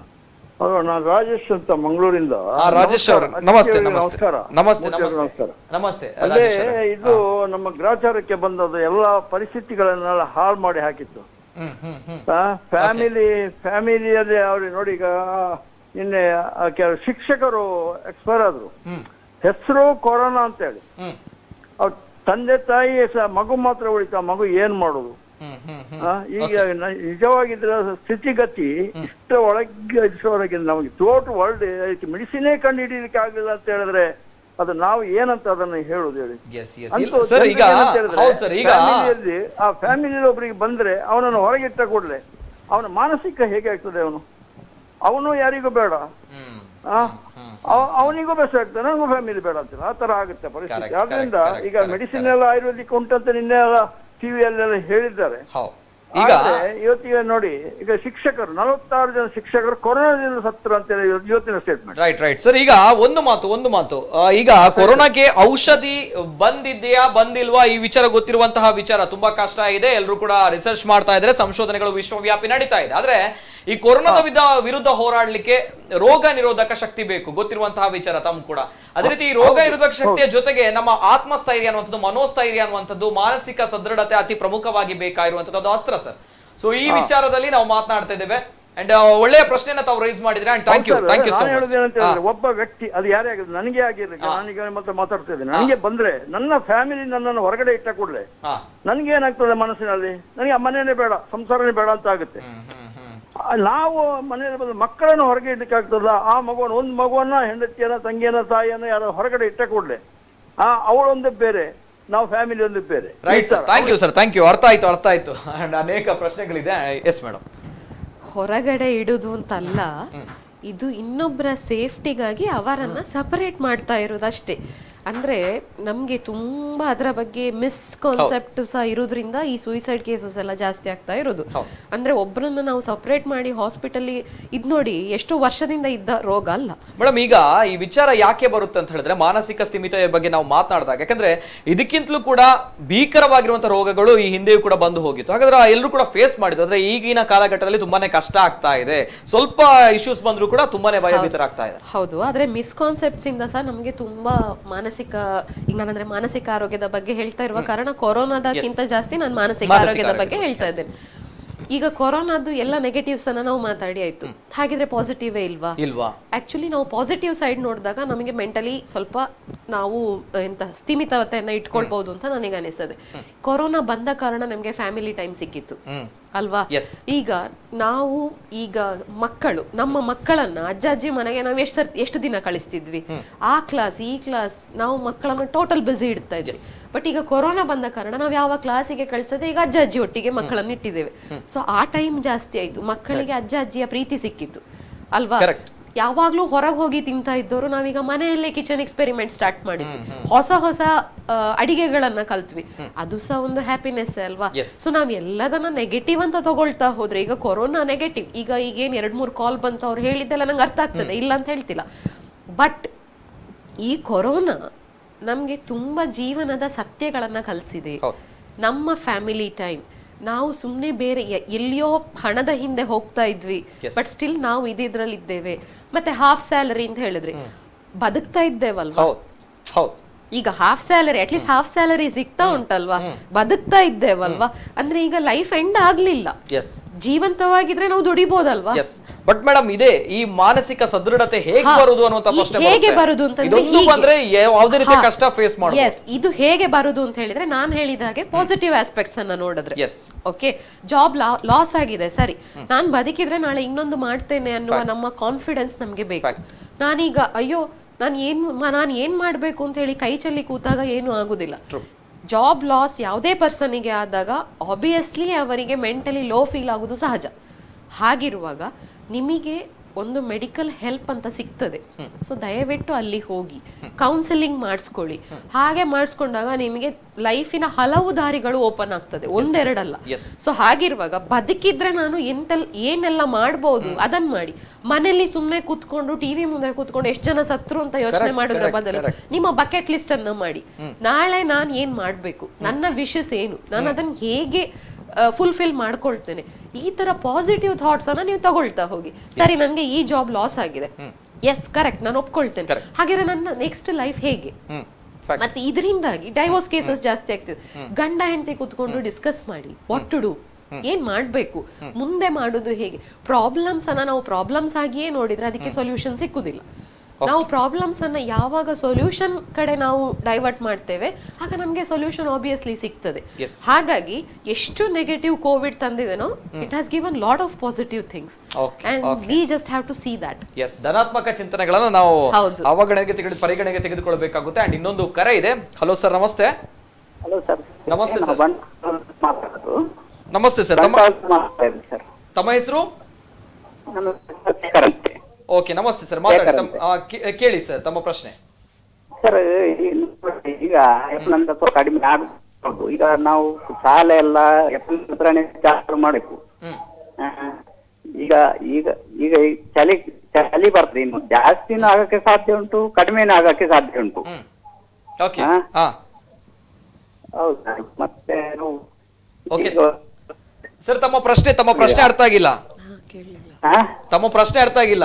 ಹಲೋ ನಾನು ರಾಜೇಶ್ ಅಂತ ಮಂಗಳೂರಿಂದ ಆ, ರಾಜೇಶ್ ಅವರು ನಮಸ್ತೆ ನಮಸ್ತೆ ನಮಸ್ಕಾರ ನಮಸ್ತೆ ಮೂರ್ತಿ ಅವ್ರೆ, ನಮಸ್ತೆ ನಮಸ್ತೆ ಅಲ್ಲೇ ರಾಜೇಶ್ ಅವರೇ. ಇದು ನಮ್ಮ ಗ್ರಾಚಾರಕ್ಕೆ ಬಂದದ್ದು ಎಲ್ಲ ಪರಿಸ್ಥಿತಿಗಳನ್ನೆಲ್ಲ ಹಾಳು ಮಾಡಿ ಹಾಕಿತ್ತು ಹ್ಮ್ ಹ್ಮ್ ಹ್ಮ್ ಫ್ಯಾಮಿಲಿ ಫ್ಯಾಮಿಲಿಯಲ್ಲಿ ಅವ್ರಿಗೆ ನೋಡಿ ಈಗ ನಿನ್ನೆ ಆ ಕೆಲವು ಶಿಕ್ಷಕರು ಎಕ್ಸ್ಪೈರ್ ಆದ್ರು ಹ್ಮ್ ಹೆಸರು ಕೊರೋನಾ ಅಂತ ಹೇಳಿ ಹ್ಮ್ ಅವ್ರ ತಂದೆ ತಾಯಿ ಸಹ ಮಗು ಮಾತ್ರ ಉಳಿತ ಮಗು ಏನ್ ಮಾಡೋದು ಹ್ಮ್ ಹ್ಮ್ ಹ್ಮ್ ಆ, ಈಗ ನ- ನಿಜವಾಗಿದ್ರ ಸ್ಥಿತಿಗತಿ ಇಷ್ಟ ಒಳಗೆ ಇಷ್ಟವರೆಗೆ ನಮಗೆ ಥ್ರೋಟ್ ವರ್ಲ್ಡ್ ಮೆಡಿಸಿನೇ ಕಂಡು ಹಿಡಿಯಲಿಕ್ಕೆ ಆಗಲಿಲ್ಲ ಅಂತ ಹೇಳಿದ್ರೆ ಅದು ನಾವು ಏನಂತ ಅದನ್ನ ಹೇಳುದು ಹೇಳಿ ಎಸ್ ಎಸ್ ಅಂತೂ ಸರ್ ಈಗ ಜನರಿಗೆ ಏನಂತ ಹೇಳಿದ್ರೆ, ಹೌದು ಸರ್ ಈಗ ಫ್ಯಾಮಿಲಿಯಲ್ಲಿ ಆ ಫ್ಯಾಮಿಲಿಯಲ್ಲಿ ಒಬ್ಬರಿಗೆ ಬಂದ್ರೆ ಅವನನ್ನು ಹೊರಗಿಟ್ಟ ಕೂಡಲೇ ಅವನ ಮಾನಸಿಕ ಹೇಗೆ ಆಗ್ತದೆ ಅವನು ಅವನು ಯಾರಿಗೂ ಬೇಡ ಹ್ಮ್ ಆ, ಅವ- ಅವನಿಗೂ ಬೆಸ್ಟ್ ಆಗ್ತದೆ ನನಗೂ ಫ್ಯಾಮಿಲಿ ಬೇಡ ಅಂತಿಲ್ಲ ಆ ತರ ಆಗುತ್ತೆ ಪರಿಸ್ಥಿತಿ Correct, ಆದ್ರಿಂದ correct, ಈಗ correct, ಮೆಡಿಸಿನ್ ಎಲ್ಲ ಆಯುರ್ವೇದಿಕ್ ಉಂಟಂತ ನಿನ್ನೆ ಎಲ್ಲ ಟಿವಿಯಲ್ಲೆಲ್ಲ ಹೇಳಿದ್ದಾರೆ ಹೌದು ಈಗ ಆದ್ರೆ ಇವತ್ತಿಗೆ ನೋಡಿ ಈಗ ಶಿಕ್ಷಕರು ನಲವತ್ತಾರು ಜನ ಶಿಕ್ಷಕರು ಕೊರೋನಾದಿಂದ ಸತ್ರು ಅಂತ ಹೇಳಿ ಇವತ್ತು- ಇವತ್ತಿನ ಸ್ಟೇಟ್ಮೆಂಟ್ ರೈಟ್ ರೈಟ್ ಸರ್ ಈಗ ಒಂದು ಮಾತು ಒಂದು ಮಾತು ಆ, ಈಗ ಕೊರೋನಾಗೆ ಔಷಧಿ ಬಂದಿದೆಯಾ ಬಂದಿಲ್ವಾ ಈ ವಿಚಾರ ಗೊತ್ತಿರುವಂತಹ ವಿಚಾರ ತುಂಬಾ ಕಷ್ಟ ಇದೆ ಎಲ್ಲರೂ ಕೂಡ ರಿಸರ್ಚ್ ಮಾಡ್ತಾ ಇದ್ದಾರೆ ಸಂಶೋಧನೆಗಳು ವಿಶ್ವವ್ಯಾಪಿ ನಡೀತಾ ಇದೆ ಆದ್ರೆ ಈ ಕೊರೋನಾದ ವಿಧ ವಿರುದ್ಧ ಹೋರಾಡ್ಲಿಕ್ಕೆ ರೋಗ ನಿರೋಧಕ ಶಕ್ತಿ ಬೇಕು ಗೊತ್ತಿರುವಂತಹ ವಿಚಾರ ತಮ್ಮ ಕೂಡ ಅದೇ ರೀತಿ ಈ ರೋಗ ನಿರೋಧಕ ಶಕ್ತಿಯ ಜೊತೆಗೆ ನಮ್ಮ ಆತ್ಮಸ್ಥೈರ್ಯ ಅನ್ನುವಂಥದ್ದು ಮನೋಸ್ಥೈರ್ಯ ಅನ್ನುವಂಥದ್ದು ಮಾನಸಿಕ ಸದೃಢತೆ ಅತಿ ಪ್ರಮುಖವಾಗಿ ಬೇಕಾಗಿರುವಂಥದ್ದು ಅದು ಅಸ್ತ್ರ ಸರ್ ಸೊ ಈ ವಿಚಾರದಲ್ಲಿ ನಾವು ಮಾತನಾಡ್ತಾ ಇದ್ದೇವೆ ಅಂಡ್ ಒಳ್ಳೆಯ ಪ್ರಶ್ನೆನ ತಾವು ರೈಸ್ ಮಾಡಿದ್ರೆ and thank you thank you so ನಾನು ಹೇಳುದು ಏನಂತ ಮಚ್ ಹೇಳಿದ್ರೆ ಒಬ್ಬ ವ್ಯಕ್ತಿ ಅದು ಯಾರೇ ಆಗಿರ್ಲಿ ನನಗೆ ಆಗಿರ್ಲಿ ನಾನೀಗ ಮತ್ತೆ ಮಾತಾಡ್ತಾ ಇದ್ದೇನೆ ನನಗೆ ಬಂದ್ರೆ ನನ್ನ ಫ್ಯಾಮಿಲಿ ನನ್ನನ್ನು ಹೊರಗಡೆ ಇಟ್ಟ ಕೂಡಲೇ ಹಾ ನನಗೆ ಏನಾಗ್ತದೆ ಮನಸ್ಸಿನಲ್ಲಿ ನನಗೆ ಆ ಮನೆಯೇ ಬೇಡ ಸಂಸಾರನೇ ಬೇಡ ಅಂತ ಆಗುತ್ತೆ ಹ್ಮ್ ಹ್ಮ್ ಹ್ಮ್ ಆ, ನಾವು ಮನೆಯಲ್ಲಿ ಬಂದು ಮಕ್ಕಳನ್ನು ಹೊರಗೆ ಇಡ್ಲಿಕ್ಕೆ ಆಗ್ತದ ಆ ಮಗುವನ್ನು ಒಂದು ಮಗುವನ್ನ ಹೆಂಡತಿಯನ್ನ ತಂಗಿಯನ್ನ ತಾಯಿಯನ್ನ ಯಾರೋ ಹೊರಗಡೆ ಇಟ್ಟ ಕೂಡಲೇ ಆ ಅವಳೊಂದೇ ಬೇರೆ ನಾವು ಫ್ಯಾಮಿಲಿ ಒಂದು ಬೇರೆ right sir thank you sir thank you ಅರ್ಥ ಆಯ್ತು ಅರ್ಥ ಆಯ್ತು ಅಂಡ್ ಅನೇಕ ಪ್ರಶ್ನೆಗಳಿದೆ ಎಸ್ ಮೇಡಮ್ ಹೊರಗಡೆ ಇಡುದು ಅಂತಲ್ಲ ಇದು ಇನ್ನೊಬ್ಬರ ಸೇಫ್ಟಿಗಾಗಿ ಅವರನ್ನ ಸಪರೇಟ್ ಮಾಡ್ತಾ ಇರೋದಷ್ಟೇ ಅಂದ್ರೆ ನಮ್ಗೆ ತುಂಬಾ ಅದರ ಬಗ್ಗೆ ಮಿಸ್ಕಾನ್ಸೆಪ್ಟ್ ಸಹ ಇರೋದ್ರಿಂದ ಈ ಸೂಯಿಸೈಡ್ ಕೇಸಸ್ ಎಲ್ಲ ಜಾಸ್ತಿ ಆಗ್ತಾ ಇರೋದು ಅಂದ್ರೆ ಒಬ್ಬರನ್ನ ನಾವು ಸಪರೇಟ್ ಮಾಡಿ ಹಾಸ್ಪಿಟಲ್ ಇದ್ ನೋಡಿ ಎಷ್ಟೋ ವರ್ಷದಿಂದ ಇದ್ದ ರೋಗ ಅಲ್ಲ ಮೇಡಮ್ ಈಗ ಈ ವಿಚಾರ ಯಾಕೆ ಬರುತ್ತೆ ಅಂತ ಹೇಳಿದ್ರೆ ಮಾನಸಿಕ ಸ್ಥಿಮಿತ ಬಗ್ಗೆ ನಾವು ಮಾತನಾಡಿದಾಗ ಯಾಕಂದ್ರೆ ಇದಕ್ಕಿಂತಲೂ ಕೂಡ ಭೀಕರವಾಗಿರುವಂತಹ ರೋಗಗಳು ಈ ಹಿಂದೆಯೂ ಕೂಡ ಬಂದು ಹೋಗಿತ್ತು ಹಾಗಾದ್ರೆ ಎಲ್ಲರೂ ಕೂಡ ಫೇಸ್ ಮಾಡಿದ್ರು ಅಂದ್ರೆ ಈಗಿನ ಕಾಲಘಟ್ಟದಲ್ಲಿ ತುಂಬಾನೇ ಕಷ್ಟ ಆಗ್ತಾ ಇದೆ ಸ್ವಲ್ಪ ಇಶ್ಯೂಸ್ ಬಂದ್ರು ಕೂಡ ತುಂಬಾನೇ ಭಯಭೀತರಾಗ್ತಾ ಇದೆ ಹೌದು ಆದ್ರೆ ಮಿಸ್ಕಾನ್ಸೆಪ್ಟ್ಸ್ ಇಂದ ಸಹ ನಮ್ಗೆ ತುಂಬಾ ಮಾನಸಿಕ ಈಗ ನಾನಂದ್ರೆ ಮಾನಸಿಕ ಆರೋಗ್ಯದ ಬಗ್ಗೆ ಹೇಳ್ತಾ ಇರುವ ಕಾರಣ ಕೊರೋನಾದಕ್ಕಿಂತ ಜಾಸ್ತಿ ನಾನು ಮಾನಸಿಕ ಮಾನಸಿಕ ಆರೋಗ್ಯದ ಆರೋಗ್ಯ, ಬಗ್ಗೆ ಹೇಳ್ತಾ ಇದ್ದೇನೆ ಈಗ ಕೊರೋನಾದ್ದು ಎಲ್ಲ ನೆಗೆಟಿವ್ಸ್ ಅನ್ನ ನಾವು ಮಾತಾಡಿ ಆಯ್ತು ಹಾಗಿದ್ರೆ ಪಾಸಿಟಿವೇ ಇಲ್ವಾ ಇಲ್ವಾ ಆಕ್ಚುಲಿ ನಾವು ಪಾಸಿಟಿವ್ ಸೈಡ್ ನೋಡಿದಾಗ ನಮಗೆ ಮೆಂಟಲಿ ಸ್ವಲ್ಪ ನಾವು ಅಹ್, ಎಂತ ಸ್ಥಿಮಿತತೆಯನ್ನ ಇಟ್ಕೊಳ್ಬಹುದು ಅಂತ ನನಗೆ ಅನಿಸ್ತದೆ ಕೊರೋನಾ ಬಂದ ಕಾರಣ ನಮಗೆ ಫ್ಯಾಮಿಲಿ ಟೈಮ್ ಸಿಕ್ಕಿತ್ತು ಹ್ಮ್ ಅಲ್ವಾ Yes. ಈಗ ನಾವು ಈಗ ಮಕ್ಕಳು ನಮ್ಮ ಮಕ್ಕಳನ್ನ ಅಜ್ಜ ಅಜ್ಜಿ ಮನೆಗೆ ನಾವು ಎಷ್ಟು ಸರ್ತಿ ಎಷ್ಟು ದಿನ ಕಳಿಸ್ತಿದ್ವಿ ಆ ಕ್ಲಾಸ್ ಈ ಕ್ಲಾಸ್ ನಾವು ಮಕ್ಕಳನ್ನ ಟೋಟಲ್ ಬಿಸಿ ಇಡ್ತಾ ಇದ್ವಿ ಬಟ್ ಈಗ ಕೊರೋನಾ ಬಂದ ಕಾರಣ ನಾವು ಯಾವ ಕ್ಲಾಸಿಗೆ ಕಳಿಸದೆ ಈಗ ಅಜ್ಜ ಅಜ್ಜಿ ಒಟ್ಟಿಗೆ ಮಕ್ಕಳನ್ನ ಇಟ್ಟಿದ್ದೇವೆ ಸೊ ಆ ಟೈಮ್ ಜಾಸ್ತಿ ಆಯ್ತು ಮಕ್ಕಳಿಗೆ ಅಜ್ಜ ಅಜ್ಜಿಯ ಪ್ರೀತಿ ಸಿಕ್ಕಿತ್ತು ಅಲ್ವಾ Correct. ಯಾವಾಗ್ಲೂ ಹೊರಗೆ ಹೋಗಿ ತಿಂತಾ ಇದ್ದವರು ನಾವೀಗ ಮನೆಯಲ್ಲೇ ಕಿಚನ್ ಎಕ್ಸ್ಪೆರಿಮೆಂಟ್ ಸ್ಟಾರ್ಟ್ ಮಾಡಿದ್ವಿ ಹೊಸ ಹೊಸ ಆ, ಅಡಿಗೆಗಳನ್ನ ಕಲ್ತ್ವಿ ಅದು ಸಹ ಒಂದು ಹ್ಯಾಪಿನೆಸ್ ಅಲ್ವಾ Yes. ಸೊ ನಾವ್ ಎಲ್ಲದನ್ನ ನೆಗೆಟಿವ್ ಅಂತ ತಗೊಳ್ತಾ ಹೋದ್ರೆ ಈಗ ಕೊರೋನಾ ನೆಗೆಟಿವ್ ಈಗ ಈಗ ಏನ್ ಎರಡ್ ಮೂರ್ ಕಾಲ್ ಬಂತ ಅವ್ರು ಹೇಳಿದ್ದೆಲ್ಲ ನಂಗೆ ಅರ್ಥ ಆಗ್ತದೆ ಇಲ್ಲ ಅಂತ ಹೇಳ್ತಿಲ್ಲ ಬಟ್ ಈ ಕೊರೋನಾ ನಮ್ಗೆ ತುಂಬಾ ಜೀವನದ ಸತ್ಯಗಳನ್ನ ಕಲಿಸಿದೆ ಹೌದು. ನಮ್ಮ ಫ್ಯಾಮಿಲಿ ಟೈಮ್ ನಾವು ಸುಮ್ನೆ ಬೇರೆ ಎ- ಎಲ್ಲಿಯೋ ಹಣದ ಹಿಂದೆ ಹೋಗ್ತಾ ಇದ್ವಿ ಬಟ್ ಸ್ಟಿಲ್ ನಾವು ಇದ್ರಲ್ಲಿ ಇದ್ದೇವೆ ಮತ್ತೆ ಹಾಫ್ ಸ್ಯಾಲರಿ ಅಂತ ಹೇಳಿದ್ರಿ ಬದುಕ್ತಾ ಇದ್ದೇವಲ್ವಾ ಹೌದು ಹೌದು ಈಗ half salary at least half salary ಸಿಗ್ತಾ ಉಂಟಲ್ವಾ ಬದುಕ್ತಾ ಇದ್ದೇವಲ್ವಾ ಅಂದ್ರೆ ಈಗ ಲೈಫ್ ಎಂಡ್ ಆಗ್ಲಿಲ್ಲ ಎಸ್ ಜೀವಂತವಾಗಿದ್ರೆ ನಾವು ದುಡಿಬೋದಲ್ವಾ ಎಸ್ ಬಟ್ ಮೇಡಮ್ ಇದೆ ಈ ಮಾನಸಿಕ ಸದೃಢತೆ ಹೇಗೆ ಹಾ. ಬರುದು ಅನ್ನುವಂತ ಈ ಪ್ರಶ್ನೆ ಹೇಗೆ ಬರುತ್ತೆ. ಬರುದು ಅಂತಂದ್ರೆ ಇದೊಂದು ಹೀಗೆ. ಬಂದ್ರೆ ಯಾವುದೇ ರೀತಿ ಹಾ. ಕಷ್ಟ ಫೇಸ್ ಮಾಡಬಹುದು ಎಸ್ ಇದು ಹೇಗೆ ಬರುದು ಅಂತ ಹೇಳಿದ್ರೆ ನಾನ್ ಹೇಳಿದ ಹಾಗೆ ಪಾಸಿಟಿವ್ ಆಸ್ಪೆಕ್ಟ್ಸ್ ಅನ್ನ ನೋಡಿದ್ರೆ Yes. ಓಕೆ ಜಾಬ್ ಲಾಸ್ ಆಗಿದೆ ಸರಿ ನಾನ್ ಬದುಕಿದ್ರೆ ನಾಳೆ ಇನ್ನೊಂದು ಮಾಡ್ತೇನೆ ಅನ್ನುವ ನಮ್ಮ ಕಾನ್ಫಿಡೆನ್ಸ್ ನಮ್ಗೆ ಬೇಕು Fact. ನಾನೀಗ ಅಯ್ಯೋ ನಾನು ಏನ್ ನಾನು ಏನ್ ಮಾಡ್ಬೇಕು ಅಂತ ಹೇಳಿ ಕೈ ಚೆಲ್ಲಿ ಕೂತಾಗ ಏನು ಆಗುದಿಲ್ಲ ಜಾಬ್ ಲಾಸ್ ಯಾವುದೇ ಪರ್ಸನಿಗೆ ಆದಾಗ ಆಬ್ವಿಯಸ್ಲಿ ಅವರಿಗೆ ಮೆಂಟಲಿ ಲೋ ಫೀಲ್ ಆಗುದು ಸಹಜ ಹಾಗಿರುವಾಗ ನಿಮಗೆ ಒಂದು ಮೆಡಿಕಲ್ ಹೆಲ್ಪ್ ಅಂತ ಸಿಗ್ತದೆ ಸೊ ದಯವಿಟ್ಟು ಅಲ್ಲಿ ಹೋಗಿ ಕೌನ್ಸಿಲಿಂಗ್ ಮಾಡಿಸ್ಕೊಳ್ಳಿ ಹಾಗೆ ಮಾಡಿಸ್ಕೊಂಡಾಗ ನಿಮಗೆ ಲೈಫಿನ ಹಲವು ದಾರಿಗಳು ಓಪನ್ ಆಗ್ತದೆ ಒಂದೆರಡಲ್ಲ Yes. ಸೊ ಹಾಗಿರುವಾಗ ಬದುಕಿದ್ರೆ ನಾನು ಎಂತೆಲ್ ಏನೆಲ್ಲ ಮಾಡ್ಬೋದು ಅದನ್ನ ಮಾಡಿ ಮನೆಯಲ್ಲಿ ಸುಮ್ಮನೆ ಕೂತ್ಕೊಂಡು ಟಿವಿ ಮುಂದೆ ಕೂತ್ಕೊಂಡು ಎಷ್ಟು ಜನ ಸತ್ರು ಅಂತ ಯೋಚನೆ Correct, ಮಾಡೋದ್ರ correct, ಬದಲು correct. ನಿಮ್ಮ ಬಕೆಟ್ ಲಿಸ್ಟ್ ಅನ್ನ ಮಾಡಿ ನಾಳೆ ನಾನು ಏನ್ ಮಾಡ್ಬೇಕು ನನ್ನ ವಿಶಸ್ ಏನು ನಾನು ಅದನ್ನ ಹೇಗೆ ಫುಲ್ಫಿಲ್ ಮಾಡ್ಕೊಳ್ತೇನೆ ಈ ತರ ಪಾಸಿಟಿವ್ ಥಾಟ್ಸ್ ಅನ್ನ ನೀವು ತಗೊಳ್ತಾ ಹೋಗಿ ಸರಿ ನನ್ಗೆ ಈ ಜಾಬ್ ಲಾಸ್ ಆಗಿದೆ ಎಸ್ ಕರೆಕ್ಟ್ ನಾನು ಒಪ್ಕೊಳ್ತೇನೆ Correct. ಹಾಗಾದ್ರೆ ನನ್ನ ನೆಕ್ಸ್ಟ್ ಲೈಫ್ ಹೇಗೆ ಹ್ಮ್ Fact. ಮತ್ತೆ ಇದರಿಂದಾಗಿ ಡೈವೋರ್ಸ್ ಕೇಸಸ್ ಜಾಸ್ತಿ ಆಗ್ತಿದೆ ಗಂಡ ಹೆಂಡತಿ ಕುತ್ಕೊಂಡು ಡಿಸ್ಕಸ್ ಮಾಡಿ ವಾಟ್ ಟು ಡೂ ಏನ್ ಮಾಡ್ಬೇಕು ಮುಂದೆ ಮಾಡುದು ಹೇಗೆ ಪ್ರಾಬ್ಲಮ್ಸ್ ಅನ್ನ ನಾವು ಪ್ರಾಬ್ಲಮ್ಸ್ ಆಗಿಯೇ ನೋಡಿದ್ರೆ ಅದಕ್ಕೆ ಸೊಲ್ಯೂಷನ್ ಸಿಕ್ಕುದಿಲ್ಲ ನಾವು ಪ್ರಾಬ್ಲಮ್ಸ್ ಅನ್ನ ಯಾವಾಗ ಸೊಲ್ಯೂಷನ್ ಕಡೆ ನಾವು ಡೈವರ್ಟ್ ಮಾಡ್ತೇವೆ ಆಗ ನಮ್ಗೆ ಸೊಲ್ಯೂಷನ್ ಆಬ್ವಿಯಸ್ಲಿ ಸಿಗ್ತದೆ Yes. ಹಾಗಾಗಿ ಎಷ್ಟು ನೆಗೆಟಿವ್ ಕೋವಿಡ್ ತಂದಿದೆನೋ it has given lot of positive things Okay, and we just have to see that yes ಧನಾತ್ಮಕ ಚಿಂತನೆಗಳನ್ನ ನಾವು ಹೌದು. ಅವಗಣನೆಗೆ ತೆಗೆದು ಪರಿಗಣನೆಗೆ ತೆಗೆದುಕೊಳ್ಬೇಕಾಗುತ್ತೆ ಅಂಡ್ ಇನ್ನೊಂದು ಕರೆ ಇದೆ ಹಲೋ ಸರ್ ನಮಸ್ತೆ ಹಲೋ ಸರ್ ನಮಸ್ತೆ ಸರ್. ಮಾತಾಡೋದು ನಮಸ್ತೆ ಸರ್ ತಮ್ಮ ಮಾತಾಡಿದ್ರಿ ಸರ್ ತಮ್ಮ ಹೆಸರು ನಮ್ಮ ಶೇಖರ್ ಅಂತೆ ಓಕೆ ನಮಸ್ತೆ ಸರ್ ಮಾತಾಡಿ ತಮ್ಮ ಆ, ಕೇ- ಕೇಳಿ ಸರ್ ತಮ್ಮ ಪ್ರಶ್ನೆ ಸರ್ ಈ ನೋಡಿ, ಈಗ ಏಪ್ರಿಲ್ ಸ್ವಲ್ಪ ಕಡಿಮೆ ಆಗ್ಬೋದು ಈಗ ನಾವು ಶಾಲೆ ಎಲ್ಲ ಏಪ್ರಿಲ್ ಹತ್ರನೇ ಚಾಲು ಮಾಡಬೇಕು ಹ್ಮ್ ಆ, ಈಗ ಈಗ ಈಗ ಈ ಚಳಿ ಚಳಿ ಬರ್ತದೆ ಇನ್ನು ಜಾಸ್ತಿನೂ ಆಗಕ್ಕೆ ಸಾಧ್ಯ ಉಂಟು ಕಡಿಮೆನೂ ಆಗಕ್ಕೆ ಸಾಧ್ಯ ಉಂಟು ಹ್ಮ್ ಓಕೆ ಹಾ? ಹಾ ಹೌದಾ ಮತ್ತೆ ನಾವು Okay. ಈಗ- ಸರ್ ತಮ್ಮ ಪ್ರಶ್ನೆ ತಮ್ಮ ಪ್ರಶ್ನೆ ಅರ್ಥ ಆಗಿಲ್ಲ ಕೇಳಲಿಲ್ಲ ಹಾ? ತಮ್ಮ ಪ್ರಶ್ನೆ ಅರ್ಥ ಆಗಿಲ್ಲ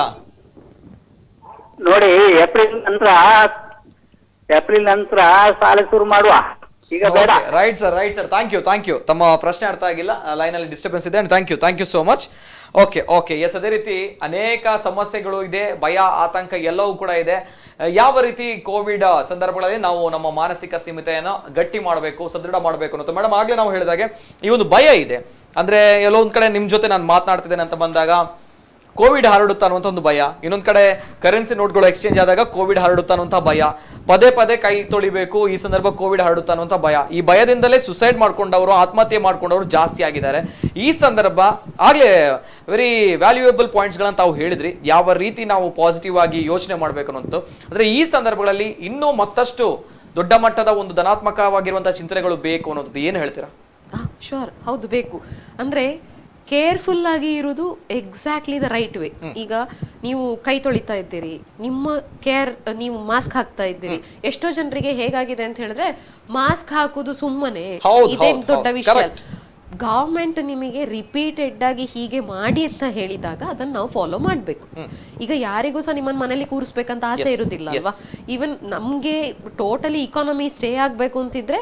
ನೋಡಿ ಏಪ್ರಿಲ್ ನಂತರ ಏಪ್ರಿಲ್ ನಂತರ ಶಾಲೆ ಶುರು ಮಾಡುವ ಈಗ ಬೇಡ right sir right sir thank you thank you ತಮ್ಮ ಪ್ರಶ್ನೆ ಅರ್ಥ ಆಗಿಲ್ಲ ಲೈನ್ ಅಲ್ಲಿ ಡಿಸ್ಟರ್ಬೆನ್ಸ್ ಇದೆ thank you thank you so much okay okay yes ಅದೇ ರೀತಿ ಅನೇಕ ಸಮಸ್ಯೆಗಳು ಇದೆ ಭಯ ಆತಂಕ ಎಲ್ಲವೂ ಕೂಡ ಇದೆ ಆ, ಯಾವ ರೀತಿ ಕೋವಿಡ್ ಸಂದರ್ಭಗಳಲ್ಲಿ ನಾವು ನಮ್ಮ ಮಾನಸಿಕ ಸ್ಥಿಮಿತೆಯನ್ನು ಗಟ್ಟಿ ಮಾಡಬೇಕು ಸದೃಢ ಮಾಡಬೇಕು ಅನ್ನೋದು ಮೇಡಮ್ ಆಗ್ಲೇ ನಾವು ಹೇಳಿದಾಗೆ ಈ ಒಂದು ಭಯ ಇದೆ ಅಂದ್ರೆ ಎಲ್ಲೋ ಒಂದ್ ಕಡೆ ನಿಮ್ ಜೊತೆ ನಾನು ಮಾತನಾಡ್ತಿದ್ದೇನೆ ಅಂತ ಬಂದಾಗ ಕೋವಿಡ್ ಹರಡುತ್ತಾ ಅನ್ನುವಂಥ ಒಂದು ಭಯ ಇನ್ನೊಂದ್ ಕಡೆ ಕರೆನ್ಸಿ ನೋಟ್ಗಳು ಎಕ್ಸ್ಚೇಂಜ್ ಆದಾಗ ಕೋವಿಡ್ ಹರಡುತ್ತಾ ಅನ್ನುವಂಥ ಭಯ ಪದೇ ಪದೇ ಕೈ ತೊಳಿಬೇಕು ಈ ಸಂದರ್ಭ ಕೋವಿಡ್ ಹರಡುತ್ತೆ ಅನ್ನುವಂಥ ಭಯ ಈ ಭಯದಿಂದಲೇ ಸುಸೈಡ್ ಮಾಡ್ಕೊಂಡವರು ಆತ್ಮಹತ್ಯೆ ಮಾಡ್ಕೊಂಡವರು ಜಾಸ್ತಿ ಆಗಿದ್ದಾರೆ ಈ ಸಂದರ್ಭ ಆಗ್ಲೇ ವೆರಿ ವ್ಯಾಲ್ಯೂಯಬಲ್ ಪಾಯಿಂಟ್ಸ್ಗಳನ್ನ ತಾವು ಹೇಳಿದ್ರಿ ಯಾವ ರೀತಿ ನಾವು ಪಾಸಿಟಿವ್ ಆಗಿ ಯೋಚನೆ ಮಾಡ್ಬೇಕು ಅನ್ನೋದು ಅಂದ್ರೆ ಈ ಸಂದರ್ಭಗಳಲ್ಲಿ ಇನ್ನೂ ಮತ್ತಷ್ಟು ದೊಡ್ಡ ಮಟ್ಟದ ಒಂದು ಧನಾತ್ಮಕವಾಗಿರುವಂತಹ ಚಿಂತನೆಗಳು ಬೇಕು ಅನ್ನೋದು ಏನು ಹೇಳ್ತೀರಾ ಶೋರ್ ಹೌದು ಬೇಕು ಅಂದ್ರೆ ಕೇರ್ಫುಲ್ ಆಗಿ ಇರುವುದು ಎಕ್ಸಾಕ್ಟ್ಲಿ ದ ರೈಟ್ ವೇ ಈಗ ನೀವು ಕೈ ತೊಳಿತಾ ಇದ್ದೀರಿ ನಿಮ್ಮ ಕೇರ್ ನೀವು ಮಾಸ್ಕ್ ಹಾಕ್ತಾ ಇದ್ದೀರಿ ಎಷ್ಟೋ ಜನರಿಗೆ ಹೇಗಾಗಿದೆ ಅಂತ ಹೇಳಿದ್ರೆ ಮಾಸ್ಕ್ ಹಾಕುದು ಸುಮ್ಮನೆ ಹೌದು, ಇದೇನ್ ಹೌದು, ದೊಡ್ಡ ಹೌದು, ವಿಷಯ correct. ಗವರ್ಮೆಂಟ್ ನಿಮಗೆ ರಿಪೀಟೆಡ್ ಆಗಿ ಹೀಗೆ ಮಾಡಿ ಅಂತ ಹೇಳಿದಾಗ ಅದನ್ನ ನಾವು ಫಾಲೋ ಮಾಡ್ಬೇಕು ಈಗ ಯಾರಿಗೂ ಸಹ ನಿಮ್ಮನ್ನ ಮನೇಲಿ ಕೂರಿಸ್ಬೇಕಂತ ಆಸೆ ಇರುದಿಲ್ಲ ಅಲ್ವಾ ಈವನ್ ನಮ್ಗೆ ಟೋಟಲಿ ಇಕಾನಮಿ ಸ್ಟೇ ಆಗ್ಬೇಕು ಅಂತಿದ್ರೆ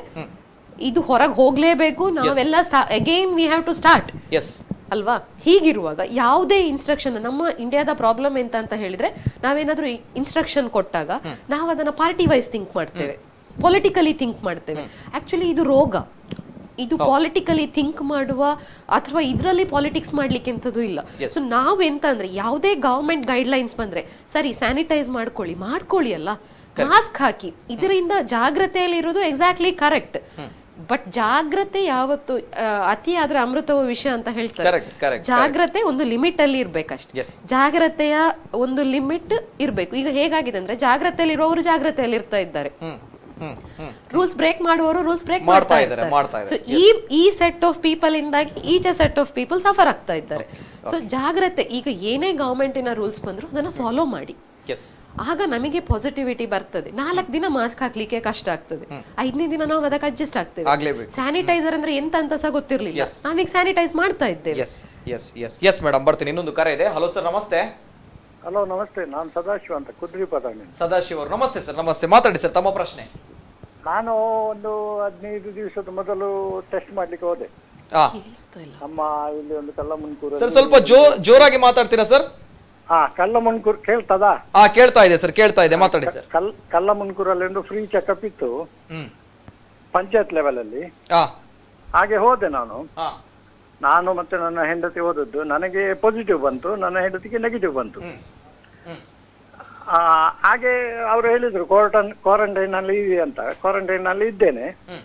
ಇದು ಹೊರಗೆ ಹೋಗ್ಲೇಬೇಕು ನಾವೆಲ್ಲ again we have to start yes ಅಲ್ವಾ ಹೀಗಿರುವಾಗ ಯಾವುದೇ ಇನ್ಸ್ಟ್ರಕ್ಷನ್ ನಮ್ಮ ಇಂಡಿಯಾದ ಪ್ರಾಬ್ಲಮ್ ಎಂತ ಅಂತ ಹೇಳಿದ್ರೆ ನಾವೇನಾದ್ರೂ ಇನ್ಸ್ಟ್ರಕ್ಷನ್ ಕೊಟ್ಟಾಗ ನಾವು ಅದನ್ನ ಪಾರ್ಟಿ ವೈಸ್ ಥಿಂಕ್ ಮಾಡ್ತೇವೆ ಪೊಲಿಟಿಕಲಿ ಥಿಂಕ್ ಮಾಡ್ತೇವೆ ಆಕ್ಚುಲಿ ಇದು ರೋಗ ಇದು ಪಾಲಿಟಿಕಲಿ ಥಿಂಕ್ ಮಾಡುವ ಅಥವಾ ಇದರಲ್ಲಿ ಪಾಲಿಟಿಕ್ಸ್ ಮಾಡ್ಲಿಕ್ಕೆ ಎಂಥದ್ದು ಇಲ್ಲ ಸೊ ನಾವೆಂತ ಅಂದ್ರೆ ಯಾವುದೇ ಗವರ್ಮೆಂಟ್ ಗೈಡ್ ಲೈನ್ಸ್ ಬಂದ್ರೆ ಸರಿ ಸ್ಯಾನಿಟೈಸ್ ಮಾಡ್ಕೊಳ್ಳಿ ಮಾಡ್ಕೊಳ್ಳಿ ಅಲ್ಲ ಮಾಸ್ಕ್ ಹಾಕಿ ಇದರಿಂದ ಜಾಗ್ರತೆಯಲ್ಲಿ ಇರೋದು ಎಕ್ಸಾಕ್ಟ್ಲಿ ಕರೆಕ್ಟ್ ಬಟ್ ಜಾಗ್ರತೆ ಯಾವತ್ತು ಆ, ಅತಿ ಆದ್ರೆ ಅಮೃತವ ವಿಷಯ ಅಂತ ಹೇಳ್ತಾರೆ Correct, correct, ಜಾಗ್ರತೆ ಒಂದು ಲಿಮಿಟ್ ಅಲ್ಲಿ ಇರ್ಬೇಕಷ್ಟೇ Yes. ಜಾಗ್ರತೆಯ ಒಂದು ಲಿಮಿಟ್ ಇರ್ಬೇಕು ಈಗ ಹೇಗಾಗಿದೆ ಅಂದ್ರೆ ಜಾಗ್ರತೆಯಲ್ಲಿ ಇರುವವರು ಜಾಗ್ರತೆಯಲ್ಲಿ ಇರ್ತಾ ಇದ್ದಾರೆ hmm hmm hmm rules break ಮಾಡುವವರು ರೂಲ್ಸ್ ಬ್ರೇಕ್ ಮಾಡ್ತಾ ಮಾಡ್ತಾ ಇದ್ದಾರೆ, ಇದ್ದಾರೆ ಮಾಡ್ತಾ ಸೊ ಇದ್ದಾರೆ. ಈ ಈ ಸೆಟ್ ಆಫ್ ಪೀಪಲ್ ಇಂದಾಗಿ each set of people suffer ಆಗ್ತಾ ಇದ್ದಾರೆ ಸೊ ಜಾಗ್ರತೆ ಈಗ ಏನೇ ಗವರ್ಮೆಂಟಿನ ರೂಲ್ಸ್ ಬಂದ್ರು ಅದನ್ನ ಫಾಲೋ ಮಾಡಿ ಎಸ್ ಆಗ ನಮಗೆ ಪಾಸಿಟಿವಿಟಿ ಬರ್ತದೆ ನಾಲ್ಕು ದಿನ ಮಾಸ್ಕ್ ಹಾಕ್ಲಿಕ್ಕೆ ಕಷ್ಟ ಆಗ್ತದೆ ಐದನೇ ದಿನ ನಾವು ಅದಕ್ಕೆ ಅಡ್ಜಸ್ಟ್ ಆಗ್ತೇವೆ ಆಗ್ಲೇಬೇಕು. ಸ್ಯಾನಿಟೈಸರ್ ಅಂದ್ರೆ ಎಂತ ಅಂತ ಸಹ ಗೊತ್ತಿರ್ಲಿಲ್ಲ Yes. ನಾವೀಗ ಸ್ಯಾನಿಟೈಸ್ ಮಾಡ್ತಾ ಇದ್ದೇವೆ yes yes yes yes madam ಬರ್ತೀನಿ ಇನ್ನೊಂದು ಕರೆ ಇದೆ ಹಲೋ ಸರ್ ನಮಸ್ತೆ ಹಲೋ ನಮಸ್ತೆ ನಾನು ಸದಾಶಿವ ಅಂತ ಕುದ್ರಿ ಪದಾಮಿ ಸದಾಶಿವ್ ಅವರು ನಮಸ್ತೆ ಸರ್ ನಮಸ್ತೆ ಮಾತಾಡಿ ಸರ್ ತಮ್ಮ ಪ್ರಶ್ನೆ ನಾನು ಒಂದು ಹದಿನೈದು ದಿವಸದ ಮೊದಲು ಟೆಸ್ಟ್ ಮಾಡ್ಲಿಕ್ಕೆ ಹೋದೆ ಹಾ ಕೇಳಿಸ್ತಾ ಇಲ್ಲ ನಮ್ಮ ಇಲ್ಲಿ ಒಂದು ಕಲ್ಲಮುನ್ಕೂರು ಸರ್ ಸ್ವಲ್ಪ ಜೋ ಜೋರಾಗಿ ಮಾತಾಡ್ತೀರಾ ಸರ್ ಹಾ ಕಲ್ಲಮುನ್ಕೂರು ಕೇಳ್ತದಾ ಹಾ ಕೇಳ್ತಾ ಇದೆ ಸರ್ ಕೇಳ್ತಾ ಇದೆ ಮಾತಾಡಿ ಸರ್ ಕಲ್ ಕಲ್ಲಮುನ್ಕೂರಲ್ಲಿ ಒಂದು ಫ್ರೀ ಚೆಕಪ್ ಇತ್ತು ಹ್ಮ್ ಪಂಚಾಯತ್ ಲೆವೆಲ್ ಅಲ್ಲಿ ಹಾ ಹಾಗೆ ಹೋದೆ ನಾನು ಹಾ ನಾನು ಮತ್ತೆ ನನ್ನ ಹೆಂಡತಿ ಹೋದದ್ದು ನನಗೆ ಪಾಸಿಟಿವ್ ಬಂತು ನನ್ನ ಹೆಂಡತಿಗೆ ನೆಗೆಟಿವ್ ಬಂತು ಹ್ಮ್ ಹ್ಮ್ ಆ, ಹಾಗೆ ಅವರು ಹೇಳಿದ್ರು ಕ್ವಾರಂಟೈನ್ ಕ್ವಾರಂಟೈನ್ ಅಲ್ಲಿ ಇದೆ ಅಂತ ಕ್ವಾರಂಟೈನ್ ಅಲ್ಲಿ ಇದ್ದೇನೆ ಹ್ಮ್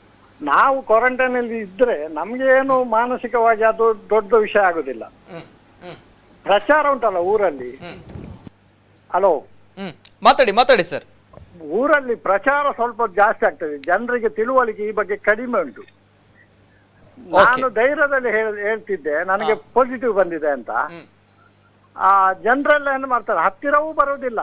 ನಾವು ಕ್ವಾರಂಟೈನ್ ಅಲ್ಲಿ ಇದ್ರೆ ನಮ್ಗೆ ಏನು ಮಾನಸಿಕವಾಗಿ ಅದು ದೊಡ್ಡ ವಿಷಯ ಆಗುದಿಲ್ಲ ಹ್ಮ್ ಹ್ಮ್ ಪ್ರಚಾರ ಉಂಟಲ್ಲ ಊರಲ್ಲಿ ಹ್ಮ್ ಹಲೋ ಹ್ಮ್ ಮಾತಾಡಿ ಮಾತಾಡಿ ಸರ್ ಊರಲ್ಲಿ ಪ್ರಚಾರ ಸ್ವಲ್ಪ ಜಾಸ್ತಿ ಆಗ್ತದೆ ಜನರಿಗೆ ತಿಳುವಳಿಕೆ ಈ ಬಗ್ಗೆ ಕಡಿಮೆ ಉಂಟು ನಾನು ಧೈರ್ಯದಲ್ಲಿ ಹೇಳ್- ಹೇಳ್ತಿದ್ದೆ ನನಗೆ ಪಾಸಿಟಿವ್ ಬಂದಿದೆ ಅಂತ ಹ್ಮ್. ಆ ಜನರೆಲ್ಲ ಏನು ಮಾಡ್ತಾರೆ ಹತ್ತಿರವೂ ಬರೋದಿಲ್ಲ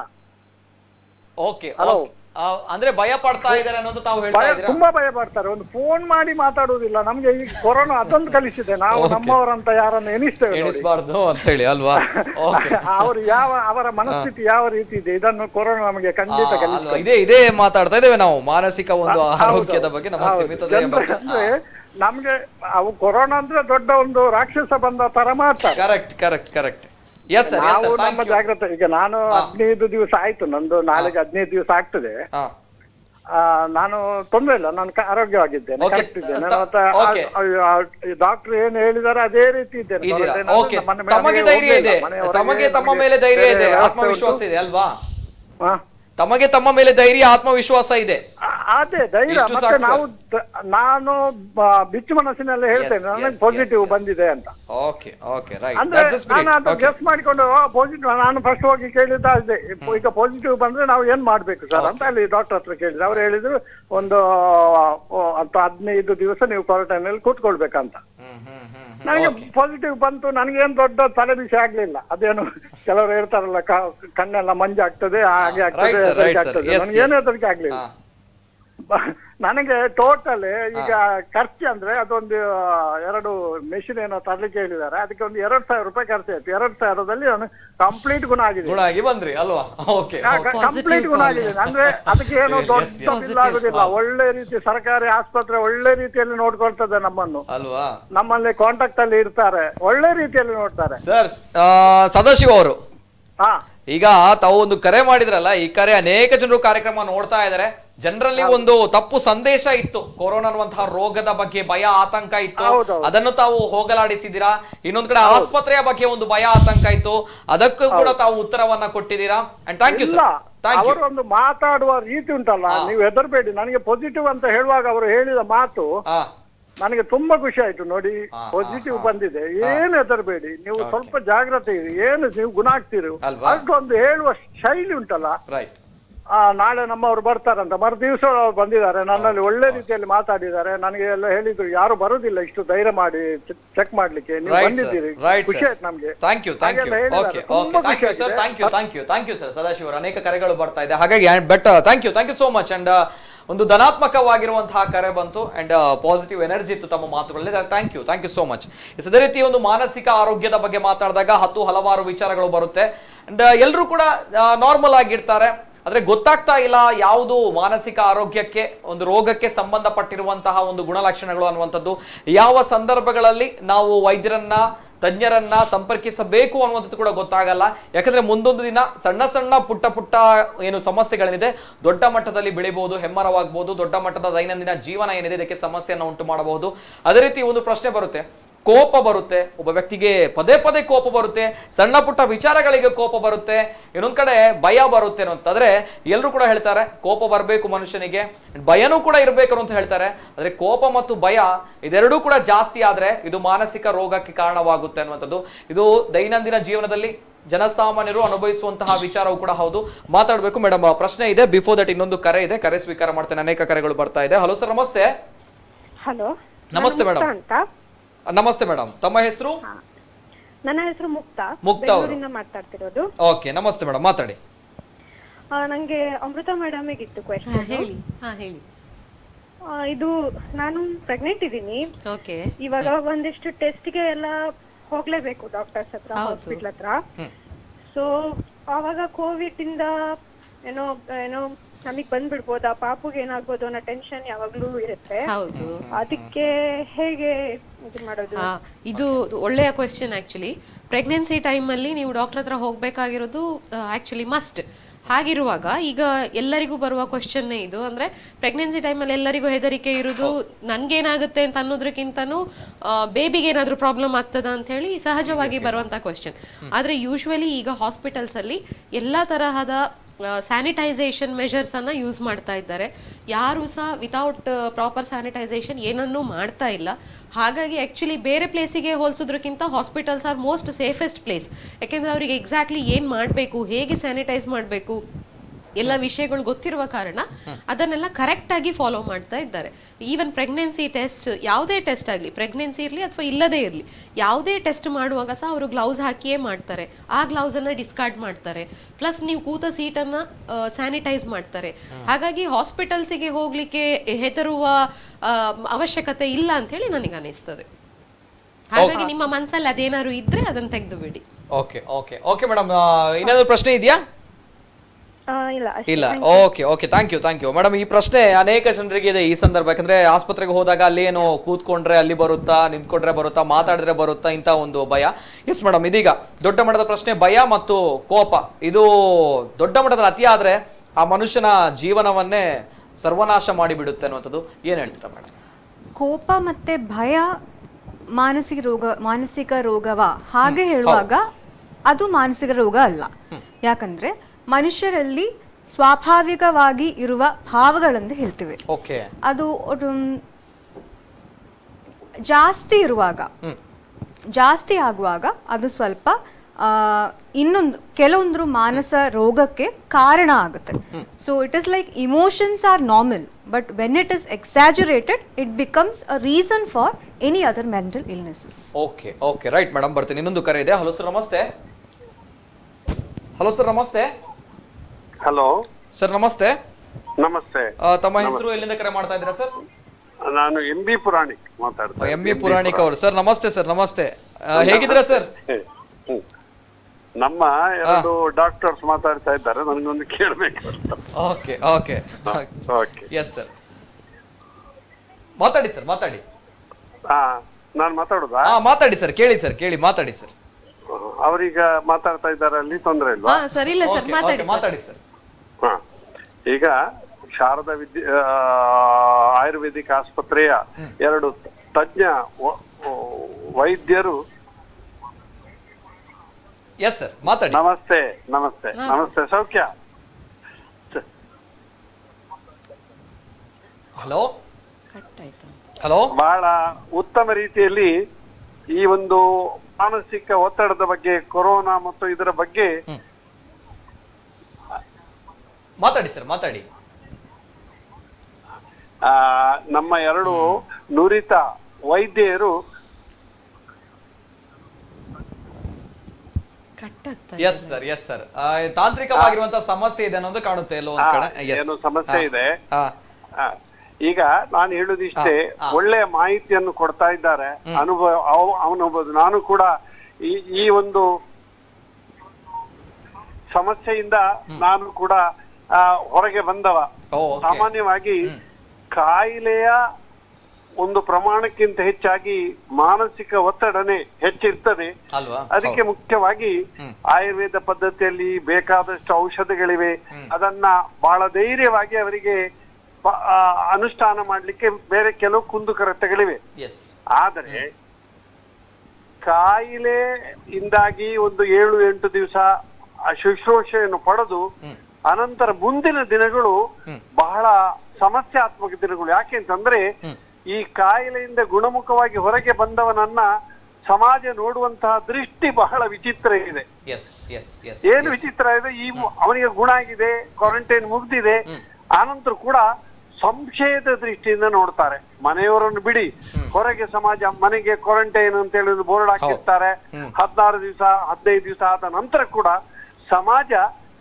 ಓಕೆ Hello. ಅಂದ್ರೆ ಭಯ ಪಡ್ತಾ ಇದ್ದಾರೆ ಅನ್ನೋದು ತಾವು ಹೇಳ್ತಾ ಭಯ ಇದ್ದೀರಾ ತುಂಬಾ ಭಯ ಪಡ್ತಾರೆ ಒಂದು ಫೋನ್ ಮಾಡಿ ಮಾತಾಡುವುದಿಲ್ಲ ನಮ್ಗೆ ಈ ಕೊರೋನಾ ಅದೊಂದು ಕಲಿಸಿದೆ ನಾವು Okay. ನಮ್ಮವರಂತ ಯಾರನ್ನು ಎನಿಸ್ತೇವೆ ನೋಡಿ ಎಣಿಸಬಾರ್ದು ಅಂತ ಹೇಳಿ ಅಲ್ವಾ ಓಕೆ ಅವರು ಯಾವ ಅವರ ಮನಸ್ಥಿತಿ ಯಾವ ರೀತಿ ಇದೆ ಇದನ್ನು ಕೊರೋನಾ ನಮಗೆ ಖಂಡಿತ ಅಲ್ವಾ ಕಲಿಸ್ತದೆ ಇದೇ ಇದೇ ಮಾತಾಡ್ತಾ ಇದ್ದೇವೆ ನಾವು ಮಾನಸಿಕ ಒಂದು ಹೌದು, ಆರೋಗ್ಯದ ಬಗ್ಗೆ ನಮ್ಮ ಹೌದು. ಸೀಮಿತತೆಯ ಜನರು ಬಗ್ಗೆ ಅಂದ್ರೆ ನಮ್ಗೆ ಅವು ಕೊರೋನಾ ಅಂದ್ರೆ ದೊಡ್ಡ ಒಂದು ರಾಕ್ಷಸ ಬಂದ ತರ ಮಾಡ್ತಾರೆ correct correct correct yes sir yes ನಾವು ಸರ್ ನಮ್ಮ ಜಾಗ್ರತೆ ಈಗ ನಾನು ಹದಿನೈದು ದಿವಸ ಆಯ್ತು ನಂದು ನಾಳೆಗೆ ಹದಿನೈದು ದಿವಸ ಆಗ್ತದೆ ಹಾ ಆ, ನಾನು ತೊಂದ್ರೆ ಇಲ್ಲ ನಾನು ಕ- ಆರೋಗ್ಯವಾಗಿದ್ದೇನೆ Okay. ಕರೆಕ್ಟ್ ಇದ್ದೇನೆ ತ- okay. ಡಾಕ್ಟರ್ ಏನ್ ಹೇಳಿದಾರೆ ಅದೇ ರೀತಿ ಇದ್ದೇನೆ ಇದೀರಾ Quarantine ಅಲ್ಲಿ ಓಕೆ ನಮ್ಮ ಮನೆ- ತಮಗೆ ಮನೆಗೆ ಧೈರ್ಯ ಹೋಗ್ಲಿಲ್ಲ. ಇದೆ ಮನೆಯವರೆಗೆ ತಮಗೆ ತಮ್ಮ ನಮಗೆ ಮೇಲೆ ಧೈರ್ಯ ಬೇರೆ ಇದೆ ವ್ಯವಸ್ಥೆ ಆತ್ಮವಿಶ್ವಾಸ ಉಂಟು. ಇದೆ ಅಲ್ವಾ ಹಾ. ತಮಗೆ ತಮ್ಮ ಮೇಲೆ ಧೈರ್ಯ ಆತ್ಮವಿಶ್ವಾಸ ಇದೆ ಆ- ಅದೇ ಧೈರ್ಯ ಇಷ್ಟು ಮತ್ತೆ ಸಾಕು ಸರ್. ನಾವು ದ- ನಾನು ಬ- ಬಿಚ್ಚು ಮನಸ್ಸಿನಲ್ಲಿ ಹೇಳ್ತೇನೆ Yes, ನನಗೆ yes, ಪಾಸಿಟಿವ್ yes, yes. ಬಂದಿದೆ ಅಂತ ಓಕೆ ಓಕೆ ರೈಟ್ ಅಂದ್ರೆ ದಟ್ಸ್ ನಾನು ಸ್ಪಿರಿಟ್ ಅದು ಓಕೆ ಗೆಸ್ ಮಾಡಿಕೊಂಡು ಪಾಸಿಟಿವ್ ನಾನು ಫಸ್ಟ್ ಹೋಗಿ ಕೇಳಿದ್ದ ಅದೇ ಈಗ ಪಾಸಿಟಿವ್ ಬಂದ್ರೆ ನಾವು ಏನ್ ಮಾಡ್ಬೇಕು ಸರ್ ಅಂತ ಅಲ್ಲಿ ಡಾಕ್ಟರ್ ಹತ್ರ ಕೇಳಿದ್ರು ಅವ್ರು ಹೇಳಿದ್ರು ಒಂದು ಆ, ಹತ್ತು ಹದಿನೈದು ದಿವಸ ನೀವು ಕ್ವಾರಂಟೈನ್ ಅಲ್ಲಿ ಕೂತ್ಕೊಳ್ಬೇಕಂತ ಹ್ಮ್ ಹ್ಮ್ ಹ್ಮ್ ನನಗೆ ಪಾಸಿಟಿವ್ ಬಂತು ನನಗೇನ್ ದೊಡ್ಡ ತಲೆ ಬಿಸಿ ಆಗ್ಲಿಲ್ಲ ಅದೇನು ಕೆಲವರು ಹೇಳ್ತಾರಲ್ಲ ಕ- ಕಣ್ಣೆಲ್ಲ ಮಂಜಾಗ್ತದೆ ಹಾಗೆ ಆಗ್ತದೆ right sir, right ಹೆದರಿಕೆ sir. ಆಗ್ತದೆ Yes, ನನಗೇನು yes. ಹೆದರಿಕೆ ಆಗ್ಲಿಲ್ಲ ಹಾ ಬ- ನನಗೆ ಟೋಟಲ್ ಈಗ ಖರ್ಚು ಅಂದ್ರೆ ಅದೊಂದು ಎರಡು ಮೆಷಿನ್ ಏನೋ ತರ್ಲಿಕ್ಕೆ ಹೇಳಿದ್ದಾರೆ ಅದಕ್ಕೆ ಒಂದು ಎರಡ್ ಸಾವಿರ ರೂಪಾಯಿ ಖರ್ಚು ಆಯ್ತು ಎರಡ್ ಸಾವಿರದಲ್ಲಿ ನಾನು ಕಂಪ್ಲೀಟ್ ಗುಣ ಆಗಿದೆ ಗುಣ ಆಗಿ ಬಂದ್ರಿ ಅಲ್ವಾ ಓಕೆ ಕಂಪ್ಲೀಟ್ ಗುಣ ಆಗಿದೆ ಅಂದ್ರೆ ಅದಕ್ಕೆ ಏನು Yes, ದೊಡ್ಡ yes, yes. ಬಿಲ್ ಆಗುದಿಲ್ಲ ಒಳ್ಳೆ ರೀತಿ ಸರ್ಕಾರಿ ಆಸ್ಪತ್ರೆ ಒಳ್ಳೆ ರೀತಿಯಲ್ಲಿ ನೋಡ್ಕೊಳ್ತದೆ ನಮ್ಮನ್ನು ಅಲ್ವಾ ನಮ್ಮಲ್ಲಿ ಕಾಂಟ್ಯಾಕ್ಟ್ ಅಲ್ಲಿ ಇರ್ತಾರೆ ಒಳ್ಳೆ ರೀತಿಯಲ್ಲಿ ನೋಡ್ತಾರೆ ಸರ್ ಸದಾಶಿವ ಅವರು ಹಾ ಈಗ ತಾವು ಒಂದು ಕರೆ ಮಾಡಿದ್ರಲ್ಲ ಈ ಕರೆ ಅನೇಕ ಜನರು ಕಾರ್ಯಕ್ರಮ ನೋಡ್ತಾ ಇದ್ದಾರೆ ಜನರಲ್ಲಿ ಒಂದು ತಪ್ಪು ಸಂದೇಶ ಇತ್ತು ಕೊರೋನಾ ಅನ್ನುವಂತಹ ರೋಗದ ಬಗ್ಗೆ ಭಯ ಆತಂಕ ಇತ್ತು ಹೌದೌದು. ಅದನ್ನು ತಾವು ಹೋಗಲಾಡಿಸಿದ್ದೀರಾ ಇನ್ನೊಂದ್ ಕಡೆ ಆಸ್ಪತ್ರೆಯ ಬಗ್ಗೆ ಒಂದು ಭಯ ಆತಂಕ ಇತ್ತು ಅದಕ್ಕೂ ಕೂಡ ತಾವು ಉತ್ತರವನ್ನ ಕೊಟ್ಟಿದ್ದೀರಾ ಅಂಡ್ ಥ್ಯಾಂಕ್ ಯು ಇಲ್ಲ ಸರ್ ಥ್ಯಾಂಕ್ ಯು ಅವರೊಂದು ಮಾತಾಡುವ ರೀತಿ ಉಂಟಲ್ಲ ನೀವು ಹೆದರ್ಬೇಡಿ ನನಗೆ ಪಾಸಿಟಿವ್ ಅಂತ ಹೇಳುವಾಗ ಅವರು ಹೇಳಿದ ಮಾತು ಹಾ ನನಗೆ ತುಂಬಾ ಖುಷಿ ಆಯ್ತು ನೋಡಿ ಹಾ, ಪಾಸಿಟಿವ್ ಹಾ, ಬಂದಿದೆ ಏನು ಹೆದರ್ಬೇಡಿ ನೀವು ಸ್ವಲ್ಪ ಜಾಗ್ರತೆ ಇರಿ ಏನು ನೀವು ಗುಣ ಆಗ್ತೀರಿ ಅಲ್ವಾ? ಅದಕ್ಕೊಂದು ಹೇಳುವ ಶೈಲಿ ಉಂಟಲ್ಲ ರೈಟ್ ಆ ನಾಳೆ ನಮ್ಮವರು ಬರ್ತಾರಂತ ಮರು ದಿವಸ ಅವ್ರು ಬಂದಿದ್ದಾರೆ ನನ್ನಲ್ಲಿ ಒಳ್ಳೆ ರೀತಿಯಲ್ಲಿ ಮಾತಾಡಿದ್ದಾರೆ ನನಗೆ ಎಲ್ಲ ಹೇಳಿದ್ರು ಯಾರು ಬರುದಿಲ್ಲ ಇಷ್ಟು ಧೈರ್ಯ ಮಾಡಿ ಚೆಕ್ ಮಾಡ್ಲಿಕ್ಕೆ ನೀವು ರೈಟ್ ಬಂದಿದ್ದೀರಿ ಸರ್ ರೈಟ್ ಖುಷಿ ಸರ್ ಆಯ್ತು ನಮ್ಗೆ ಥ್ಯಾಂಕ್ ಯು ಥ್ಯಾಂಕ್ ಯು ಹಾಗೆಲ್ಲ ಹೇಳಿದ್ದಾರೆ. ಓಕೆ ತುಂಬಾ ಓಕೆ ಥ್ಯಾಂಕ್ ಯು ಖುಷಿ ಸರ್ ಆಗಿದೆ. Thank you thank you thank you sir ಸದಾಶಿವರು ಅನೇಕ ಕರೆಗಳು ಬರ್ತಾ ಇದೆ ಹಾಗಾಗಿ but thank you thank you so much and ಒಂದು ಧನಾತ್ಮಕವಾಗಿರುವಂತಹ ಕರೆ ಬಂತು ಅಂಡ್ ಪಾಸಿಟಿವ್ ಎನರ್ಜಿ ಇತ್ತು ತಮ್ಮ ಮಾತುಗಳಲ್ಲಿ thank you thank you so much ಅದೇ ರೀತಿ ಒಂದು ಮಾನಸಿಕ ಆರೋಗ್ಯದ ಬಗ್ಗೆ ಮಾತಾಡಿದಾಗ ಹತ್ತು ಹಲವಾರು ವಿಚಾರಗಳು ಬರುತ್ತೆ ಅಂಡ್ ಎಲ್ಲರೂ ಕೂಡ ನಾರ್ಮಲ್ ಆಗಿರ್ತಾರೆ ಆದ್ರೆ ಗೊತ್ತಾಗ್ತಾ ಇಲ್ಲ ಯಾವುದು ಮಾನಸಿಕ ಆರೋಗ್ಯಕ್ಕೆ ಒಂದು ರೋಗಕ್ಕೆ ಸಂಬಂಧಪಟ್ಟಿರುವಂತಹ ಒಂದು ಗುಣಲಕ್ಷಣಗಳು ಅನ್ನುವಂಥದ್ದು ಯಾವ ಸಂದರ್ಭಗಳಲ್ಲಿ ನಾವು ವೈದ್ಯರನ್ನ ತಜ್ಞರನ್ನ ಸಂಪರ್ಕಿಸಬೇಕು ಅನ್ನುವಂಥದ್ದು ಕೂಡ ಗೊತ್ತಾಗಲ್ಲ ಯಾಕಂದ್ರೆ ಮುಂದೊಂದು ದಿನ ಸಣ್ಣ ಸಣ್ಣ ಪುಟ್ಟ ಪುಟ್ಟ ಏನು ಸಮಸ್ಯೆಗಳೇನಿದೆ ದೊಡ್ಡ ಮಟ್ಟದಲ್ಲಿ ಬೆಳಿಬಹುದು ಹೆಮ್ಮರವಾಗಬಹುದು ದೊಡ್ಡ ಮಟ್ಟದ ದೈನಂದಿನ ಜೀವನ ಏನಿದೆ ಇದಕ್ಕೆ ಸಮಸ್ಯೆಯನ್ನು ಉಂಟು ಮಾಡಬಹುದು ಅದೇ ರೀತಿ ಒಂದು ಪ್ರಶ್ನೆ ಬರುತ್ತೆ ಕೋಪ ಬರುತ್ತೆ ಒಬ್ಬ ವ್ಯಕ್ತಿಗೆ ಪದೇ ಪದೇ ಕೋಪ ಬರುತ್ತೆ ಸಣ್ಣ ಪುಟ್ಟ ವಿಚಾರಗಳಿಗೆ ಕೋಪ ಬರುತ್ತೆ ಇನ್ನೊಂದ್ ಕಡೆ ಭಯ ಬರುತ್ತೆ ಅಂತಂದ್ರೆ ಎಲ್ಲರೂ ಕೂಡ ಹೇಳ್ತಾರೆ ಕೋಪ ಬರಬೇಕು ಮನುಷ್ಯನಿಗೆ ಭಯನೂ ಕೂಡ ಇರಬೇಕು ಅಂತ ಹೇಳ್ತಾರೆ ಆದ್ರೆ ಕೋಪ ಮತ್ತು ಭಯ ಇದೆರಡೂ ಕೂಡ ಜಾಸ್ತಿ ಆದ್ರೆ ಇದು ಮಾನಸಿಕ ರೋಗಕ್ಕೆ ಕಾರಣವಾಗುತ್ತೆ ಅನ್ನುವಂಥದ್ದು ಇದು ದೈನಂದಿನ ಜೀವನದಲ್ಲಿ ಜನಸಾಮಾನ್ಯರು ಅನುಭವಿಸುವಂತಹ ವಿಚಾರವೂ ಕೂಡ ಹೌದು ಮಾತಾಡಬೇಕು ಮೇಡಮ್ ಪ್ರಶ್ನೆ ಇದೆ ಬಿಫೋರ್ ದಟ್ ಇನ್ನೊಂದು ಕರೆ ಇದೆ ಕರೆ ಸ್ವೀಕಾರ ಮಾಡ್ತೇನೆ ಅನೇಕ ಕರೆಗಳು ಬರ್ತಾ ಇದೆ ಹಲೋ ಸರ್ ನಮಸ್ತೆ ಹಲೋ ನಮಸ್ತೆ ನಾನು ಮೇಡಮ್. ಮುಕ್ತಾ ಅಂತ ನಮಸ್ತೆ ಮೇಡಮ್ ತಮ್ಮ ಹೆಸರು ನನ್ನ ಹೆಸರು ಮುಕ್ತಾ ಮುಕ್ತಾ ಅವರು. ಬೆಂಗಳೂರಿಂದ ಮಾತಾಡ್ತಿರೋದು ಓಕೆ ನಮಸ್ತೆ ಮೇಡಮ್ ಮಾತಾಡಿ ಆ, ನಂಗೆ ಅಮೃತ ಮೇಡಮಿಗೆ ಇತ್ತು ಹಾ, ಕ್ವೆಶನ್ ಹೇಳಿ ಹಾ ಹೇಳಿ ಇದು ನಾನು ಪ್ರೆಗ್ನೆಂಟ್ ಇದ್ದೀನಿ ಓಕೆ ಇವಾಗ ಒಂದಿಷ್ಟು ಟೆಸ್ಟ್ಗೆ ಎಲ್ಲ ಹೋಗ್ಲೇಬೇಕು ಡಾಕ್ಟರ್ಸ್ ಹತ್ರ ಹೌದು. ಹಾಸ್ಪಿಟ್ಲ್ ಹತ್ರ ಸೊ ಆವಾಗ ಕೋವಿಡ್ ಇಂದ ಏನೋ ಏನೋ ನಮಗ್ ಬಂದ್ಬಿಡ್ಬೋದಾ ಪಾಪುಗೆ ಏನಾಗ್ಬೋದು ಅನ್ನೋ ಟೆನ್ಷನ್ ಯಾವಾಗ್ಲೂ ಇರುತ್ತೆ ಹೌದು ಅದಕ್ಕೆ ಹೇಗೆ ಇದು ಮಾಡೋದು ಹಾ ಇದು ಒಳ್ಳೆಯ ಕ್ವೆಶ್ಚನ್ ಆಕ್ಚುಲಿ ಪ್ರೆಗ್ನೆನ್ಸಿ ಟೈಮಲ್ಲಿ ನೀವು ಡಾಕ್ಟರ್ ಹತ್ರ ಹೋಗ್ಬೇಕಾಗಿರೋದು ಆಕ್ಚುಲಿ ಮಸ್ಟ್ ಹಾಗಿರುವಾಗ ಈಗ ಎಲ್ಲರಿಗೂ ಬರುವ ಕ್ವಶನ್ನೇ ಇದು ಅಂದ್ರೆ ಪ್ರೆಗ್ನೆನ್ಸಿ ಟೈಮಲ್ಲಿ ಎಲ್ಲರಿಗೂ ಹೆದರಿಕೆ ಇರುವುದು ನನ್ಗೇನಾಗುತ್ತೆ ಅಂತ ಅನ್ನೋದಕ್ಕಿಂತನೂ ಬೇಬಿಗೆ ಏನಾದ್ರೂ ಪ್ರಾಬ್ಲಮ್ ಆಗ್ತದ ಅಂತ ಹೇಳಿ ಸಹಜವಾಗಿ ಬರುವಂತ ಕ್ವಶನ್ ಆದ್ರೆ ಯೂಶ್ವಲಿ ಈಗ ಹಾಸ್ಪಿಟಲ್ಸ್ ಅಲ್ಲಿ ಎಲ್ಲಾ ತರಹದ ಸ್ಯಾನಿಟೈಸೇಷನ್ ಮೆಷರ್ಸ್ ಅನ್ನ ಯೂಸ್ ಮಾಡ್ತಾ ಇದ್ದಾರೆ ಯಾರು ಸಹ ವಿತೌಟ್ ಪ್ರಾಪರ್ ಸ್ಯಾನಿಟೈಸೇಷನ್ ಏನನ್ನೂ ಮಾಡ್ತಾ ಇಲ್ಲ ಹಾಗಾಗಿ ಆಕ್ಚುಲಿ ಬೇರೆ ಪ್ಲೇಸಿಗೆ ಹೋಲಿಸೋದ್ರಕ್ಕಿಂತ hospitals are most safest place ಯಾಕೆಂದ್ರೆ ಅವರಿಗೆ ಎಕ್ಸಾಕ್ಟ್ಲಿ ಏನ್ ಮಾಡಬೇಕು ಹೇಗೆ ಸ್ಯಾನಿಟೈಸ್ ಮಾಡಬೇಕು ಎಲ್ಲ ವಿಷಯಗಳು ಗೊತ್ತಿರುವ ಕಾರಣ ಅದನ್ನೆಲ್ಲ ಕರೆಕ್ಟ್ ಆಗಿ ಫಾಲೋ ಮಾಡ್ತಾ ಇದ್ದಾರೆ ಈವನ್ ಪ್ರೆಗ್ನೆನ್ಸಿ ಟೆಸ್ಟ್ ಯಾವುದೇ ಟೆಸ್ಟ್ ಆಗಲಿ ಪ್ರೆಗ್ನೆನ್ಸಿ ಇರಲಿ ಅಥವಾ ಇಲ್ಲದೇ ಇರಲಿ ಯಾವುದೇ ಟೆಸ್ಟ್ ಮಾಡುವಾಗ ಸಹ ಅವರು ಗ್ಲೌಸ್ ಹಾಕಿಯೇ ಮಾಡ್ತಾರೆ ಆ ಗ್ಲೌಸ್ ಅನ್ನ ಡಿಸ್ಕಾರ್ಡ್ ಮಾಡ್ತಾರೆ ಪ್ಲಸ್ ನೀವು ಕೂತ ಸೀಟನ್ನ ಸ್ಯಾನಿಟೈಸ್ ಮಾಡ್ತಾರೆ ಹಾಗಾಗಿ ಹಾಸ್ಪಿಟಲ್ಸಿಗೆ ಹೋಗ್ಲಿಕ್ಕೆ ಹೆದರುವ ಆ, ಅವಶ್ಯಕತೆ ಇಲ್ಲ ಅಂತ ಹೇಳಿ ನನಗೆ ಅನಿಸ್ತದೆ ಹಾಗಾಗಿ ನಿಮ್ಮ ಮನಸ್ಸಲ್ಲಿ ಅದೇನಾದ್ರು ಇದ್ರೆ ಅದನ್ನ ತೆಗೆದು ಬಿಡಿ ಓಕೆ ಓಕೆ ಓಕೆ ಮೇಡಮ್ ಏನಾದ್ರು ಪ್ರಶ್ನೆ ಇದೆಯಾ ಆ, ಇಲ್ಲ ಅಷ್ಟೇ. ಇಲ್ಲ okay okay thank you thank you madam ಈ ಪ್ರಶ್ನೆ ಅನೇಕ ಜನರಿಗೆ ಇದೆ ಈ ಸಂದರ್ಭ ಯಾಕಂದ್ರೆ ಆಸ್ಪತ್ರೆಗೆ ಹೋದಾಗ ಅಲ್ಲಿ ಏನು ಕೂತ್ಕೊಂಡ್ರೆ ಅಲ್ಲಿ ಬರುತ್ತಾ ನಿಂತ್ಕೊಂಡ್ರೆ ಬರುತ್ತಾ ಮಾತಾಡಿದ್ರೆ ಬರುತ್ತಾ ಇಂಥ ಒಂದು ಭಯ ಎಸ್ ಮೇಡಮ್ ಇದೀಗ ದೊಡ್ಡ ಮಟ್ಟದ ಪ್ರಶ್ನೆ ಭಯ ಮತ್ತು ಕೋಪ ಇದು ದೊಡ್ಡ ಮಟ್ಟದ ಅತಿ ಆದ್ರೆ ಆ ಮನುಷ್ಯನ ಜೀವನವನ್ನೇ ಸರ್ವನಾಶ ಮಾಡಿಬಿಡುತ್ತೆ ಅನ್ನುವಂಥದ್ದು ಏನ್ ಹೇಳ್ತೀರಾ ಮೇಡಮ್ ಕೋಪ ಮತ್ತೆ ಭಯ ಮಾನಸಿಕ ರೋಗ ಮಾನಸಿಕ ರೋಗವ ಹಾಗೆ ಹೇಳುವಾಗ ಅದು ಮಾನಸಿಕ ರೋಗ ಅಲ್ಲ ಯಾಕಂದ್ರೆ ಮನುಷ್ಯರಲ್ಲಿ ಸ್ವಾಭಾವಿಕವಾಗಿ ಇರುವ ಭಾವಗಳೆಂದು ಹೇಳ್ತೇವೆ ಓಕೆ ಅದು ಒಂದು ಜಾಸ್ತಿ ಇರುವಾಗ ಜಾಸ್ತಿ ಆಗುವಾಗ ಅದು ಸ್ವಲ್ಪ ಆ, ಇನ್ನೊಂದು ಕೆಲವೊಂದು ಮಾನಸ ರೋಗಕ್ಕೆ ಕಾರಣ ಆಗುತ್ತೆ so it is like emotions are normal but when it is exaggerated it becomes a reason for any other mental illnesses okay okay right madam ಬರ್ತೀನಿ ಇನ್ನೊಂದು ಕರೆ ಇದೆ ಹಲೋ ಸರ್ ನಮಸ್ತೆ ಹಲೋ ಸರ್ ನಮಸ್ತೆ ಹಲೋ ಸರ್ ನಮಸ್ತೆ ನಮಸ್ತೆ ಆ, ತಮ್ಮ ಹೆಸರು ಎಲ್ಲಿಂದ ಕರೆ ಮಾಡ್ತಾ ಇದ್ದೀರಾ ಸರ್ ನಾನು ಎಂ ಬಿ ಪುರಾಣಿಕ್ ಮಾತಾಡ್ತಾ ಎಂ ಬಿ ಪುರಾಣಿಕ್ ಅವರು ಸರ್ ನಮಸ್ತೆ ಸರ್ ನಮಸ್ತೆ ಆ, ಹೇಗಿದ್ದೀರಾ ಸರ್ ಹ್ಮ್. ಹ್ಮ್. ನಮ್ಮ ಎರಡು ಡಾಕ್ಟರ್ಸ್ ಮಾತಾಡ್ತಾ ಇದ್ದಾರೆ ನನಗೊಂದು ಕೇಳಬೇಕು okay okay okay yes sir ಮಾತಾಡಿ ಸರ್ ಮಾತಾಡಿ ಹಾ ನಾನು ಮಾತಾಡುದಾ ಹಾ ಮಾತಾಡಿ ಸರ್ ಕೇಳಿ ಸರ್ ಕೇಳಿ ಮಾತಾಡಿ ಸರ್ ಅವರೀಗ ಮಾತಾಡ್ತಾ ಇದ್ದಾರೆ ಅಲ್ಲಿ ತೊಂದ್ರೆ ಇಲ್ವಾ ಹಾ ಸರಿ ಇಲ್ಲ ಸರ್ Okay, ಮಾತಾಡಿ okay, sir. ಮಾತಾಡಿ ಸರ್ ಹಾ ಈಗ ಶಾರದಾ ವಿದ್ಯೆ ಆ, ಆಯುರ್ವೇದಿಕ್ ಆಸ್ಪತ್ರೆಯ ಎರಡು ತಜ್ಞ ವ- ವೈದ್ಯರು ಎಸ್ ಸರ್ ಮಾತಾಡಿ ನಮಸ್ತೆ ನಮಸ್ತೆ ನಮಸ್ತೆ ಸೌಖ್ಯ ಹಲೋ ಕಟ್ ಆಯ್ತು ಹಲೋ ಬಹಳ ಉತ್ತಮ ರೀತಿಯಲ್ಲಿ ಈ ಒಂದು ಮಾನಸಿಕ ಒತ್ತಡದ ಬಗ್ಗೆ ಕೊರೋನಾ ಮತ್ತು ಇದರ ಬಗ್ಗೆ ಮಾತಾಡಿ ಸರ್ ಮಾತಾಡಿ ಆ, ನಮ್ಮ ಎರಡು ನುರಿತ ವೈದ್ಯರು ಕಟ್ ಆಗ್ತಾ ಎಸ್ ಸರ್ ಎಸ್ ಸರ್ ತಾಂತ್ರಿಕವಾಗಿರುವಂತಹ ಸಮಸ್ಯೆ ಇದೆ ಅನ್ನೋದು ಕಾಣುತ್ತೆ ಎಲ್ಲೋ ಒಂದ್ ಆ, ಕಡೆ Yes. ಏನು ಸಮಸ್ಯೆ ಹಾ. ಇದೆ ಹಾ. ಆ, ಈಗ ನಾನು ಹೇಳುದಿಷ್ಟೇ ಹಾ, ಹಾ. ಒಳ್ಳೆಯ ಮಾಹಿತಿಯನ್ನು ಕೊಡ್ತಾ ಇದ್ದಾರೆ ಅನುಭವ ಅವ್- ಅನುಭವ ನಾನು ಕೂಡ ಈ ಈ ಒಂದು ಸಮಸ್ಯೆಯಿಂದ ನಾನು ಕೂಡ ಆ, ಹೊರಗೆ ಬಂದವ ಓ, okay. ಸಾಮಾನ್ಯವಾಗಿ ಕಾಯಿಲೆಯ ಒಂದು ಪ್ರಮಾಣಕ್ಕಿಂತ ಹೆಚ್ಚಾಗಿ ಮಾನಸಿಕ ಒತ್ತಡನೆ ಹೆಚ್ಚಿರ್ತದೆ ಅಲ್ವಾ ಅದಕ್ಕೆ ಹೌದು. ಮುಖ್ಯವಾಗಿ ಆಯುರ್ವೇದ ಪದ್ಧತಿಯಲ್ಲಿ ಬೇಕಾದಷ್ಟು ಔಷಧಿಗಳಿವೆ ಅದನ್ನ ಬಹಳ ಧೈರ್ಯವಾಗಿ ಅವರಿಗೆ ಪ- ಆ, ಅನುಷ್ಠಾನ ಮಾಡ್ಲಿಕ್ಕೆ ಬೇರೆ ಕೆಲವು ಕುಂದುಕೊರತೆಗಳಿವೆ ಎಸ್ ಆದರೆ ಕಾಯಿಲೆಯಿಂದಾಗಿ ಒಂದು ಏಳು ಎಂಟು ದಿವಸ ಶುಶ್ರೂಷೆಯನ್ನು ಪಡೆದು ಅನಂತರ ಮುಂದಿನ ದಿನಗಳು ಬಹಳ ಸಮಸ್ಯಾತ್ಮಕ ದಿನಗಳು ಯಾಕೆ ಅಂತಂದ್ರೆ ಈ ಕಾಯಿಲೆಯಿಂದ ಗುಣಮುಖವಾಗಿ ಹೊರಗೆ ಬಂದವನನ್ನ ಸಮಾಜ ನೋಡುವಂತಹ ದೃಷ್ಟಿ ಬಹಳ ವಿಚಿತ್ರ ಇದೆ ಎಸ್ ಎಸ್ ಎಸ್ ಏನು ವಿಚಿತ್ರ ಇದೆ ಈ ಅವನಿಗೆ ಗುಣ ಆಗಿದೆ ಕ್ವಾರಂಟೈನ್ ಮುಗ್ದಿದೆ ಆನಂತರ ಕೂಡ ಸಂಶಯದ ದೃಷ್ಟಿಯಿಂದ ನೋಡ್ತಾರೆ ಮನೆಯವರನ್ನು ಬಿಡಿ ಹೊರಗೆ ಸಮಾಜ ಮನೆಗೆ ಕ್ವಾರಂಟೈನ್ ಅಂತ ಹೇಳಿ ಒಂದು ಬೋರ್ಡ್ ಹಾಕಿರ್ತಾರೆ ಹದಿನಾರು ದಿವಸ ಹದಿನೈದು ದಿವಸ ಆದ ನಂತರ ಕೂಡ ಸಮಾಜ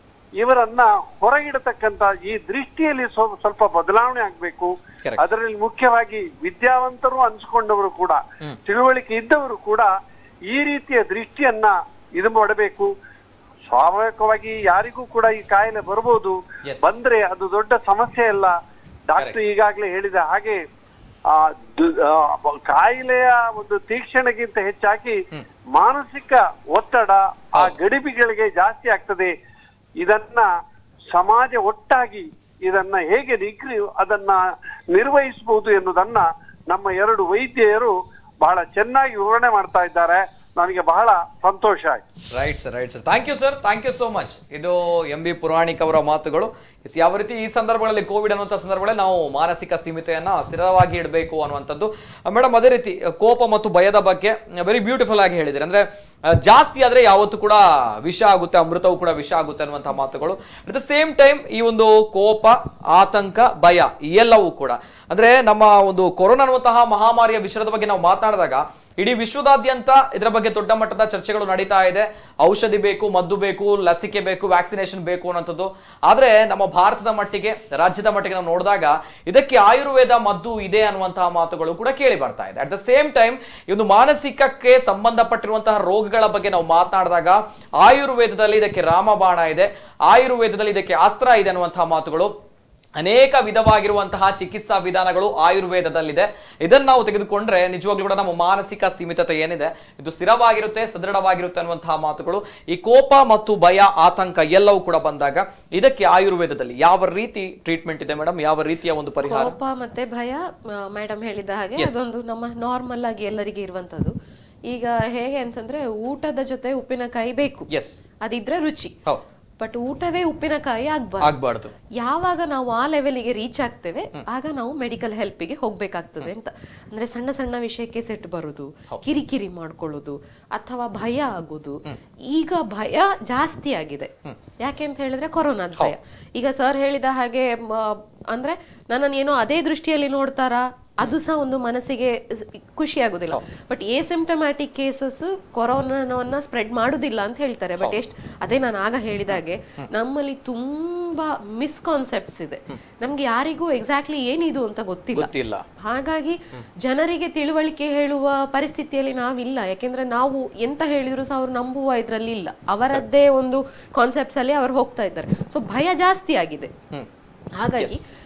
ಇವರನ್ನ ಹೊರಗಿಡತಕ್ಕಂತ ಈ ದೃಷ್ಟಿಯಲ್ಲಿ ಸ್ವ- ಸ್ವಲ್ಪ ಬದಲಾವಣೆ ಆಗ್ಬೇಕು Correct. ಅದರಲ್ಲಿ ಮುಖ್ಯವಾಗಿ ವಿದ್ಯಾವಂತರು ಅನ್ಸ್ಕೊಂಡವರು ಕೂಡ ತಿಳುವಳಿಕೆ ಇದ್ದವರು ಕೂಡ ಈ ರೀತಿಯ ದೃಷ್ಟಿಯನ್ನ ಇದು ಮಾಡಬೇಕು ಸ್ವಾಭಾವಿಕವಾಗಿ ಯಾರಿಗೂ ಕೂಡ ಈ ಕಾಯಿಲೆ ಬರ್ಬೋದು Yes. ಬಂದ್ರೆ ಅದು ದೊಡ್ಡ ಸಮಸ್ಯೆ ಅಲ್ಲ ಡಾಕ್ಟರ್ ಈಗಾಗಲೇ ಹೇಳಿದ ಹಾಗೆ ಆ ದು- ಆ, ಬ- ಕಾಯಿಲೆಯ ಒಂದು ತೀಕ್ಷಣೆಗಿಂತ ಹೆಚ್ಚಾಗಿ ಮಾನಸಿಕ ಒತ್ತಡ ಆ ಗಡಿಬಿಗಳಿಗೆ ಜಾಸ್ತಿ ಆಗ್ತದೆ ಇದನ್ನ ಸಮಾಜ ಒಟ್ಟಾಗಿ ಇದನ್ನ ಹೇಗೆ ನಿಗ್ರಿ ಅದನ್ನ ನಿರ್ವಹಿಸಬಹುದು ಎನ್ನುವುದನ್ನ ನಮ್ಮ ಎರಡು ವೈದ್ಯರು ಬಹಳ ಚೆನ್ನಾಗಿ ವಿವರಣೆ ಮಾಡ್ತಾ ಇದ್ದಾರೆ ನನಗೆ ಬಹಳ ಸಂತೋಷ ಆಯ್ತು right sir right sir thank you sir thank you so much ಇದು ಎಂ ಬಿ ಪುರಾಣಿಕ್ ಅವರ ಮಾತುಗಳು ಎಸ್, ಯಾವ ರೀತಿ ಈ ಸಂದರ್ಭಗಳಲ್ಲಿ ಕೋವಿಡ್ ಅನ್ನುವಂಥ ಸಂದರ್ಭಗಳಲ್ಲಿ ನಾವು ಮಾನಸಿಕ ಸ್ಥಿಮಿತೆಯನ್ನ ಸ್ಥಿರವಾಗಿ ಇಡಬೇಕು ಅನ್ನುವಂಥದ್ದು ಮೇಡಮ್ ಅದೇ ರೀತಿ ಕೋಪ ಮತ್ತು ಭಯದ ಬಗ್ಗೆ ವೆರಿ ಬ್ಯೂಟಿಫುಲ್ ಆಗಿ ಹೇಳಿದ್ರೆ ಅಂದ್ರೆ ಆ, ಜಾಸ್ತಿ ಆದ್ರೆ ಯಾವತ್ತೂ ಕೂಡ ವಿಷ ಆಗುತ್ತೆ ಅಮೃತವು ಕೂಡ ವಿಷ ಆಗುತ್ತೆ ಅನ್ನುವಂಥ ಮಾತುಗಳು ಅಟ್ ದ ಸೇಮ್ ಟೈಮ್ ಈ ಒಂದು ಕೋಪ ಆತಂಕ ಭಯ ಈ ಎಲ್ಲವೂ ಕೂಡ ಅಂದ್ರೆ ನಮ್ಮ ಒಂದು ಕೊರೋನಾ ಅನ್ನುವಂತಹ ಮಹಾಮಾರಿಯ ವಿಷಯದ ಬಗ್ಗೆ ನಾವು ಮಾತನಾಡಿದಾಗ ಇಡೀ ವಿಶ್ವದಾದ್ಯಂತ ಇದರ ಬಗ್ಗೆ ದೊಡ್ಡ ಮಟ್ಟದ ಚರ್ಚೆಗಳು ನಡೀತಾ ಇದೆ ಔಷಧಿ ಬೇಕು ಮದ್ದು ಬೇಕು ಲಸಿಕೆ ಬೇಕು ವ್ಯಾಕ್ಸಿನೇಷನ್ ಬೇಕು ಅನ್ನೋಂಥದ್ದು ಆದ್ರೆ ನಮ್ಮ ಭಾರತದ ಮಟ್ಟಿಗೆ ರಾಜ್ಯದ ಮಟ್ಟಿಗೆ ನಾವು ನೋಡಿದಾಗ ಇದಕ್ಕೆ ಆಯುರ್ವೇದ ಮದ್ದು ಇದೆ ಅನ್ನುವಂತಹ ಮಾತುಗಳು ಕೂಡ ಕೇಳಿ ಬರ್ತಾ ಇದೆ ಅಟ್ ದ ಸೇಮ್ ಟೈಮ್ ಈ ಒಂದು ಮಾನಸಿಕಕ್ಕೆ ಸಂಬಂಧಪಟ್ಟಿರುವಂತಹ ರೋಗಗಳ ಬಗ್ಗೆ ನಾವು ಮಾತನಾಡಿದಾಗ ಆಯುರ್ವೇದದಲ್ಲಿ ಇದಕ್ಕೆ ರಾಮಬಾಣ ಇದೆ ಆಯುರ್ವೇದದಲ್ಲಿ ಇದಕ್ಕೆ ಅಸ್ತ್ರ ಇದೆ ಅನ್ನುವಂತಹ ಮಾತುಗಳು ಅನೇಕ ವಿಧವಾಗಿರುವಂತಹ ಚಿಕಿತ್ಸಾ ವಿಧಾನಗಳು ಆಯುರ್ವೇದದಲ್ಲಿದೆ ಇದನ್ನ ನಾವು ತೆಗೆದುಕೊಂಡ್ರೆ ನಿಜವಾಗ್ಲೂ ಕೂಡ ನಮ್ಮ ಮಾನಸಿಕ ಸ್ಥಿಮಿತತೆ ಏನಿದೆ ಇದು ಸ್ಥಿರವಾಗಿರುತ್ತೆ ಸದೃಢವಾಗಿರುತ್ತೆ ಅನ್ನುವಂತಹ ಮಾತುಗಳು ಈ ಕೋಪ ಮತ್ತು ಭಯ ಆತಂಕ ಎಲ್ಲವೂ ಕೂಡ ಬಂದಾಗ ಇದಕ್ಕೆ ಆಯುರ್ವೇದದಲ್ಲಿ ಯಾವ ರೀತಿ ಟ್ರೀಟ್ಮೆಂಟ್ ಇದೆ ಮೇಡಮ್ ಯಾವ ರೀತಿಯ ಒಂದು ಪರಿಹಾರ ಕೋಪ ಮತ್ತೆ ಭಯ ಮೇಡಮ್ ಹೇಳಿದ ಹಾಗೆ ಅದೊಂದು ನಮ್ಮ ನಾರ್ಮಲ್ ಆಗಿ ಎಲ್ಲರಿಗೆ ಇರುವಂತದ್ದು ಈಗ ಹೇಗೆ ಅಂತಂದ್ರೆ ಊಟದ ಜೊತೆ ಉಪ್ಪಿನಕಾಯಿ ಬೇಕು ಎಸ್ ಅದಿದ್ರೆ ರುಚಿ ಹೌದು ಬಟ್ ಊಟವೇ ಉಪ್ಪಿನಕಾಯಿ ಆಗ್ಬಾರ್ದು ಆಗ್ಬಾರ್ದು ಯಾವಾಗ ನಾವು ಆ ಲೆವೆಲ್ಗೆ ರೀಚ್ ಆಗ್ತೇವೆ ಆಗ ನಾವು ಮೆಡಿಕಲ್ ಹೆಲ್ಪಿಗೆ ಹೋಗ್ಬೇಕಾಗ್ತದೆ ಅಂತ ಅಂದ್ರೆ ಸಣ್ಣ ಸಣ್ಣ ವಿಷಯಕ್ಕೆ ಸೆಟ್ ಬರುದು ಕಿರಿಕಿರಿ ಮಾಡ್ಕೊಳ್ಳೋದು ಅಥವಾ ಭಯ ಆಗೋದು ಈಗ ಭಯ ಜಾಸ್ತಿ ಆಗಿದೆ ಯಾಕೆ ಅಂತ ಹೇಳಿದ್ರೆ ಕೊರೋನಾದ ಭಯ ಈಗ ಸರ್ ಹೇಳಿದ ಹಾಗೆ ಮ, ಅಂದ್ರೆ ನನ್ನನ್ನು ಏನೋ ಅದೇ ದೃಷ್ಟಿಯಲ್ಲಿ ನೋಡ್ತಾರಾ ಅದು ಸಹ ಒಂದು ಮನಸ್ಸಿಗೆ ಸ್- ಖುಷಿ ಆಗುದಿಲ್ಲ ಬಟ್ ಎ ಸಿಂಪ್ಟಮ್ಯಾಟಿಕ್ ಕೇಸಸ್ ಕೊರೋನಾವನ್ನ ಸ್ಪ್ರೆಡ್ ಮಾಡುದಿಲ್ಲ ಅಂತ ಹೇಳ್ತಾರೆ ಬಟ್ ಎಷ್ಟು ಅದೇ ನಾನು ಆಗ ಹೇಳಿದಾಗೆ ನಮ್ಮಲ್ಲಿ ತುಂಬಾ ಮಿಸ್ಕಾನ್ಸೆಪ್ಟ್ಸ್ ಇದೆ ನಮ್ಗೆ ಯಾರಿಗೂ ಎಕ್ಸಾಕ್ಟ್ಲಿ ಏನಿದು ಅಂತ ಗೊತ್ತಿಲ್ಲ ಗೊತ್ತಿಲ್ಲ ಹಾಗಾಗಿ ಜನರಿಗೆ ತಿಳುವಳಿಕೆ ಹೇಳುವ ಪರಿಸ್ಥಿತಿಯಲ್ಲಿ ನಾವಿಲ್ಲ ಯಾಕೆಂದ್ರೆ ನಾವು ಎಂತ ಹೇಳಿದ್ರು ಸಹ ಅವ್ರು ನಂಬುವ ಇದ್ರಲ್ಲಿ ಇಲ್ಲ ಅವರದ್ದೇ ಒಂದು ಕಾನ್ಸೆಪ್ಟ್ಸ್ ಅಲ್ಲಿ ಅವ್ರು ಹೋಗ್ತಾ ಇದ್ದಾರೆ ಸೊ ಭಯ ಜಾಸ್ತಿ ಆಗಿದೆ ಹಾಗಾಗಿ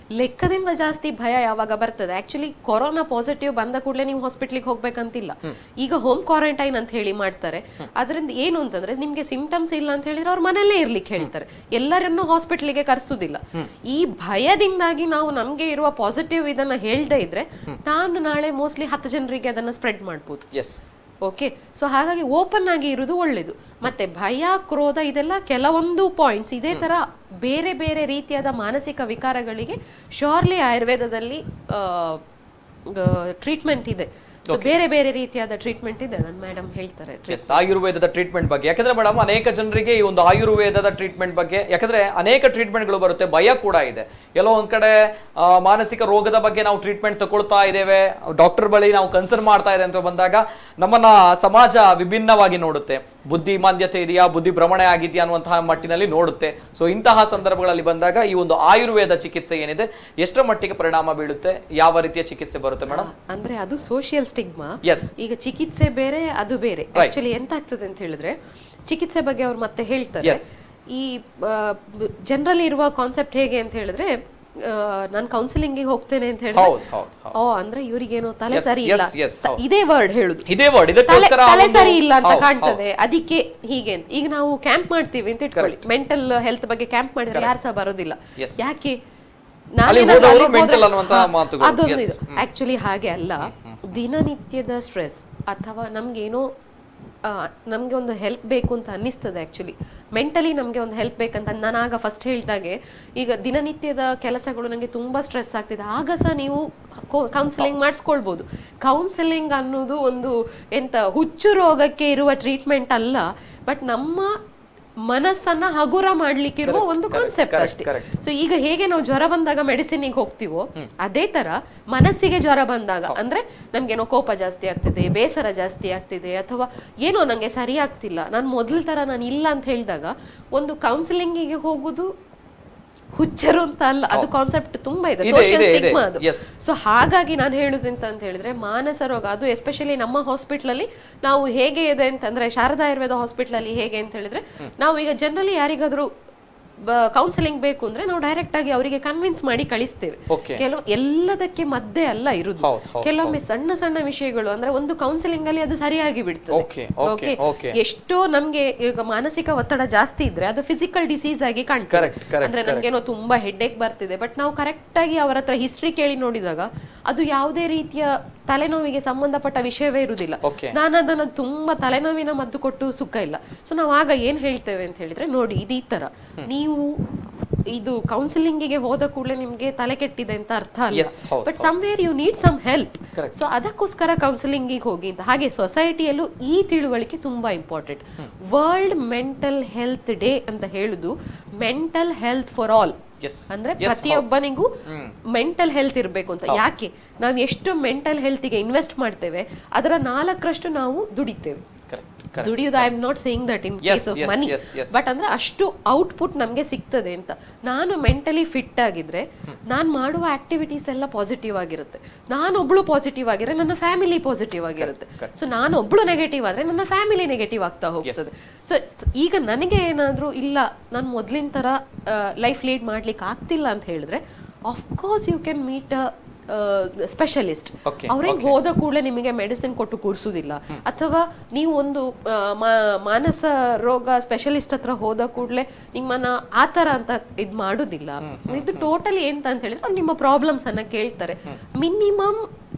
ಲೆಕ್ಕದಿಂದ ಜಾಸ್ತಿ ಭಯ ಯಾವಾಗ ಬರ್ತದೆ ಆಕ್ಚುಲಿ ಕೊರೋನಾ ಪಾಸಿಟಿವ್ ಬಂದ ಕೂಡಲೇ ನೀವು ಹಾಸ್ಪಿಟ್ಲಿಗೆ ಹೋಗ್ಬೇಕಂತಿಲ್ಲ ಈಗ ಹೋಮ್ ಕ್ವಾರಂಟೈನ್ ಅಂತ ಹೇಳಿ ಮಾಡ್ತಾರೆ ಅದರಿಂದ ಏನು ಅಂತಂದ್ರೆ ನಿಮ್ಗೆ ಸಿಂಟಮ್ಸ್ ಇಲ್ಲ ಅಂತ ಹೇಳಿದ್ರೆ ಅವ್ರ ಮನೆಯಲ್ಲೇ ಇರ್ಲಿಕ್ಕೆ ಹೇಳ್ತಾರೆ ಎಲ್ಲರನ್ನು ಹಾಸ್ಪಿಟ್ಲಿಗೆ ಕರ್ಸುದಿಲ್ಲ ಈ ಭಯದಿಂದಾಗಿ ನಾವು ನಮ್ಗೆ ಇರುವ ಪಾಸಿಟಿವ್ ಇದನ್ನ ಹೇಳ್ದೇ ಇದ್ರೆ ನಾನು ನಾಳೆ ಮೋಸ್ಟ್ಲಿ ಹತ್ತು ಜನರಿಗೆ ಅದನ್ನ ಸ್ಪ್ರೆಡ್ ಮಾಡ್ಬೋದು ಎಸ್ ಓಕೆ ಸೊ ಹಾಗಾಗಿ ಓಪನ್ ಆಗಿ ಇರುವುದು ಒಳ್ಳೇದು ಮತ್ತೆ ಭಯ ಕ್ರೋಧ ಇದೆಲ್ಲ ಕೆಲವೊಂದು ಪಾಯಿಂಟ್ಸ್ ಇದೇ ತರ ಬೇರೆ ಬೇರೆ ರೀತಿಯಾದ ಮಾನಸಿಕ ವಿಕಾರಗಳಿಗೆ ಶೋರ್ಲಿ ಆಯುರ್ವೇದದಲ್ಲಿ ಟ್ರೀಟ್ಮೆಂಟ್ ಇದೆ ಸೊ ಬೇರೆ ಬೇರೆ ರೀತಿಯಾದ ಟ್ರೀಟ್ಮೆಂಟ್ ಇದೆ ನನ್ನ ಮೇಡಮ್ ಹೇಳ್ತಾರೆ ಎಸ್ ಆಯುರ್ವೇದದ ಟ್ರೀಟ್ಮೆಂಟ್ ಬಗ್ಗೆ ಯಾಕಂದ್ರೆ ಮೇಡಮ್ ಅನೇಕ ಜನರಿಗೆ ಈ ಒಂದು ಆಯುರ್ವೇದದ ಟ್ರೀಟ್ಮೆಂಟ್ ಬಗ್ಗೆ ಯಾಕಂದ್ರೆ ಅನೇಕ ಟ್ರೀಟ್ಮೆಂಟ್ಗಳು ಬರುತ್ತೆ ಭಯ ಕೂಡ ಇದೆ ಎಲ್ಲೋ ಒಂದ್ ಕಡೆ ಆ, ಮಾನಸಿಕ ರೋಗದ ಬಗ್ಗೆ ನಾವು ಟ್ರೀಟ್ಮೆಂಟ್ ತಗೊಳ್ತಾ ಇದ್ದೇವೆ ಡಾಕ್ಟರ್ ಬಳಿ ನಾವು ಕನ್ಸರ್ನ್ ಮಾಡ್ತಾ ಇದೆ ಅಂತ ಬಂದಾಗ ನಮ್ಮನ್ನ ಸಮಾಜ ವಿಭಿನ್ನವಾಗಿ ನೋಡುತ್ತೆ ಬುದ್ಧಿ ಮಾಂದ್ಯತೆ ಇದೆಯಾ ಬುದ್ಧಿ ಭ್ರಮಣೆ ಆಗಿದೆಯಾ ಅನ್ನುವಂತಹ ಮಟ್ಟಿನಲ್ಲಿ ನೋಡುತ್ತೆ ಸೊ ಇಂತಹ ಸಂದರ್ಭಗಳಲ್ಲಿ ಬಂದಾಗ ಈ ಒಂದು ಆಯುರ್ವೇದ ಚಿಕಿತ್ಸೆ ಏನಿದೆ ಎಷ್ಟರ ಮಟ್ಟಿಗೆ ಪರಿಣಾಮ ಬೀಳುತ್ತೆ ಯಾವ ರೀತಿಯ ಚಿಕಿತ್ಸೆ ಬರುತ್ತೆ ಮೇಡಮ್ ಅಂದ್ರೆ ಅದು ಸೋಷಿಯಲ್ ಸ್ಟಿಗ್ಮಾ ಎಸ್ ಈಗ ಚಿಕಿತ್ಸೆ ಬೇರೆ ಅದು ಬೇರೆ Right. ಆಕ್ಚುಲಿ ಎಂತ ಆಗ್ತದೆ ಅಂತ ಹೇಳಿದ್ರೆ ಚಿಕಿತ್ಸೆ ಬಗ್ಗೆ ಅವ್ರು ಮತ್ತೆ ಹೇಳ್ತಾರೆ Yes. ಈ ಜನರಲಿ ಇರುವ ಕಾನ್ಸೆಪ್ಟ್ ಹೇಗೆ ಅಂತ ಹೇಳಿದ್ರೆ ನಾನು ಕೌನ್ಸಿಲಿಂಗ್ ಹೋಗ್ತೇನೆ ಅಂತ ಹೇಳಿದ್ರೆ ಹೌದು ಹೌದು ಹೌದು. ಓ ಅಂದ್ರೆ ಇವರಿಗೇನೋ ತಲೆ Yes, ಸರಿ yes, ಇಲ್ಲ yes, ಹೌದು. ಇದೇ ವರ್ಡ್ ಹೇಳುದು ಇದೇ ವರ್ಡ್ ತಲೆ ಇದಕ್ಕೋಸ್ಕರ ಆ ತಲೆ ಒಂದು- ಸರಿ ಇಲ್ಲ ಅಂತ ಹೌದು, ಕಾಣ್ತದೆ ಅದಕ್ಕೆ ಹೀಗೆ ಅಂತ ಈಗ ನಾವು ಕ್ಯಾಂಪ್ ಮಾಡ್ತೀವಿ ಅಂತ ಇಟ್ಕೊಳ್ಳಿ ಮೆಂಟಲ್ ಹೆಲ್ತ್ ಬಗ್ಗೆ ಕ್ಯಾಂಪ್ ಮಾಡಿದ್ರೆ ಯಾರು ಸಹ ಬರೋದಿಲ್ಲ Yes. ಯಾಕೆ ಅಲ್ಲಿ ನಾನೇನಾದ್ರೂ ಹೋದವರು ಅಲ್ಲಿಗೆ mental ಹೋದ್ರೆ- ಅನ್ನುವಂತಹ ಹಾ, ಮಾತುಗಳು. ಅದೊಂದು Yes. ಇದು ಆಕ್ಚುಲಿ ಹಾಗೆ ಅಲ್ಲ ದಿನನಿತ್ಯದ ಸ್ಟ್ರೆಸ್ ಅಥವಾ ನಮ್ಗೇನೋ ಆ, ನಮ್ಗೆ ಒಂದು ಹೆಲ್ಪ್ ಬೇಕು ಅಂತ ಅನ್ನಿಸ್ತದೆ ಆಕ್ಚುಲಿ ಮೆಂಟಲಿ ನಮ್ಗೆ ಒಂದು ಹೆಲ್ಪ್ ಬೇಕಂತ ನಾನು ಆಗ ಫಸ್ಟ್ ಹೇಳ್ದಾಗೆ ಈಗ ದಿನನಿತ್ಯದ ಕೆಲಸಗಳು ನನಗೆ ತುಂಬಾ ಸ್ಟ್ರೆಸ್ ಆಗ್ತಿದೆ ಆಗ ಸಹ ನೀವು ಕೌನ್ಸಿಲಿಂಗ್ ಮಾಡಿಸ್ಕೊಳ್ಬೋದು ಕೌನ್ಸಿಲಿಂಗ್ ಅನ್ನೋದು ಒಂದು ಎಂತ ಹುಚ್ಚು ರೋಗಕ್ಕೆ ಇರುವ ಟ್ರೀಟ್ಮೆಂಟ್ ಅಲ್ಲ ಬಟ್ ನಮ್ಮ ಮನಸ್ಸನ್ನ ಹಗುರ ಮಾಡ್ಲಿಕ್ಕಿರುವ ಒಂದು ಕಾನ್ಸೆಪ್ಟ್ correct, ಅಷ್ಟೇ correct. ಸೊ ಈಗ ಹೇಗೆ ನಾವು ಜ್ವರ ಬಂದಾಗ ಮೆಡಿಸಿನ್ಗೆ ಹೋಗ್ತೀವೋ ಅದೇ ತರ ಮನಸ್ಸಿಗೆ ಜ್ವರ ಬಂದಾಗ ಅಂದ್ರೆ ನಮ್ಗೇನೋ ಕೋಪ ಜಾಸ್ತಿ ಆಗ್ತಿದೆ ಬೇಸರ ಜಾಸ್ತಿ ಆಗ್ತಿದೆ ಅಥವಾ ಏನೋ ನಂಗೆ ಸರಿ ಆಗ್ತಿಲ್ಲ ನಾನು ಮೊದಲ ತರ ನಾನು ಇಲ್ಲ ಅಂತ ಹೇಳಿದಾಗ ಒಂದು ಕೌನ್ಸಿಲಿಂಗಿಗೆ ಹೋಗುದು ಹುಚ್ಚರು ಅಂತ ಅಲ್ಲ ಅದು ಕಾನ್ಸೆಪ್ಟ್ ತುಂಬಾ ಇದೆ ಇದೆ, ಸೋಷಿಯಲ್ ಇದೆ, ಇದೆ. ಸ್ಟಿಗ್ಮಾ ಅದು Yes. ಸೊ ಹಾಗಾಗಿ ನಾನು ಹೇಳುದಂತ ಅಂತ ಹೇಳಿದ್ರೆ ಮಾನಸ ರೋಗ ಅದು ಎಸ್ಪೆಷಲಿ ನಮ್ಮ ಹಾಸ್ಪಿಟಲ್ ಅಲ್ಲಿ ನಾವು ಹೇಗೆ ಇದೆ ಅಂತಂದ್ರೆ ಶಾರದಾ ಆಯುರ್ವೇದ ಹಾಸ್ಪಿಟಲ್ ಅಲ್ಲಿ ಹೇಗೆ ಅಂತ ಹೇಳಿದ್ರೆ ನಾವು ಈಗ ಜನರಲಿ ಯಾರಿಗಾದ್ರೂ ಕೌನ್ಸಿಲಿಂಗ್ ಬೇಕು ಅಂದ್ರೆ ನಾವು ಡೈರೆಕ್ಟ್ ಆಗಿ ಅವರಿಗೆ ಕನ್ವಿನ್ಸ್ ಮಾಡಿ ಕಳಿಸ್ತೇವೆ Okay. ಕೆಲವು ಎಲ್ಲದಕ್ಕೆ ಮದ್ದೆ ಅಲ್ಲ ಇರುದು ಹೌದು, ಹೌದು, ಕೆಲವೊಮ್ಮೆ ಸಣ್ಣ ಸಣ್ಣ ವಿಷಯಗಳು ಅಂದ್ರೆ ಒಂದು ಕೌನ್ಸಿಲಿಂಗ್ ಅಲ್ಲಿ ಅದು ಸರಿಯಾಗಿ ಬಿಡ್ತದೆ Okay, okay, Okay? okay. ಎಷ್ಟೋ ನಮ್ಗೆ ಈಗ ಮಾನಸಿಕ ಒತ್ತಡ ಜಾಸ್ತಿ ಇದ್ರೆ ಅದು ಫಿಸಿಕಲ್ ಡಿಸೀಸ್ ಆಗಿ ಕಾಣ್ತದೆ Correct, correct, ಅಂದ್ರೆ ನನ್ಗೇನೋ ತುಂಬಾ ಹೆಡ್ಡೇಕ್ ಬರ್ತಿದೆ ಬಟ್ ನಾವು ಕರೆಕ್ಟ್ ಆಗಿ ಅವರ ಹತ್ರ ಹಿಸ್ಟ್ರಿ ಕೇಳಿ ನೋಡಿದಾಗ ಅದು ಯಾವುದೇ ರೀತಿಯ ತಲೆನೋವಿಗೆ ಸಂಬಂಧಪಟ್ಟ ವಿಷಯವೇ ಇರುವುದಿಲ್ಲ Okay. ನಾನು ಅದನ್ನ ತುಂಬಾ ತಲೆನೋವಿನ ಮದ್ದು ಕೊಟ್ಟು ಸುಖ ಇಲ್ಲ ಸೊ ನಾವು ಆಗ ಏನ್ ಹೇಳ್ತೇವೆ ಅಂತ ಹೇಳಿದ್ರೆ ನೋಡಿ ಇದು ಈ ತರ ನೀವು ಇದು ಕೌನ್ಸಿಲಿಂಗಿಗೆ ಹೋದ ಕೂಡಲೇ ನಿಮ್ಗೆ ತಲೆ ಕೆಟ್ಟಿದೆ ಅಂತ ಅರ್ಥ ಅಲ್ಲ Yes, ಹೌದು, but somewhere you need some help Correct. So ಅದಕ್ಕೋಸ್ಕರ ಕೌನ್ಸಿಲಿಂಗಿಗೆ ಹೋಗಿ ಅಂತ ಹಾಗೆ ಸೊಸೈಟಿಯಲ್ಲೂ ಈ ತಿಳುವಳಿಕೆ ತುಂಬಾ important world mental health day ಅಂತ ಹೇಳುದು mental health for all Yes. ಅಂದ್ರೆ Yes, ಪ್ರತಿಯೊಬ್ಬನಿಗೂ ಮೆಂಟಲ್ ಹೆಲ್ತ್ ಇರಬೇಕು ಅಂತ ಯಾಕೆ ನಾವು ಎಷ್ಟು ಮೆಂಟಲ್ ಹೆಲ್ತ್ಗೆ ಇನ್ವೆಸ್ಟ್ ಮಾಡ್ತೇವೆ ಅದರ ನಾಲ್ಕರಷ್ಟು ನಾವು ದುಡಿತೇವೆ ಕರೆಕ್ಟ್ ದುಡಿಯೋದು I am not saying that in Yes, case of yes, money yes, yes. But ಅಂದ್ರೆ ಅಷ್ಟು ಔಟ್ಪುಟ್ ನಮ್ಗೆ ಸಿಗ್ತದೆ ಅಂತ ನಾನು ಮೆಂಟಲಿ ಫಿಟ್ ಆಗಿದ್ರೆ ನಾನು ಮಾಡುವ ಆಕ್ಟಿವಿಟೀಸ್ ಎಲ್ಲ ಪಾಸಿಟಿವ್ ಆಗಿರುತ್ತೆ ನಾನೊಬ್ಳು ಪಾಸಿಟಿವ್ ಆಗಿದ್ರೆ ನನ್ನ ಫ್ಯಾಮಿಲಿ ಪಾಸಿಟಿವ್ ಆಗಿರುತ್ತೆ ಸೊ ನಾನೊಬ್ಳು ನೆಗೆಟಿವ್ ಆದ್ರೆ ನನ್ನ ಫ್ಯಾಮಿಲಿ ನೆಗೆಟಿವ್ ಆಗ್ತಾ ಹೋಗ್ತದೆ ಸೊ ಈಗ ನನಗೆ ಏನಾದ್ರೂ ಇಲ್ಲ ನಾನು ಮೊದ್ಲಿನ ತರ ಲೈಫ್ ಲೀಡ್ ಮಾಡ್ಲಿಕ್ಕೆ ಆಗ್ತಿಲ್ಲ ಅಂತ ಹೇಳಿದ್ರೆ course you can meet specialist Okay, ಅವ್ರೇನ್ ಹೋದ ಕೂಡಲೇ ನಿಮಗೆ ಮೆಡಿಸಿನ್ ಕೊಟ್ಟು ಕೂರಿಸುದಿಲ್ಲ ಅಥವಾ ನೀವು ಒಂದು ಆ, ಮಾ- ಮಾನಸ ರೋಗ ಸ್ಪೆಷಲಿಸ್ಟ್ ಹತ್ರ ಹೋದ ಕೂಡಲೇ ನಿಮ್ಮನ್ನ ಆತರ ಅಂತ ಇದ್ ಮಾಡುದಿಲ್ಲ ಇದು ಟೋಟಲಿ ಎಂತ ಅಂತ ಹೇಳಿದ್ರೆ ಅವ್ರು ನಿಮ್ಮ ಪ್ರಾಬ್ಲಮ್ಸ್ ಅನ್ನ ಕೇಳ್ತಾರೆ ಮಿನಿಮಮ್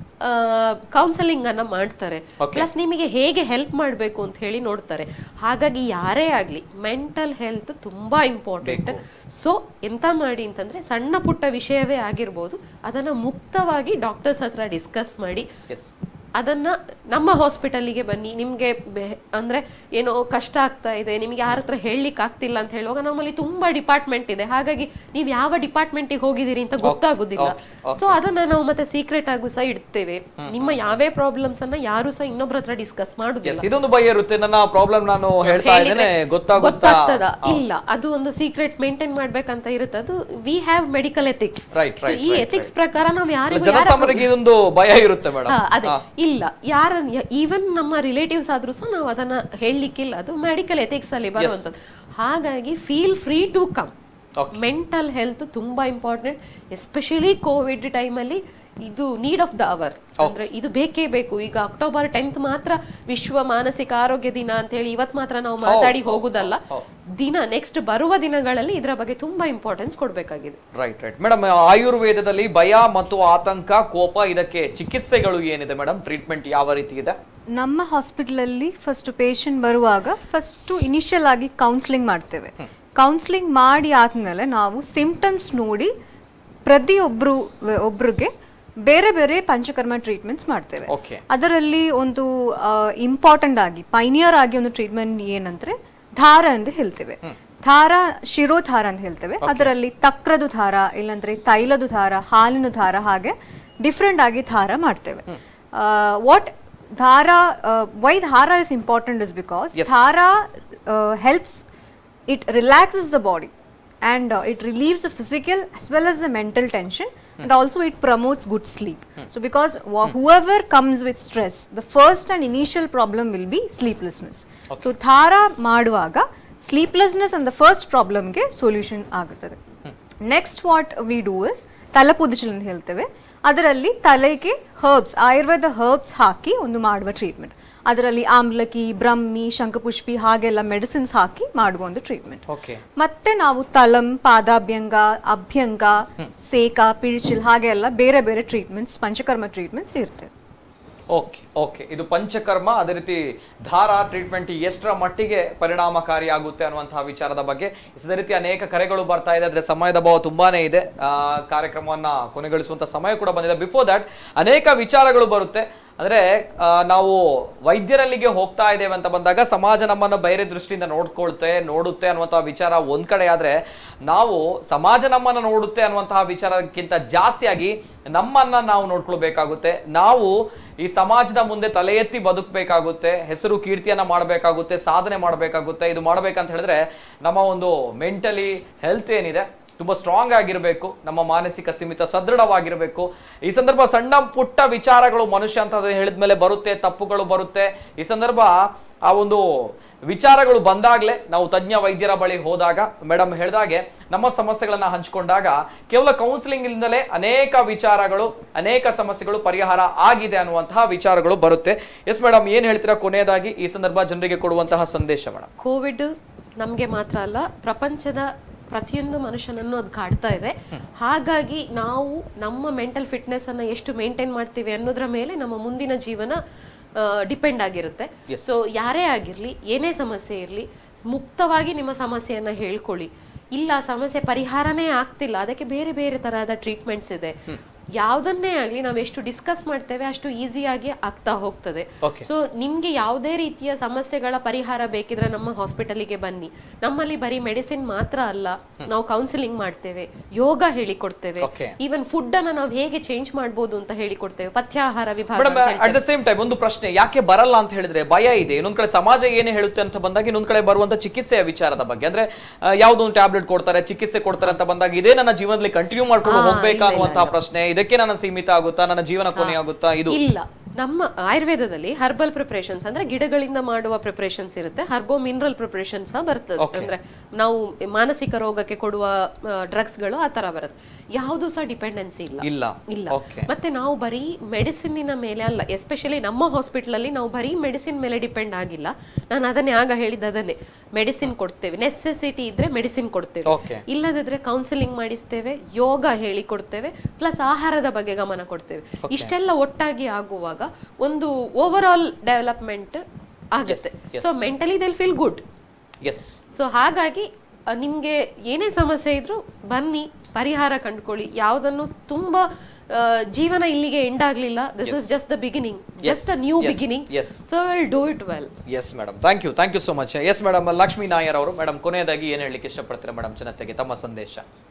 ಕೌನ್ಸಲಿಂಗ್ ಅನ್ನ ಮಾಡ್ತಾರೆ ಪ್ಲಸ್ ನಿಮಗೆ ಹೇಗೆ ಹೆಲ್ಪ್ ಮಾಡಬೇಕು ಅಂತ ಹೇಳಿ ನೋಡ್ತಾರೆ ಹಾಗಾಗಿ ಯಾರೇ ಆಗ್ಲಿ ಮೆಂಟಲ್ ಹೆಲ್ತ್ ತುಂಬಾ ಇಂಪಾರ್ಟೆಂಟ್ ಸೊ ಎಂತ ಮಾಡಿ ಅಂತಂದ್ರೆ ಸಣ್ಣ ಪುಟ್ಟ ವಿಷಯವೇ ಆಗಿರ್ಬೋದು ಅದನ್ನ ಮುಕ್ತವಾಗಿ ಡಾಕ್ಟರ್ಸ್ ಹತ್ರ ಡಿಸ್ಕಸ್ ಮಾಡಿ ಎಸ್ ಅದನ್ನ ನಮ್ಮ ಹಾಸ್ಪಿಟಲ್ಗೆ ಬನ್ನಿ ನಿಮ್ಗೆ ಬೆ- ಅಂದ್ರೆ ಏನೋ ಕಷ್ಟ ಆಗ್ತಾ ಇದೆ ನಿಮ್ಗೆ ಯಾರ ಹತ್ರ ಹೇಳಲಿಕ್ಕೆ ಆಗ್ತಿಲ್ಲ ಅಂತ ಹೇಳುವಾಗ ನಮ್ಮಲ್ಲಿ ತುಂಬಾ ಡಿಪಾರ್ಟ್ಮೆಂಟ್ ಇದೆ ಹಾಗಾಗಿ ನೀವು ಯಾವ ಡಿಪಾರ್ಟ್ಮೆಂಟ್ಗೆ ಹೋಗಿದ್ದೀರಿ ಅಂತ ಗೊತ್ತಾಗುದಿಲ್ಲ ಸೊ ಅದನ್ನ ನಾವು ಮತ್ತೆ ಸೀಕ್ರೆಟ್ ಆಗು ಸಹ ಇಡ್ತೇವೆ ನಿಮ್ಮ ಯಾವೇ ಪ್ರಾಬ್ಲಮ್ಸ್ ಅನ್ನ ಯಾರು ಸಹ ಇನ್ನೊಬ್ರ ಹತ್ರ ಡಿಸ್ಕಸ್ ಮಾಡುದಿಲ್ಲ ಎಸ್ ಇದೊಂದು ಭಯ ಇರುತ್ತೆ ನನ್ನ ಪ್ರಾಬ್ಲಮ್ ನಾನು ಹೇಳ್ತಾ ಇದ್ದೇನೆ ಗೊತ್ತಾಗುತ್ತಾ ಗೊತ್ತಾಗ್ತದ ಇಲ್ಲ ಅದು ಒಂದು ಸೀಕ್ರೆಟ್ ಮೇಂಟೈನ್ ಮಾಡ್ಬೇಕಂತ ಇರುತ್ತೆ ಅದು we have medical ethics Right, right, ಈ right, ಎಥಿಕ್ಸ್ ಪ್ರಕಾರ ನಾವು ಯಾರಿಗೂ ಯಾರ ಜನಸಾಮಾನ್ಯರಿಗೆ ಇದೊಂದು ಭಯ ಇರುತ್ತೆ ಮೇಡಮ್ ಹಾ, ಅದೇ ಇಲ್ಲ ಯಾರ ಈವನ್ ನಮ್ಮ ರಿಲೇಟಿವ್ಸ್ ಆದ್ರೂ ಸಹ ನಾವು ಅದನ್ನ ಹೇಳಲಿಕ್ಕಿಲ್ಲ ಅದು ಮೆಡಿಕಲ್ ಎಥಿಕ್ಸ್ ಅಲ್ಲಿ ಬರುವಂತದ್ದು ಹಾಗಾಗಿ feel free to come mental health ತುಂಬಾ ಇಂಪಾರ್ಟೆಂಟ್ ಎಸ್ಪೆಷಲಿ ಕೋವಿಡ್ ಟೈಮಲ್ಲಿ ಇದು ನೀಡ್ ಆಫ್ ದ ಅವರ್ ಅಂದ್ರೆ ಇದು ಬೇಕೇ ಬೇಕು ಈಗ ಅಕ್ಟೋಬರ್ ಟೆಂತ್ ಮಾತ್ರ ವಿಶ್ವ ಮಾನಸಿಕ ಆರೋಗ್ಯ ದಿನ ಅಂತ ಹೇಳಿ ಇವತ್ ಮಾತ್ರ ನಾವು ಮಾತಾಡಿ ಹೋಗುದಲ್ಲ ದಿನ ನೆಕ್ಸ್ಟ್ ಬರುವ ದಿನಗಳಲ್ಲಿ ಇದರ ಬಗ್ಗೆ ತುಂಬಾ ಇಂಪಾರ್ಟೆನ್ಸ್ ಕೊಡ್ಬೇಕಾಗಿದೆ ರೈಟ್ ರೈಟ್ ಮೇಡಮ್ ಆಯುರ್ವೇದದಲ್ಲಿ ಭಯ ಮತ್ತು ಆತಂಕ ಕೋಪ ಇದಕ್ಕೆ ಚಿಕಿತ್ಸೆಗಳು ಏನಿದೆ ಮೇಡಮ್ ಟ್ರೀಟ್ಮೆಂಟ್ ಯಾವ ರೀತಿ ಇದೆ ನಮ್ಮ ಹಾಸ್ಪಿಟಲಲ್ಲಿ ಫಸ್ಟ್ ಪೇಷಂಟ್ ಬರುವಾಗ ಫಸ್ಟು ಇನಿಷಿಯಲ್ ಆಗಿ ಕೌನ್ಸಿಲಿಂಗ್ ಮಾಡ್ತೇವೆ ಕೌನ್ಸಿಲಿಂಗ್ ಮಾಡಿ ಆದ್ಮೇಲೆ ನಾವು ಸಿಂಪ್ಟಮ್ಸ್ ನೋಡಿ ಪ್ರತಿಯೊಬ್ಬರು ಒಬ್ರಿಗೆ ಬೇರೆ ಬೇರೆ ಪಂಚಕರ್ಮ ಟ್ರೀಟ್ಮೆಂಟ್ಸ್ ಮಾಡ್ತೇವೆ Okay. ಅದರಲ್ಲಿ ಒಂದು ಇಂಪಾರ್ಟೆಂಟ್ ಆಗಿ ಪೈನಿಯರ್ ಆಗಿ ಒಂದು ಟ್ರೀಟ್ಮೆಂಟ್ ಏನಂದ್ರೆ ಧಾರ ಅಂತ ಹೇಳ್ತೇವೆ ಧಾರ ಶಿರೋಧಾರ ಅಂತ ಹೇಳ್ತೇವೆ ಅದರಲ್ಲಿ ತಕ್ರದು ಧಾರ ಇಲ್ಲಾಂದ್ರೆ ತೈಲದು ಧಾರ ಹಾಲಿನ ಧಾರ ಹಾಗೆ ಡಿಫ್ರೆಂಟ್ ಆಗಿ ಧಾರ ಮಾಡ್ತೇವೆ what dhara why dhara is important is because dhara helps it relaxes the body and uh, it relieves the physical as well as the mental tension and also it promotes good sleep so because wha- whoever comes with stress the first and initial problem will be sleeplessness so thara ಮಾಡುವಾಗ sleeplessness and the first problem ಗೆ solution ಆಗುತ್ತದೆ next what we do is thalapothichil ಅಂತ ಹೇಳ್ತೇವೆ ಅದರಲ್ಲಿ ತಲೆಗೆ herbs Ayurveda herbs ಹಾಕಿ ಒಂದು ಮಾಡುವ treatment ಅದರಲ್ಲಿ ಆಮ್ಲಕಿ ಬ್ರಹ್ಮಿ ಶಂಖಪುಷ್ಪಿ ಹಾಗೆಲ್ಲ ಮೆಡಿಸಿನ್ಸ್ ಹಾಕಿ ಮಾಡುವ ಒಂದು ಟ್ರೀಟ್ಮೆಂಟ್ ಓಕೆ ಮತ್ತೆ ನಾವು ತಲಂ ಪಾದಾಭ್ಯಂಗ ಅಭ್ಯಂಗ ಸೇಕ ಪಿಳಿಚಿಲ್ ಹಾಗೆ ಎಲ್ಲ ಬೇರೆ ಬೇರೆ ಟ್ರೀಟ್ಮೆಂಟ್ಸ್ ಪಂಚಕರ್ಮ ಟ್ರೀಟ್ಮೆಂಟ್ಸ್ ಇರ್ತವೆ ಓಕೆ ಓಕೆ ಇದು ಪಂಚಕರ್ಮ ಅದೇ ರೀತಿ ಧಾರ ಟ್ರೀಟ್ಮೆಂಟ್ ಎಷ್ಟರ ಮಟ್ಟಿಗೆ ಪರಿಣಾಮಕಾರಿ ಆಗುತ್ತೆ ಅನ್ನುವಂತಹ ವಿಚಾರದ ಬಗ್ಗೆ ಇದೇ ರೀತಿ ಅನೇಕ ಕರೆಗಳು ಬರ್ತಾ ಇದೆ ಆದ್ರೆ ಸಮಯದ ಭಾವ ತುಂಬಾನೇ ಇದೆ ಆ, ಕಾರ್ಯಕ್ರಮವನ್ನ ಕೊನೆಗೊಳಿಸುವಂತ ಸಮಯ ಕೂಡ ಬಂದಿದೆ ಬಿಫೋರ್ ದಟ್ ಅನೇಕ ವಿಚಾರಗಳು ಬರುತ್ತೆ ಅಂದ್ರೆ ಆ, ನಾವು ವೈದ್ಯರಲ್ಲಿಗೆ ಹೋಗ್ತಾ ಇದ್ದೇವೆ ಅಂತ ಬಂದಾಗ ಸಮಾಜ ನಮ್ಮನ್ನು ಬೇರೆ ದೃಷ್ಟಿಯಿಂದ ನೋಡ್ಕೊಳ್ತೆ ನೋಡುತ್ತೆ ಅನ್ನುವಂತಹ ವಿಚಾರ ಒಂದ್ ಕಡೆ ಆದ್ರೆ ನಾವು ಸಮಾಜ ನಮ್ಮನ್ನ ನೋಡುತ್ತೆ ಅನ್ನುವಂತಹ ವಿಚಾರಕ್ಕಿಂತ ಜಾಸ್ತಿಯಾಗಿ ನಮ್ಮನ್ನ ನಾವು ನೋಡ್ಕೊಳ್ಬೇಕಾಗುತ್ತೆ ನಾವು ಈ ಸಮಾಜದ ಮುಂದೆ ತಲೆ ಎತ್ತಿ ಬದುಕಬೇಕಾಗುತ್ತೆ ಹೆಸರು ಕೀರ್ತಿಯನ್ನ ಮಾಡಬೇಕಾಗುತ್ತೆ ಸಾಧನೆ ಮಾಡಬೇಕಾಗುತ್ತೆ ಇದು ಮಾಡ್ಬೇಕಂತ ಹೇಳಿದ್ರೆ ನಮ್ಮ ಒಂದು ಮೆಂಟಲಿ ಹೆಲ್ತ್ ಏನಿದೆ ತುಂಬಾ ಸ್ಟ್ರಾಂಗ್ ಆಗಿರಬೇಕು ನಮ್ಮ ಮಾನಸಿಕ ಸ್ಥಿಮಿತ ಸದೃಢವಾಗಿರಬೇಕು ಈ ಸಂದರ್ಭ ಸಣ್ಣ ಪುಟ್ಟ ವಿಚಾರಗಳು ಮನುಷ್ಯ ಅಂತ ಹೇಳಿದ್ಮೇಲೆ ಬರುತ್ತೆ ತಪ್ಪುಗಳು ಬರುತ್ತೆ ಈ ಸಂದರ್ಭ ಆ ಒಂದು ವಿಚಾರಗಳು ಬಂದಾಗ್ಲೇ ನಾವು ತಜ್ಞ ವೈದ್ಯರ ಬಳಿ ಹೋದಾಗ ಮೇಡಮ್ ಹೇಳಿದಾಗೆ ನಮ್ಮ ಸಮಸ್ಯೆಗಳನ್ನ ಹಂಚಿಕೊಂಡಾಗ ಕೇವಲ ಕೌನ್ಸಿಲಿಂಗ್ ಇಂದಲೇ ಅನೇಕ ವಿಚಾರಗಳು ಅನೇಕ ಸಮಸ್ಯೆಗಳು ಪರಿಹಾರ ಆಗಿದೆ ಅನ್ನುವಂತಹ ವಿಚಾರಗಳು ಬರುತ್ತೆ ಎಸ್ ಮೇಡಮ್ ಏನ್ ಹೇಳ್ತೀರಾ ಕೊನೆಯದಾಗಿ ಈ ಸಂದರ್ಭ ಜನರಿಗೆ ಕೊಡುವಂತಹ ಸಂದೇಶ ಮೇಡಮ್ ಕೋವಿಡ್ ನಮಗೆ ಮಾತ್ರ ಅಲ್ಲ ಪ್ರಪಂಚದ ಪ್ರತಿಯೊಂದು ಮನುಷ್ಯನನ್ನು ಅದು ಕಾಡ್ತಾ ಇದೆ ಹಾಗಾಗಿ ನಾವು ನಮ್ಮ ಮೆಂಟಲ್ ಫಿಟ್ನೆಸ್ ಅನ್ನ ಎಷ್ಟು ಮೇಂಟೈನ್ ಮಾಡ್ತೀವಿ ಅನ್ನೋದ್ರ ಮೇಲೆ ನಮ್ಮ ಮುಂದಿನ ಜೀವನ ಡಿಪೆಂಡ್ ಆಗಿರುತ್ತೆ ಸೊ ಯಾರೇ ಆಗಿರ್ಲಿ ಏನೇ ಸಮಸ್ಯೆ ಇರಲಿ ಮುಕ್ತವಾಗಿ ನಿಮ್ಮ ಸಮಸ್ಯೆಯನ್ನ ಹೇಳ್ಕೊಳ್ಳಿ ಇಲ್ಲ ಸಮಸ್ಯೆ ಪರಿಹಾರನೇ ಆಗ್ತಿಲ್ಲ ಅದಕ್ಕೆ ಬೇರೆ ಬೇರೆ ತರಹದ ಟ್ರೀಟ್ಮೆಂಟ್ಸ್ ಇದೆ ಯಾವ್ದನ್ನೇ ಆಗ್ಲಿ ನಾವು ಎಷ್ಟು ಡಿಸ್ಕಸ್ ಮಾಡ್ತೇವೆ ಅಷ್ಟು ಈಸಿಯಾಗಿ ಆಗ್ತಾ ಹೋಗ್ತದೆ Okay. ಸೊ ನಿಮ್ಗೆ ಯಾವುದೇ ರೀತಿಯ ಸಮಸ್ಯೆಗಳ ಪರಿಹಾರ ಬೇಕಿದ್ರೆ ನಮ್ಮ ಹಾಸ್ಪಿಟಲಿಗೆ ಬನ್ನಿ ನಮ್ಮಲ್ಲಿ ಬರೀ ಮೆಡಿಸಿನ್ ಮಾತ್ರ ಅಲ್ಲ ನಾವು ಕೌನ್ಸಿಲಿಂಗ್ ಮಾಡ್ತೇವೆ ಯೋಗ ಹೇಳಿಕೊಡ್ತೇವೆ Okay. ಈವನ್ ಫುಡ್ ಅನ್ನ ನಾವು ಹೇಗೆ ಚೇಂಜ್ ಮಾಡ್ಬೋದು ಅಂತ ಹೇಳಿಕೊಡ್ತೇವೆ ಪಥ್ಯಾಹಾರ ವಿಭಾಗ ಮೇಡಮ್ ಅಂತ ಹೇಳ್ತೇವೆ. ಅಟ್ ದ ಸೇಮ್ ಟೈಮ್ ಒಂದು ಪ್ರಶ್ನೆ ಯಾಕೆ ಬರಲ್ಲ ಅಂತ ಹೇಳಿದ್ರೆ ಭಯ ಇದೆ ಇನ್ನೊಂದ್ ಕಡೆ ಸಮಾಜ ಏನೇ ಹೇಳುತ್ತೆ ಅಂತ ಬಂದಾಗ ಇನ್ನೊಂದ್ ಕಡೆ ಬರುವಂತ ಚಿಕಿತ್ಸೆಯ ವಿಚಾರದ ಬಗ್ಗೆ ಅಂದ್ರೆ ಆ, ಯಾವ್ದೋ ಒಂದು ಟ್ಯಾಬ್ಲೆಟ್ ಕೊಡ್ತಾರೆ ಚಿಕಿತ್ಸೆ ಕೊಡ್ತಾರೆ ಅಂತ ಬಂದಾಗ ಇದೇ ನನ್ನ ಜೀವನದಲ್ಲಿ ಕಂಟಿನ್ಯೂ ಮಾಡ್ಕೊಂಡು ಹಾ, ಹೋಗ್ಬೇಕಾ ಇಲ್ಲ, ಇಲ್ಲ, ಅನ್ನುವಂತಹ ಪ್ರಶ್ನೆ ಇದಕ್ಕೆ ನನ್ನ ಸೀಮಿತ ಆಗುತ್ತಾ ನನ್ನ ಜೀವನ ಕೊನೆ ಆಗುತ್ತಾ ಇದು ಇಲ್ಲ ನಮ್ಮ ಆಯುರ್ವೇದದಲ್ಲಿ ಹರ್ಬಲ್ ಪ್ರಿಪರೇಷನ್ಸ್ ಅಂದ್ರೆ ಗಿಡಗಳಿಂದ ಮಾಡುವ ಪ್ರಿಪರೇಷನ್ಸ್ ಇರುತ್ತೆ ಹರ್ಬೋ ಮಿನರಲ್ ಪ್ರಿಪರೇಷನ್ಸ್ ಬರ್ತದೆ ಅಂದ್ರೆ ನಾವು ಮಾನಸಿಕ ರೋಗಕ್ಕೆ ಕೊಡುವ ಡ್ರಗ್ಸ್ ಗಳು ಆ ತರ ಬರುತ್ತೆ ಯಾವುದು ಸಹ ಡಿಪೆಂಡೆನ್ಸಿ ಇಲ್ಲ ಇಲ್ಲ ಇಲ್ಲ ಓಕೆ ಮತ್ತೆ ನಾವು ಬರೀ ಮೆಡಿಸಿನ್ನಿನ ಮೇಲೆ ಅಲ್ಲ ಎಸ್ಪೆಷಲಿ ನಮ್ಮ ಹಾಸ್ಪಿಟಲ್ ಅಲ್ಲಿ ನಾವು ಬರೀ ಮೆಡಿಸಿನ್ ಮೇಲೆ ಡಿಪೆಂಡ್ ಆಗಿಲ್ಲ ನಾನು ಅದನ್ನೇ ಆಗ ಹೇಳಿದ ಅದನ್ನೇ ಮೆಡಿಸಿನ್ ಕೊಡ್ತೇವೆ ನೆಸೆಸಿಟಿ ಇದ್ರೆ ಮೆಡಿಸಿನ್ ಕೊಡ್ತೇವೆ Okay. ಇಲ್ಲದಿದ್ರೆ ಕೌನ್ಸಿಲಿಂಗ್ ಮಾಡಿಸ್ತೇವೆ ಯೋಗ ಹೇಳಿ ಕೊಡ್ತೇವೆ ಪ್ಲಸ್ ಆಹಾರದ ಬಗ್ಗೆ ಗಮನ ಕೊಡ್ತೇವೆ ಇಷ್ಟೆಲ್ಲ ಒಟ್ಟಾಗಿ ಆಗುವಾಗ ಒಂದು ಓವರ್ ಆಲ್ ಡೆವಲಪ್ಮೆಂಟ್ ಆಗುತ್ತೆ so mentally they'll feel good yes so ಹಾಗಾಗಿ ಅ, ನಿಮ್ಗೆ ಏನೇ ಸಮಸ್ಯೆ ಇದ್ರೂ ಬನ್ನಿ ಪರಿಹಾರ ಕಂಡುಕೊಳ್ಳಿ ಯಾವುದನ್ನು ತುಂಬಾ ಆ, ಜೀವನ ಇಲ್ಲಿಗೆ ಎಂಡ್ ಆಗ್ಲಿಲ್ಲ this is just the beginning just a new Yes. Beginning Yes. So will do it well yes madam thank you thank you so much yes madam Lakshmi Nair ಅವರು ಮೇಡಮ್ ಕೊನೆಯದಾಗಿ ಏನ್ ಹೇಳಲಿಕ್ಕೆ ಇಷ್ಟಪಡ್ತೀರಾ ಮೇಡಮ್ ಜನತೆಗೆ ತಮ್ಮ ಸಂದೇಶ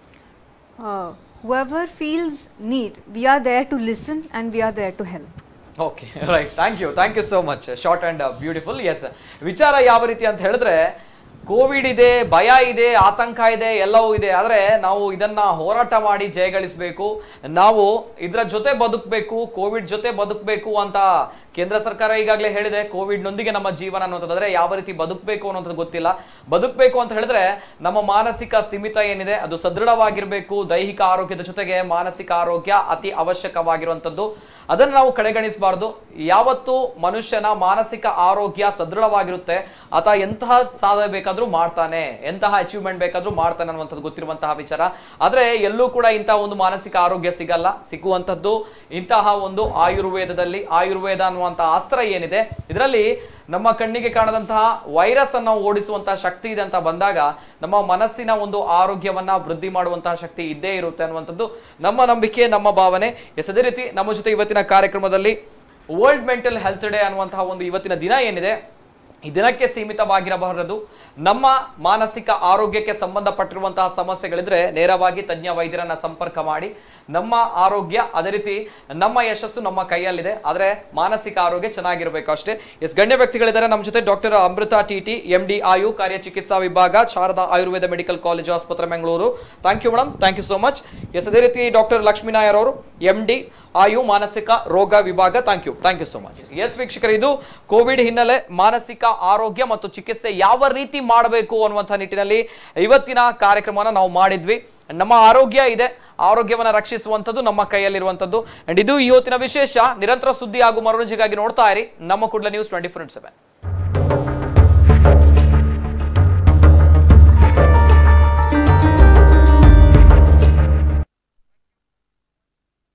Uh, whoever feels need, we are there to listen and we are there to help. Okay right thank you thank you so much short and beautiful yes ವಿಚಾರ ಯಾವ ರೀತಿ ಅಂತ ಹೇಳಿದ್ರೆ ಕೋವಿಡ್ ಇದೆ ಭಯ ಇದೆ ಆತಂಕ ಇದೆ ಎಲ್ಲವೂ ಇದೆ ಆದ್ರೆ ನಾವು ಇದನ್ನ ಹೋರಾಟ ಮಾಡಿ ಜಯಗಳಿಸಬೇಕು ನಾವು ಇದರ ಜೊತೆ ಬದುಕಬೇಕು ಕೋವಿಡ್ ಜೊತೆ ಬದುಕಬೇಕು ಅಂತ ಕೇಂದ್ರ ಸರ್ಕಾರ ಈಗಾಗಲೇ ಹೇಳಿದೆ ಕೋವಿಡ್ ನೊಂದಿಗೆ ನಮ್ಮ ಜೀವನ ಅನ್ನುವಂಥದ್ದಾದ್ರೆ ಯಾವ ರೀತಿ ಬದುಕಬೇಕು ಅನ್ನೋದು ಗೊತ್ತಿಲ್ಲ ಬದುಕಬೇಕು ಅಂತ ಹೇಳಿದ್ರೆ ನಮ್ಮ ಮಾನಸಿಕ ಸ್ಥಿಮಿತ ಏನಿದೆ ಅದು ಸದೃಢವಾಗಿರ್ಬೇಕು ದೈಹಿಕ ಆರೋಗ್ಯದ ಜೊತೆಗೆ ಮಾನಸಿಕ ಆರೋಗ್ಯ ಅತಿ ಅವಶ್ಯಕವಾಗಿರುವಂಥದ್ದು ಅದನ್ನು ನಾವು ಕಡೆಗಣಿಸಬಾರ್ದು ಯಾವತ್ತು ಮನುಷ್ಯನ ಮಾನಸಿಕ ಆರೋಗ್ಯ ಸದೃಢವಾಗಿರುತ್ತೆ ಆತ ಎಂತಹ ಸಾಧನೆ ಬೇಕಾದ್ರೂ ಮಾಡ್ತಾನೆ ಎಂತಹ ಅಚೀವ್ಮೆಂಟ್ ಬೇಕಾದ್ರೂ ಮಾಡ್ತಾನೆ ಅನ್ನುವಂಥದ್ದು ಗೊತ್ತಿರುವಂತಹ ವಿಚಾರ ಆದ್ರೆ ಎಲ್ಲೂ ಕೂಡ ಇಂತಹ ಒಂದು ಮಾನಸಿಕ ಆರೋಗ್ಯ ಸಿಗಲ್ಲ ಸಿಗುವಂಥದ್ದು ಇಂತಹ ಒಂದು ಆಯುರ್ವೇದದಲ್ಲಿ ಆಯುರ್ವೇದ ಅನ್ನುವಂತಹ ಅಸ್ತ್ರ ಏನಿದೆ ಇದರಲ್ಲಿ ನಮ್ಮ ಕಣ್ಣಿಗೆ ಕಾಣದಂತಹ ವೈರಸ್ ಅನ್ನು ಓಡಿಸುವಂತಹ ಶಕ್ತಿ ಇದೆ ಅಂತ ಬಂದಾಗ ನಮ್ಮ ಮನಸ್ಸಿನ ಒಂದು ಆರೋಗ್ಯವನ್ನ ವೃದ್ಧಿ ಮಾಡುವಂತಹ ಶಕ್ತಿ ಇದ್ದೇ ಇರುತ್ತೆ ಅನ್ನುವಂಥದ್ದು ನಮ್ಮ ನಂಬಿಕೆ ನಮ್ಮ ಭಾವನೆ ಎಸ್ ಅದೇ ರೀತಿ ನಮ್ಮ ಜೊತೆ ಇವತ್ತಿನ ಕಾರ್ಯಕ್ರಮದಲ್ಲಿ ವರ್ಲ್ಡ್ ಮೆಂಟಲ್ ಹೆಲ್ತ್ ಡೇ ಅನ್ನುವಂತಹ ಒಂದು ಇವತ್ತಿನ ದಿನ ಏನಿದೆ ಈ ದಿನಕ್ಕೆ ಸೀಮಿತವಾಗಿರಬಾರದು ನಮ್ಮ ಮಾನಸಿಕ ಆರೋಗ್ಯಕ್ಕೆ ಸಂಬಂಧಪಟ್ಟಿರುವಂತಹ ಸಮಸ್ಯೆಗಳಿದ್ರೆ ನೇರವಾಗಿ ತಜ್ಞ ವೈದ್ಯರನ್ನ ಸಂಪರ್ಕ ಮಾಡಿ ನಮ್ಮ ಆರೋಗ್ಯ ಅದೇ ರೀತಿ ನಮ್ಮ ಯಶಸ್ಸು ನಮ್ಮ ಕೈಯಲ್ಲಿದೆ ಆದ್ರೆ ಮಾನಸಿಕ ಆರೋಗ್ಯ ಚೆನ್ನಾಗಿರ್ಬೇಕು ಅಷ್ಟೇ ಎಸ್ ಗಣ್ಯ ವ್ಯಕ್ತಿಗಳಿದ್ದಾರೆ ನಮ್ಮ ಜೊತೆ doctor Amrita T T M D ಆಯು ಕಾರ್ಯ ಚಿಕಿತ್ಸಾ ವಿಭಾಗ ಶಾರದಾ ಆಯುರ್ವೇದ ಮೆಡಿಕಲ್ ಕಾಲೇಜು ಆಸ್ಪತ್ರೆ Bengaluru thank you madam thank you so much yes ಅದೇ ರೀತಿ ಡಾಕ್ಟರ್ ಲಕ್ಷ್ಮೀನಾಯರ್ ಅವರು ಎಂ ಡಿ ಆಯು ಮಾನಸಿಕ ರೋಗ ವಿಭಾಗ thank you thank you so much yes ವೀಕ್ಷಕರು ಇದು ಕೋವಿಡ್ ಹಿನ್ನೆಲೆ ಮಾನಸಿಕ ಆರೋಗ್ಯ ಮತ್ತು ಚಿಕಿತ್ಸೆ ಯಾವ ರೀತಿ ಮಾಡಬೇಕು ಅನ್ನುವಂಥ ನಿಟ್ಟಿನಲ್ಲಿ ಇವತ್ತಿನ ಕಾರ್ಯಕ್ರಮನ ನಾವು ಮಾಡಿದ್ವಿ ನಮ್ಮ ಆರೋಗ್ಯ ಇದೆ ಆರೋಗ್ಯವನ್ನ ರಕ್ಷಿಸುವಂಥದ್ದು ನಮ್ಮ ಕೈಯಲ್ಲಿರುವಂಥದ್ದು ಅಂಡ್ ಇದು ಇವತ್ತಿನ ವಿಶೇಷ ನಿರಂತರ ಸುದ್ದಿ ಹಾಗೂ ಮನೋರಂಜನೆಗಾಗಿ ನೋಡ್ತಾ ಇರಿ ನಮ್ಮ Kudla news twenty four seven